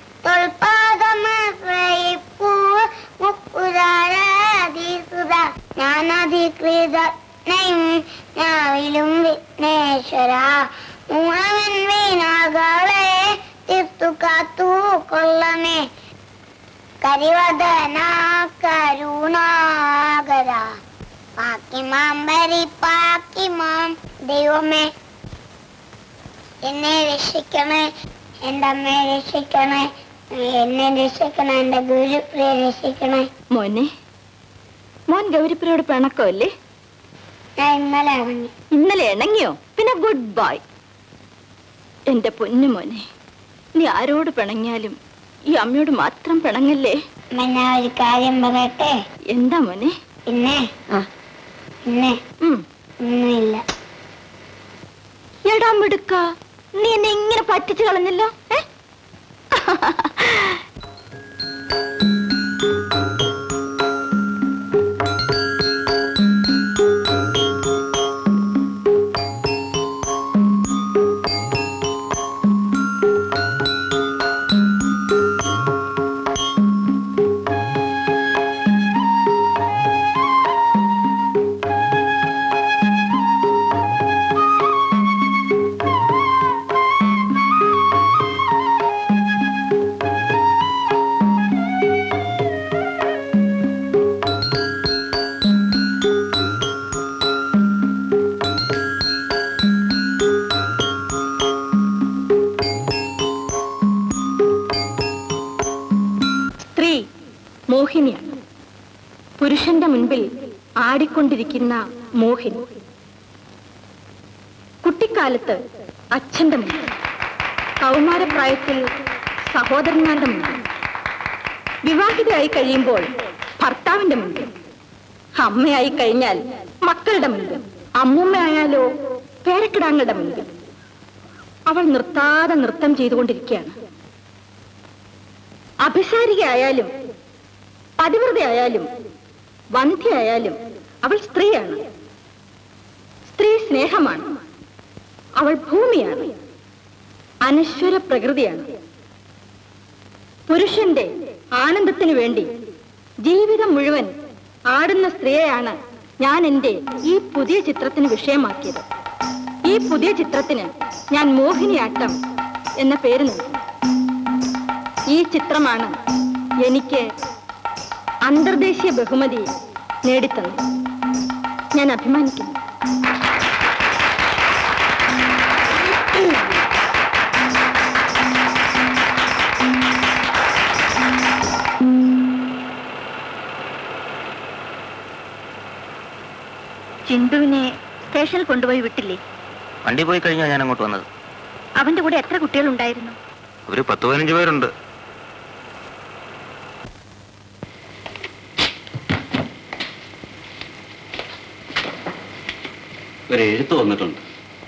തൊൽപാദമൂ മുക്കുരാധീസുത ഞാനധികൃതയും ഞാവിലും വിഘ്നേശ്വര മൂണവൻ വീണകളെ തീർത്തു കാത്തു കൊള്ളമേ കരിവദന കരുണാകര പാക്കി മാം ബരി പാക്കി മാം ദൈവമേ എന്നെ രക്ഷിക്കണേ എൻ്റെ അമ്മയെ രക്ഷിക്കണേ എന്നെ രക്ഷിക്കണേ എൻ്റെ ഗുരുപ്രിയെ രക്ഷിക്കണേ മോനെ മോൻ ഗൗരിപ്രിയോട് പിണക്കമല്ലേ ഞാൻ ഇന്നലെ ഇറങ്ങി ഇന്നലെ ഇണങ്ങിയോ പിന്നെ ഗുഡ് ബൈ എന്റെ പൊന്നു മോനെ നീ ആരോട് പിണങ്ങിയാലും ഈ അമ്മയോട് മാത്രം പിണങ്ങല്ലേ അമ്മ ഞാൻ ഒരു കാര്യം പറയട്ടെ എന്താ മോനെ പിന്നെ പിന്നെ ഒന്നുമില്ല എടാ മിടുക്ക നീ എന്നെ ഇങ്ങനെ പറ്റിച്ചു കളഞ്ഞല്ലോ ഏ സ്ത്രീ മോഹിനിയാണ് പുരുഷന്റെ മുൻപിൽ ആടിക്കൊണ്ടിരിക്കുന്ന മോഹിനി കുട്ടിക്കാലത്ത് അച്ഛന്റെ മുന്നിൽ കൗമാരപ്രായത്തിൽ സഹോദരന്മാരുടെ മുന്നിൽ വിവാഹിതയായി കഴിയുമ്പോൾ ഭർത്താവിന്റെ മുന്നിൽ അമ്മയായി കഴിഞ്ഞാൽ മക്കളുടെ മുന്നിൽ അമ്മൂമ്മയായാലോ പേരക്കിടാങ്ങളുടെ മുന്നിൽ അവൾ നിർത്താതെ നൃത്തം ചെയ്തുകൊണ്ടിരിക്കുകയാണ് അഭിസാരികയായാലും പതിവ്രതയായാലും വന്ധ്യയായാലും അവൾ സ്ത്രീയാണ് സ്ത്രീ സ്നേഹമാണ് അവൾ ഭൂമിയാണ് അനശ്വര പ്രകൃതിയാണ് പുരുഷന്റെ ആനന്ദത്തിനു വേണ്ടി ജീവിതം മുഴുവൻ ആടുന്ന സ്ത്രീയെയാണ് ഞാൻ എൻ്റെ ഈ പുതിയ ചിത്രത്തിന് വിഷയമാക്കിയത് ഈ പുതിയ ചിത്രത്തിന് ഞാൻ മോഹിനിയാട്ടം എന്ന പേര് നൽകി ഈ ചിത്രമാണ് എനിക്ക് അന്തർദേശീയ ബഹുമതി നേടിത്തന്നത് ഞാൻ അഭിമാനിക്കുന്നു ചിന്തുവിനെ സ്റ്റേഷനിൽ കൊണ്ടുപോയി വിട്ടില്ലേ വണ്ടി പോയി കഴിഞ്ഞാൽ ഞാൻ അങ്ങോട്ട് വന്നത് അവന്റെ കൂടെ എത്ര കുട്ടികളുണ്ടായിരുന്നു ഒരു പത്ത് പതിനഞ്ച് പേരുണ്ട് ഒരു എഴുത്ത് വന്നിട്ടുണ്ട്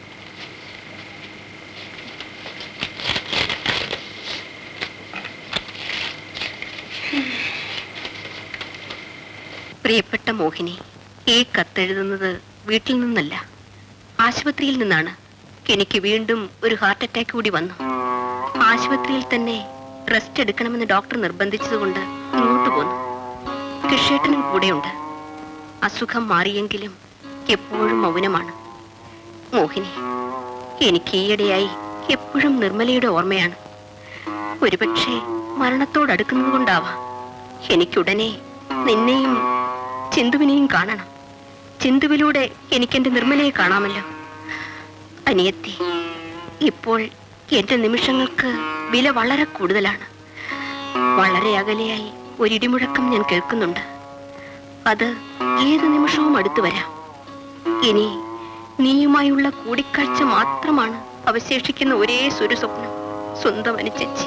പ്രിയപ്പെട്ട മോഹിനി ഈ കത്തെഴുതുന്നത് വീട്ടിൽ നിന്നല്ല ആശുപത്രിയിൽ നിന്നാണ് എനിക്ക് വീണ്ടും ഒരു ഹാർട്ട് അറ്റാക്ക് കൂടി വന്നു ആശുപത്രിയിൽ തന്നെ റെസ്റ്റ് എടുക്കണമെന്ന് ഡോക്ടർ നിർബന്ധിച്ചതുകൊണ്ട് ഇങ്ങോട്ട് പോന്നു കൃഷേട്ടനും കൂടെയുണ്ട് അസുഖം മാറിയെങ്കിലും എപ്പോഴും മൗനമാണ് മോഹിനി എനിക്ക് ഈയിടെയായി എപ്പോഴും നിർമ്മലയുടെ ഓർമ്മയാണ് ഒരുപക്ഷെ മരണത്തോടടുക്കുന്നത് കൊണ്ടാവാം എനിക്കുടനെ നിന്നെയും ചിന്തുവിനെയും കാണണം ചിന്തുവിലൂടെ എനിക്കെന്റെ നിർമ്മലയെ കാണാമല്ലോ അനിയത്തി ഇപ്പോൾ എന്റെ നിമിഷങ്ങൾക്ക് വില വളരെ കൂടുതലാണ് വളരെ അകലെയായി ഒരിടിമുഴക്കം ഞാൻ കേൾക്കുന്നുണ്ട് അത് ഏത് നിമിഷവും അടുത്തു വരാം ഇനി നീയുമായുള്ള കൂടിക്കാഴ്ച മാത്രമാണ് അവശേഷിക്കുന്ന ഒരേ സ്വരു സ്വപ്നം സ്വന്തം അനുചേച്ചി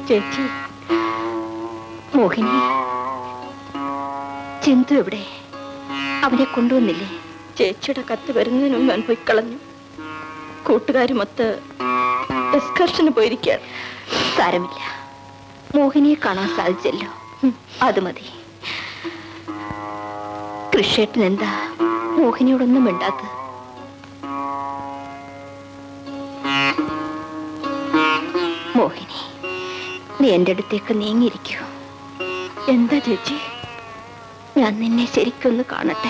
ചേച്ചി മോഹിനി ചിന്തു എവിടെ അവനെ കൊണ്ടുവന്നില്ലേ ചേച്ചിയുടെ കത്ത് വരുന്നതിന് മുമ്പ് ഞാൻ പോയി കളഞ്ഞു കൂട്ടുകാരുമൊത്ത് എക്സ്കർഷന് പോയിരിക്കുകയാണ് സാരമില്ല മോഹിനിയെ കാണാൻ സാധിച്ചല്ലോ ഉം, അത് മതി കൃഷേട്ടൻ എന്താ മോഹിനിയോടൊന്നും മിണ്ടാത്തത് മോഹിനി നീ എന്റെ അടുത്തേക്ക് നീങ്ങിയിരിക്കൂ എന്താ ചേച്ചി ഞാൻ നിന്നെ ശരിക്കൊന്ന് കാണട്ടെ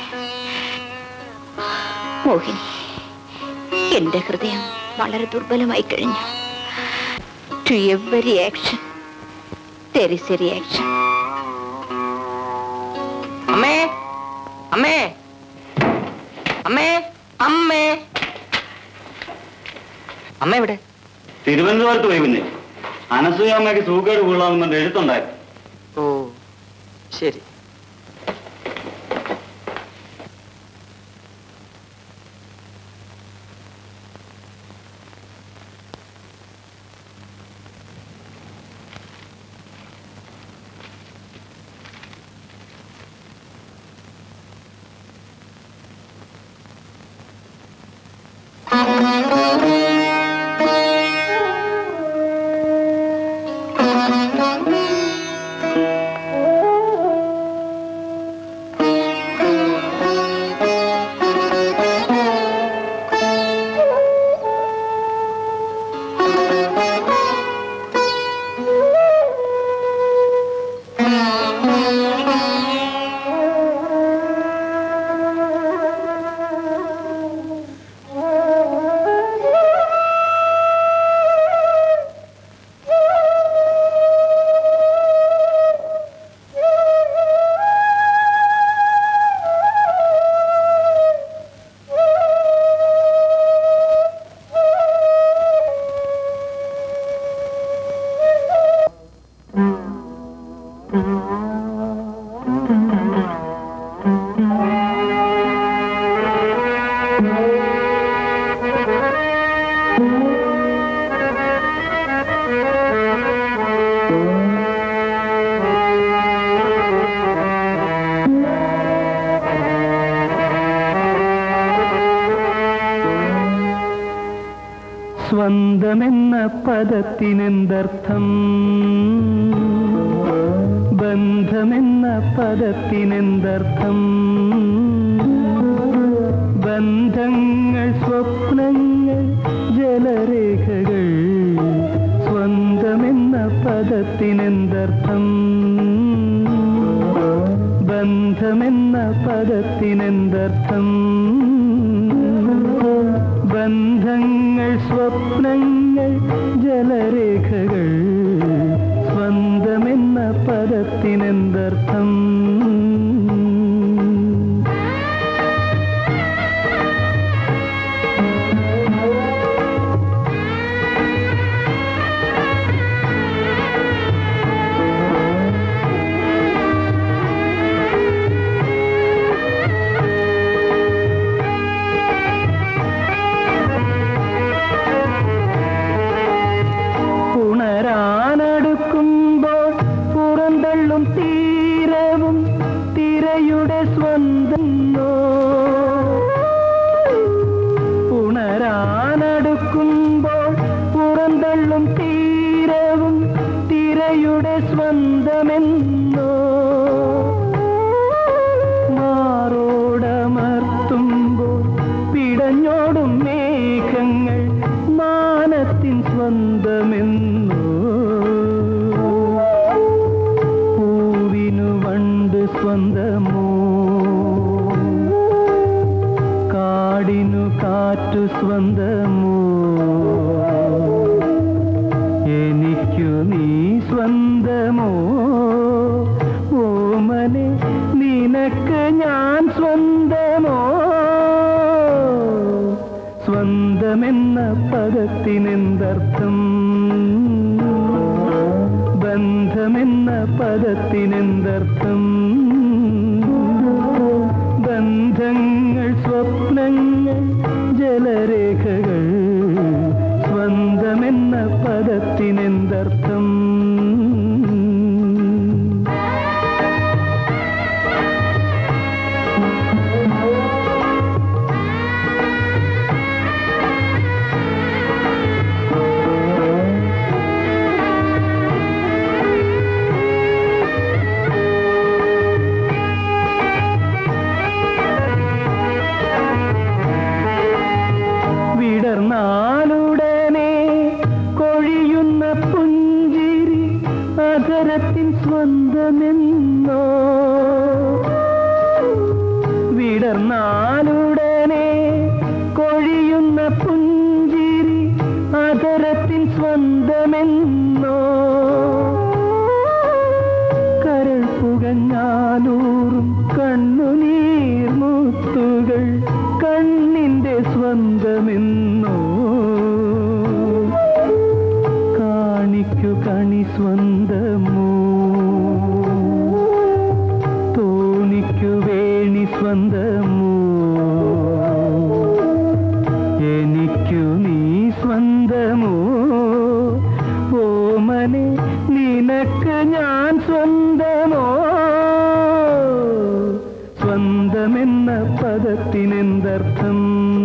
മോഹിനി എന്റെ ഹൃദയം വളരെ ദുർബലമായി കഴിഞ്ഞു to every action there is a reaction അമ്മേ അമ്മേ അമ്മേ അമ്മേ അമ്മ എവിടെ തിരുവനന്തപുരത്ത് പോയി പിന്നെ അനസൂയ അമ്മയ്ക്ക് സൂക്കേട് കൊള്ളാമെന്നുണ്ട് എഴുത്തുണ്ടായിരുന്നു ഓ ശരി സ്വന്തമെന്ന പദത്തിനെന്തർത്ഥം ബന്ധമെന്ന പദത്തിനെന്തർത്ഥം ബന്ധങ്ങൾ സ്വപ്നങ്ങൾ ജലരേഖകൾ സ്വന്തമെന്ന പദത്തിനെന്തർത്ഥം ബന്ധമെന്ന പദത്തിനെന്തർത്ഥം ബന്ധങ്ങൾ സ്വപ്നങ്ങൾ ജലരേഖകൾ സ്വന്തമെന്ന പദത്തിനെന്തർത്ഥം ഉണരാനടുക്കുമ്പോൾ പുറന്തള്ളും തീരവും തിരയുടെ സ്വന്തന്നോ ഉണരാനടുക്കുമ്പോൾ പുറന്തള്ളും തീരവും തിരയുടെ സ്വന്തമെന്നോ മാറോടമർത്തുമ്പോൾ പിടഞ്ഞോടും മേഘങ്ങൾ മാനത്തിൻ സ്വന്തമെന്നോ പൂവിനു വണ്ട് സ്വന്തമോ കാടിനു കാറ്റു സ്വന്തമോ എനിക്കു നീ സ്വന്തമോ ഓമനെ നിനക്ക് ഞാൻ സ്വന്തമോ സ്വന്തമെന്ന പദത്തിനെന്തർത്ഥം ബന്ധമെന്ന പദത്തിനെന്തർത്ഥം ബന്ധങ്ങൾ സ്വപ്നങ്ങൾ ജലരേഖകൾ സ്വന്തമെന്ന പദത്തിനെന്തർത്ഥം സ്വന്തമെന്നോ വിടർന്നാലുടനെ കൊഴിയുന്ന പുഞ്ചിരി അതരത്തിൻ സ്വന്തമെന്നോ കരൾ പുകഞ്ഞാലൂറും കണ്ണുനീർ മുത്തുകൾ കണ്ണിന്റെ സ്വന്തമെന്നോ കാണിക്കു കണി സ്വന്തമോ തോണിക്കു വേണി സ്വന്തമോ എനിക്കു നീ സ്വന്തമോ ഓമനെ നിനക്ക് ഞാൻ സ്വന്തമോ സ്വന്തമെന്ന പദത്തിനെന്തർത്ഥം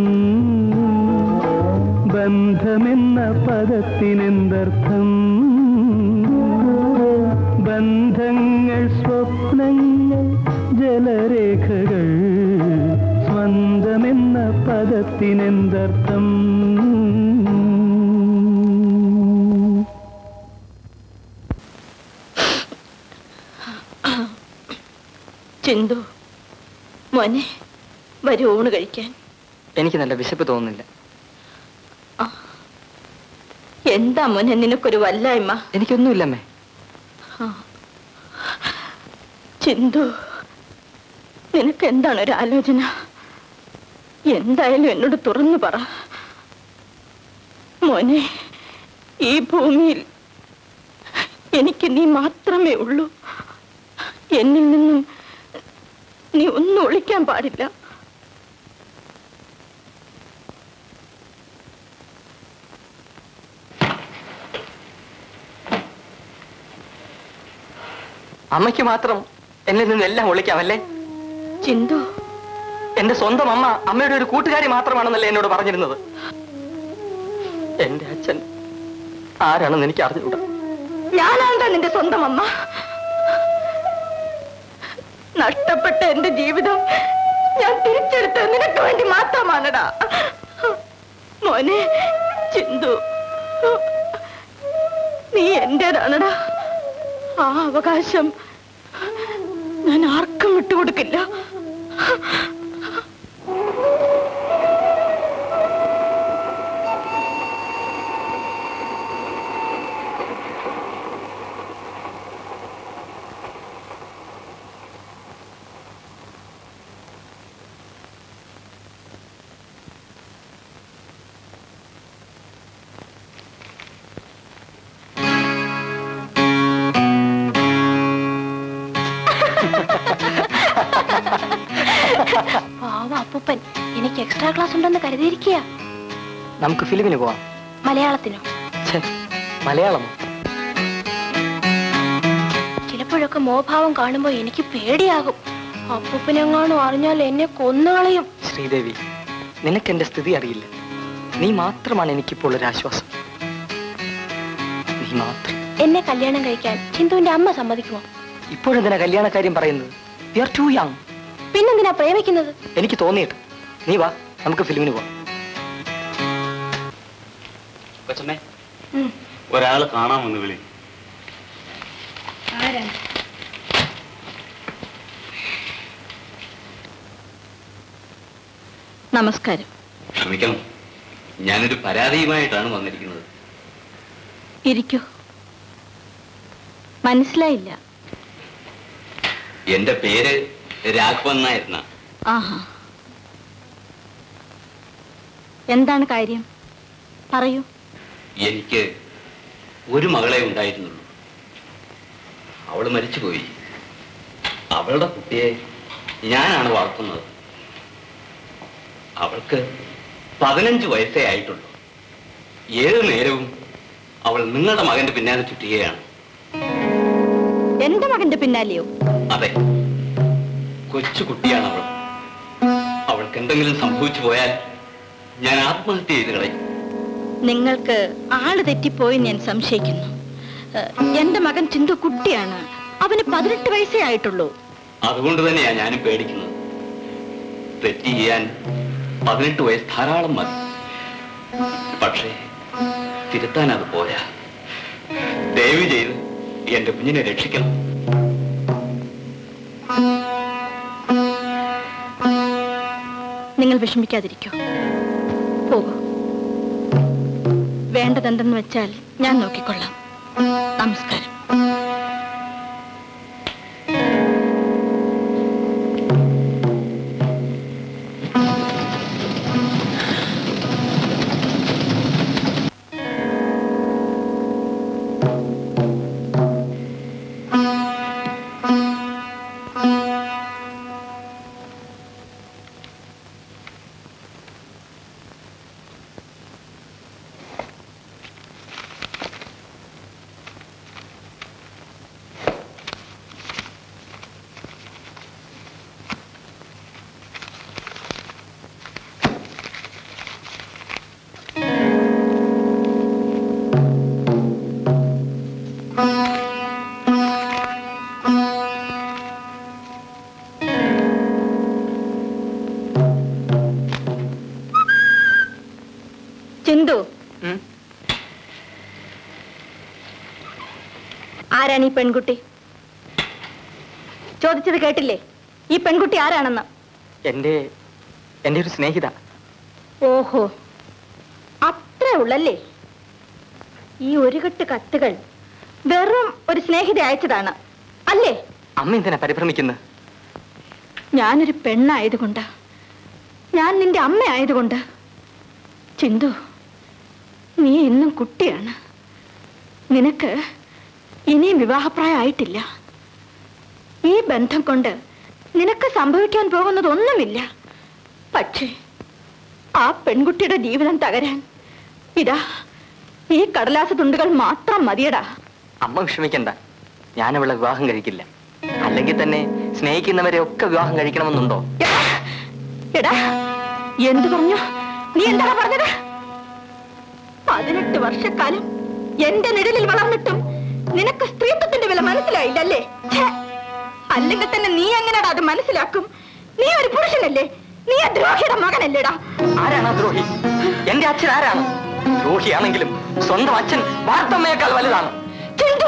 ബന്ധമെന്ന പദത്തിനെന്തർത്ഥം ബന്ധങ്ങൾ സ്വപ്നങ്ങൾ ജലരേഖകൾ സ്വന്തമെന്ന പദത്തിനെന്തർത്ഥം ചിന്തു മോനെ വരൂ ഊണ് കഴിക്കാൻ എനിക്ക് നല്ല വിശപ്പ് തോന്നുന്നില്ല എന്താ മോനെ നിനക്കൊരു വല്ലായ്മ എനിക്കൊന്നുമില്ലമ്മേ ആ. ചിന്തു നിനക്ക് എന്താണ് ഒരു ആലോചന എന്തായാലും എന്നോട് തുറന്നു പറ മോനെ ഈ ഭൂമിയിൽ എനിക്ക് നീ മാത്രമേ ഉള്ളൂ എന്നിൽ നിന്നും നീ ഒന്നും ഒളിക്കാൻ പാടില്ല അമ്മയ്ക്ക് മാത്രം എന്നിൽ നിന്ന് എല്ലാം ഒളിക്കാമല്ലേ ചിന്തു എന്റെ സ്വന്തം അമ്മ അമ്മയുടെ ഒരു കൂട്ടുകാരി മാത്രമാണെന്നല്ലേ എന്നോട് പറഞ്ഞിരുന്നത് എന്റെ അച്ഛൻ ആരാണെന്ന് എനിക്ക് അറിഞ്ഞുകൂടാ ഞാനാണ്ടാ നിന്റെ സ്വന്തം അമ്മ നഷ്ടപ്പെട്ട എന്റെ ജീവിതം ഞാൻ തിരിച്ചെടുത്തത് നിനക്ക് വേണ്ടി മാത്രമാണടാ മോനെ ചിന്തു നീ എന്റേതാണടാ ആ അവകാശം ഞാൻ ആർക്കും വിട്ടുകൊടുക്കില്ല പാവ അപ്പൂപ്പൻ എനിക്ക് എക്സ്ട്രാ ക്ലാസ് ഉണ്ടെന്ന് കരുതിയിരിക്കുക നമുക്ക് ഫിലിമിന് പോവാം മലയാളത്തിനോ ഛെ, മലയാളമോ ചിലപ്പോഴൊക്കെ മോഭാവം കാണുമ്പോ എനിക്ക് പേടിയാകും അപ്പൂപ്പനെങ്ങാനും അറിഞ്ഞാൽ എന്നെ കൊന്നുകളയും ശ്രീദേവി നിനക്ക് എന്റെ സ്ഥിതി അറിയില്ല നീ മാത്രമാണ് എനിക്കിപ്പോൾ ഒരു ആശ്വാസം നീ മാത്രം എന്നെ കല്യാണം കഴിക്കാൻ ചിന്തുവിന്റെ അമ്മ സമ്മതിക്കുമോ ഇപ്പോഴെന്തിനാ കല്യാണ കാര്യം പറയുന്നത് യു ആർ ടു യങ് പിന്നെന്തിനാ പ്രേമിക്കുന്നത് എനിക്ക് തോന്നിയിട്ട് നീ വാ നമുക്ക് ഫിലിമിന് പോവാം കൊച്ചമ്മേ ഒരാള് കാണാമെന്ന് വിളി നമസ്കാരം ക്ഷമിക്കണം ഞാനൊരു പരാതിയുമായിട്ടാണ് വന്നിരിക്കുന്നത് ഇരിക്കൂ മനസ്സിലായില്ല എന്റെ പേര് രാഘവൻ നായർന്ന ആഹാ എന്താണ് കാര്യം പറയൂ എനിക്ക് ഒരു മകളെ ഉണ്ടായിരുന്നുള്ളൂ അവള് മരിച്ചുപോയി അവളുടെ കുട്ടിയെ ഞാനാണ് വളർത്തുന്നത് അവൾക്ക് പതിനഞ്ച് വയസ്സേ ആയിട്ടുള്ളൂ ഏത് നേരവും അവൾ നിങ്ങളുടെ മകന്റെ പിന്നാലെ ചുറ്റുകയാണ് എന്റെ മകന്റെ പിന്നാലെയോ അതെ കൊച്ചു കുട്ടിയാണ് അവൾ അവൾക്ക് എന്തെങ്കിലും സംഭവിച്ചു പോയാൽ ഞാൻ ആത്മഹത്യ ചെയ്ത് കളയും നിങ്ങൾക്ക് ആള് തെറ്റിപ്പോയി ഞാൻ സംശയിക്കുന്നു ഏഹ്, എന്റെ മകൻ ചിന്തു കുട്ടിയാണ് അവന് പതിനെട്ട് വയസ്സേ ആയിട്ടുള്ളൂ അതുകൊണ്ട് തന്നെയാ ഞാനും പേടിക്കുന്നത് തെറ്റ് ചെയ്യാൻ പതിനെട്ട് വയസ്സ് ധാരാളം മതി പക്ഷേ തിരുത്താൻ അത് പോരാ ദയവ് ചെയ്ത് എന്റെ കുഞ്ഞിനെ രക്ഷിക്കണം നിങ്ങൾ വിഷമിക്കാതിരിക്കൂ പോകൂ വേണ്ടതെന്തെന്ന് വെച്ചാൽ ഞാൻ നോക്കിക്കൊള്ളാം നമസ്കാരം ചിന്തു ആരാണ് ഈ പെൺകുട്ടി ചോദിച്ചത് കേട്ടില്ലേ ഈ പെൺകുട്ടി ആരാണെന്ന് എന്റെ എന്റെ ഒരു സ്നേഹിത ഓഹോ അത്രേ ഉള്ളല്ലേ ഈ ഒരു കെട്ട് കത്തുകൾ വെറും ഒരു സ്നേഹിത അയച്ചതാണ് അല്ലേ അമ്മ എന്തിനാ പരിഭ്രമിക്കുന്നത് ഞാനൊരു പെണ്ണായതുകൊണ്ട് ഞാൻ നിന്റെ അമ്മ ആയതുകൊണ്ട് ചിന്തു നീ ഇന്നും കുട്ടിയാണ് നിനക്ക് ഇനിയും വിവാഹപ്രായം ആയിട്ടില്ല ഈ ബന്ധം കൊണ്ട് നിനക്ക് സംഭവിക്കാൻ പോകുന്നതൊന്നുമില്ല പക്ഷേ ആ പെൺകുട്ടിയുടെ ജീവിതം തകരാൻ ഇതാ ഈ കടലാസ തുണ്ടുകൾ മാത്രം മതിയടാ അമ്മ വിഷമിക്കണ്ട ഞാൻ അവളെ വിവാഹം കഴിക്കില്ല അല്ലെങ്കിൽ തന്നെ സ്നേഹിക്കുന്നവരെ ഒക്കെ വിവാഹം കഴിക്കണമെന്നുണ്ടോ എടാ എന്തു പറഞ്ഞു നീ എന്താണ് പറഞ്ഞത് പതിനെട്ട് വർഷക്കാലം എന്റെ നിഴലിൽ വളർന്നിട്ടും നിനക്ക് സ്ത്രീത്വത്തിന്റെ വില മനസ്സിലായില്ലല്ലേ ഛേ, അല്ലെങ്കിൽ തന്നെ നീ എങ്ങനെയാടാ അത് മനസ്സിലാക്കും നീ ഒരു പുരുഷനല്ലേ നീ ആ ദ്രോഹിയുടെ മകനല്ലേടാ ആരാണ് ആ ദ്രോഹി എന്റെ അച്ഛൻ ആരാണ് ദ്രോഹിയാണെങ്കിലും സ്വന്തം അച്ഛൻ വാർത്തമ്മയേക്കാൾ വലുതാണ് ചിന്തു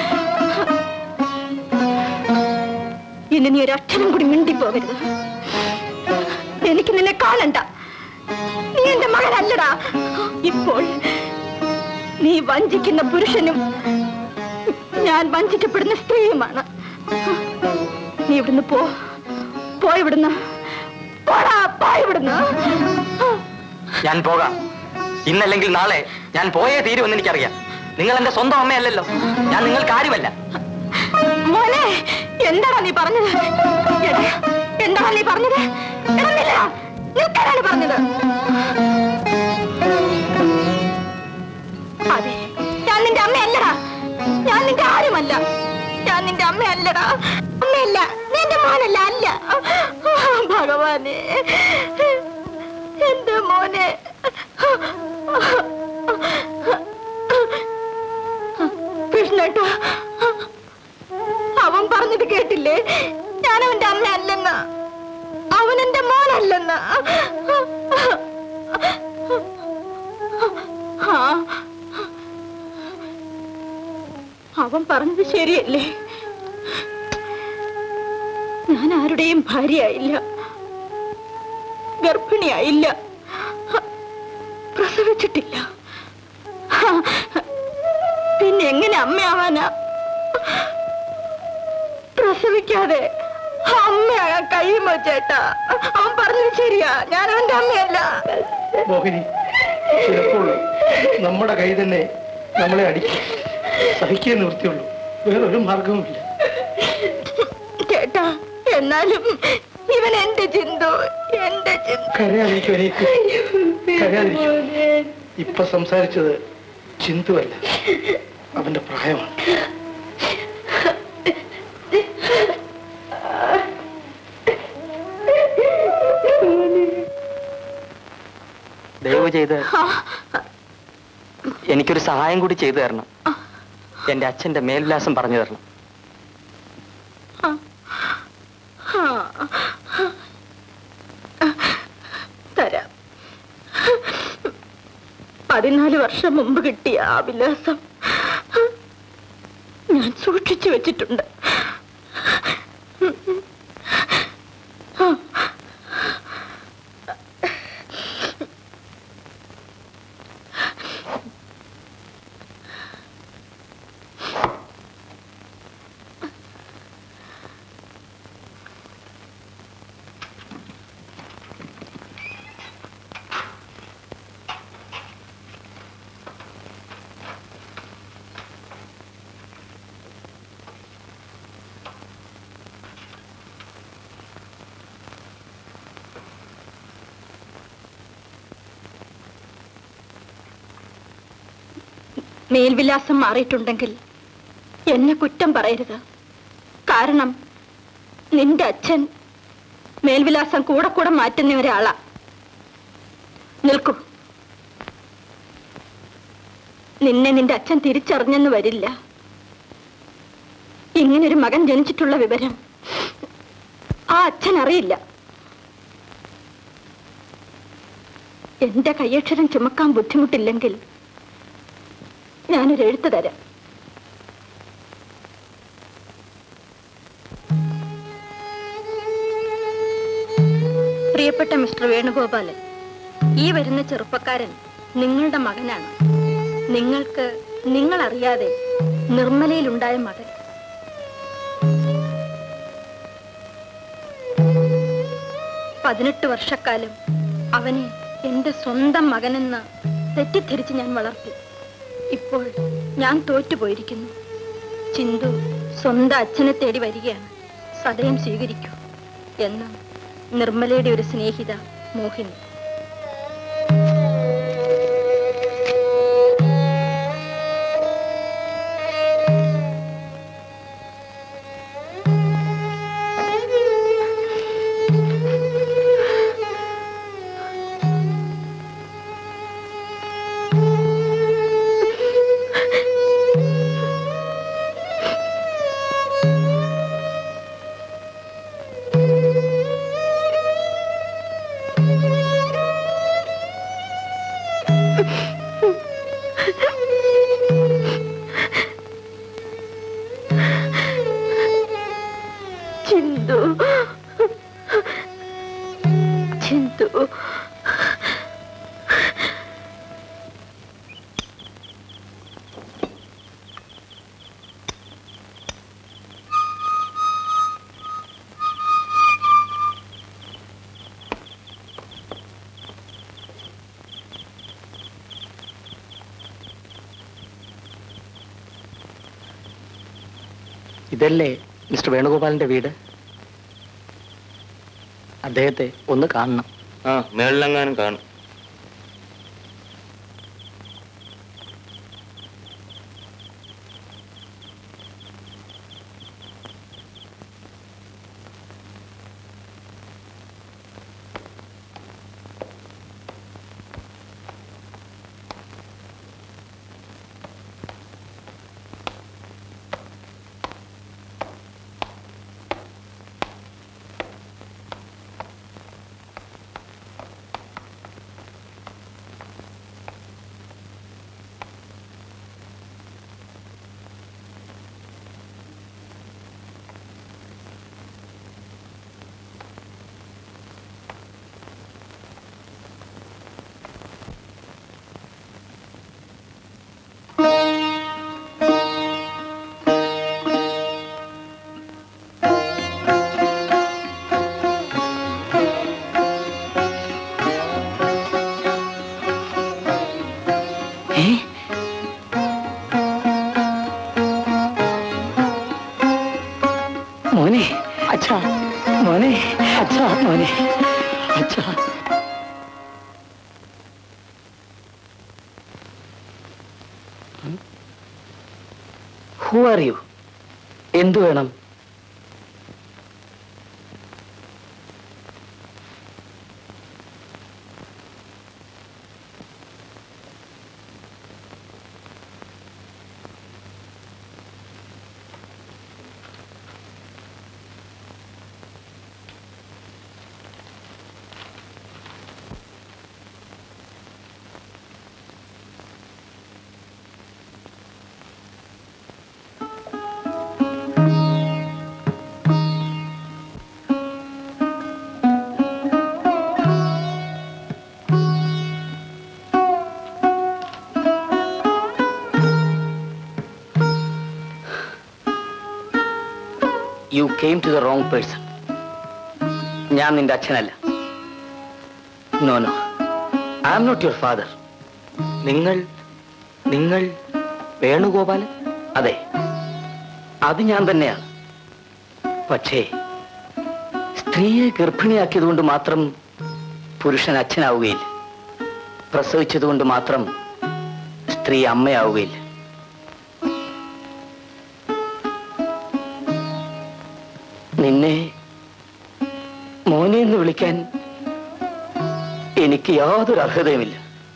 ഇനി നീ ഒരു അക്ഷരം കൂടി മിണ്ടിപ്പോകരുത് എനിക്ക് നിന്നെ കാണണ്ട നീ എന്റെ മകനല്ലടാ ഇപ്പോൾ നീ വഞ്ചിക്കുന്ന പുരുഷനും ഞാൻ വഞ്ചിക്കപ്പെടുന്ന സ്ത്രീയുമാണ് നീ ഇവിടുന്ന് പോ പോ ഇവിടുന്ന് പോടാ പോ ഇവിടുന്ന് ഞാൻ പോകാം ഇന്നല്ലെങ്കിൽ നാളെ ഞാൻ പോയേ തീരുമെന്ന് എനിക്കറിയാം നിങ്ങൾ എന്റെ സ്വന്തം അമ്മയല്ലല്ലോ ഞാൻ നിങ്ങൾക്ക് ആരുമല്ല മോനെ എന്താടാ നീ പറഞ്ഞത് എടാ, എന്താടാ നീ പറഞ്ഞത് എടാ, നില്ല. നിൽക്കാനാണ് പറഞ്ഞത് അതെ ഞാൻ നിന്റെ അമ്മയല്ലടാ ഞാൻ നിന്റെ ആരുമല്ല ഞാൻ നിന്റെ അമ്മയല്ലടാ അമ്മയല്ല നീ എന്റെ മോനല്ല അല്ല ഭഗവാനെ എന്റെ മോനെ കൃഷ്ണേട്ടാ അവൻ പറഞ്ഞത് കേട്ടില്ലേ ഞാൻ അവന്റെ അമ്മ അല്ലെന്ന് അവൻ എന്റെ മോനല്ലെന്ന് ആ. അവൻ പറഞ്ഞത് ശരിയല്ലേ ഞാൻ ആരുടെയും ഭാര്യയായില്ല ഗർഭിണിയായില്ല പ്രസവിച്ചിട്ടില്ല പിന്നെ എങ്ങനെ അമ്മയാവാനാ പ്രസവിക്കാതെ അമ്മയാകാൻ കഴിയുമോ ചേട്ടാ അവൻ പറഞ്ഞത് ശരിയാ ഞാൻ അവന്റെ അമ്മയല്ല മോഹിനി ചിലപ്പോൾ നമ്മുടെ കൈ തന്നെ നമ്മളെ അടിക്കും സഹിക്കേ നിവൃത്തിയുള്ളൂ വേറൊരു മാർഗവുമില്ല ചേട്ടാ എന്നാലും ഇവൻ എന്റെ ചിന്തു എന്റെ ചിന്തു കരയാതിരിക്കും എനിക്ക് കരയാതിരിക്കും ഇപ്പൊ സംസാരിച്ചത് ചിന്തുവല്ല അവന്റെ പ്രായമാണ് ദയവ് ചെയ്ത് എനിക്കൊരു സഹായം കൂടി ചെയ്തു തരണം എന്റെ അച്ഛന്റെ മേൽവിലാസം പറഞ്ഞു തരണം തരാം പതിനാല് വർഷം മുമ്പ് കിട്ടിയ ആ വിലാസം ഞാൻ സൂക്ഷിച്ചു വെച്ചിട്ടുണ്ട് മേൽവിലാസം മാറിയിട്ടുണ്ടെങ്കിൽ എന്നെ കുറ്റം പറയരുത് കാരണം നിന്റെ അച്ഛൻ മേൽവിലാസം കൂടെ കൂടെ മാറ്റുന്ന ഒരാളാ നിൽക്കൂ നിന്നെ നിന്റെ അച്ഛൻ തിരിച്ചറിഞ്ഞെന്ന് വരില്ല ഇങ്ങനൊരു മകൻ ജനിച്ചിട്ടുള്ള വിവരം ആ അച്ഛൻ അറിയില്ല എന്റെ കയ്യക്ഷരം ചുമക്കാൻ ബുദ്ധിമുട്ടില്ലെങ്കിൽ ഞാനൊരു എഴുത്ത് തരാം പ്രിയപ്പെട്ട മിസ്റ്റർ വേണുഗോപാലൻ ഈ വരുന്ന ചെറുപ്പക്കാരൻ നിങ്ങളുടെ മകനാണ് നിങ്ങൾക്ക് നിങ്ങൾ അറിയാതെ നിർമ്മലയിലുണ്ടായ മകൻ പതിനെട്ട് വർഷക്കാലം അവനെ എന്റെ സ്വന്തം മകനെന്ന് തെറ്റിദ്ധരിച്ച് ഞാൻ വളർത്തി ഇപ്പോൾ ഞാൻ തോറ്റുപോയിരിക്കുന്നു ചിന്തു സ്വന്തം അച്ഛനെ തേടി വരികയാണ് സദയം സ്വീകരിക്കൂ എന്ന് നിർമ്മലയുടെ ഒരു സ്നേഹിത മോഹിനി ചിന്തു ചിന്തു ഇതല്ലേ മിസ്റ്റർ വേണുഗോപാലിന്റെ വീട് അദ്ദേഹത്തെ ഒന്ന് കാണണം ആ മേളിലെങ്ങാനും കാണും മോനെ അച്ഛാ മോനെ അച്ഛാ മോനെ അച്ഛാ ഹു ആർ യു എന്തു വേണം you came to the wrong person ഞാൻ നിന്റെ അച്ഛനല്ല no no I am not your father നിങ്ങൾ നിങ്ങൾ വേണുഗോപാലൻ അതെ അത് ഞാൻ തന്നെയാണ് പക്ഷേ സ്ത്രീയെ ഗർഭിണിയാക്കിയതുകൊണ്ട് മാത്രം പുരുഷൻ അച്ഛനാവുകയില്ല പ്രസവിച്ചതുകൊണ്ട് മാത്രം സ്ത്രീ അമ്മയാവുകയില്ല നിന്നെ മോനെ എന്ന് വിളിക്കാൻ എനിക്ക് യാതൊരു അർഹതയുമില്ല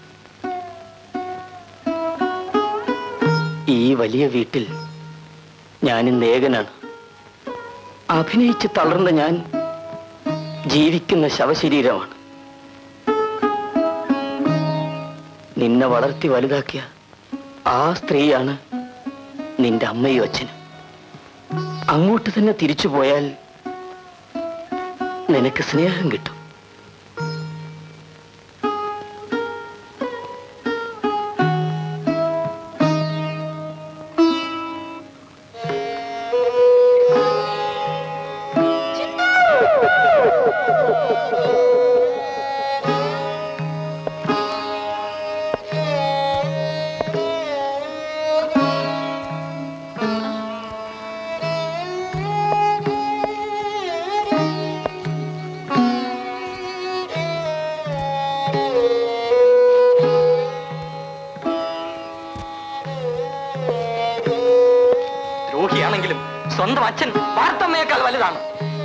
ഈ വലിയ വീട്ടിൽ ഞാൻ ഇന്ന് ഏകനാണ് അഭിനയിച്ച് തളർന്ന ഞാൻ ജീവിക്കുന്ന ശവശരീരമാണ് നിന്നെ വളർത്തി വലുതാക്കിയ ആ സ്ത്രീയാണ് നിന്റെ അമ്മയും അച്ഛനും അങ്ങോട്ട് തന്നെ തിരിച്ചു പോയാൽ നിനക്ക് സ്നേഹം കിട്ടും ദ്രോഹിയാണെങ്കിലും സ്വന്തം അച്ഛൻ പാർത്തമ്മയേക്കാൾ വലുതാണ്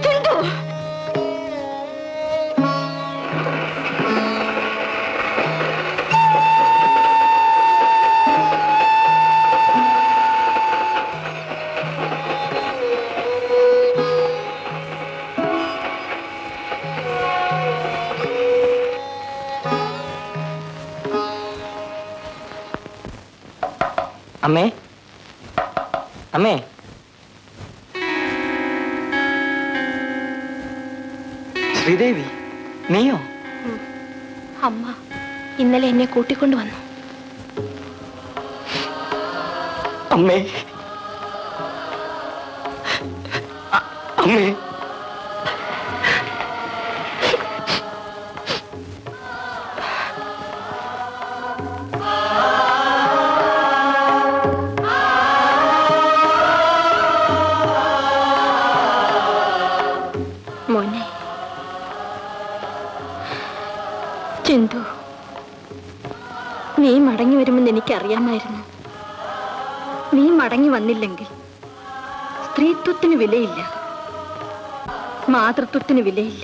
അമ്മേ അമ്മേ ശ്രീദേവി നീയോ അമ്മ ഇന്നലെ എന്നെ കൂട്ടിക്കൊണ്ടു വന്നു അമ്മേ അ- അമ്മേ മോനെ ചിന്തു നീ മടങ്ങി വരുമെന്ന് എനിക്കറിയാമായിരുന്നു നീ മടങ്ങി വന്നില്ലെങ്കിൽ സ്ത്രീത്വത്തിന് വിലയില്ല മാതൃത്വത്തിന് വിലയില്ല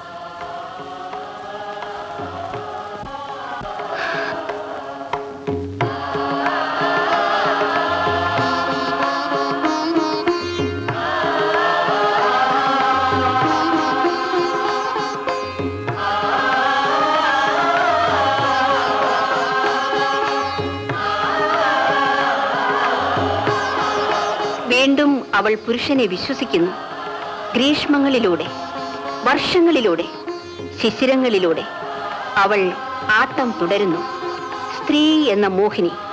വീണ്ടും അവൾ പുരുഷനെ വിശ്വസിക്കുന്നു ഗ്രീഷ്മങ്ങളിലൂടെ വർഷങ്ങളിലൂടെ ശിശിരങ്ങളിലൂടെ അവൾ ആട്ടം തുടരുന്നു സ്ത്രീ എന്ന മോഹിനി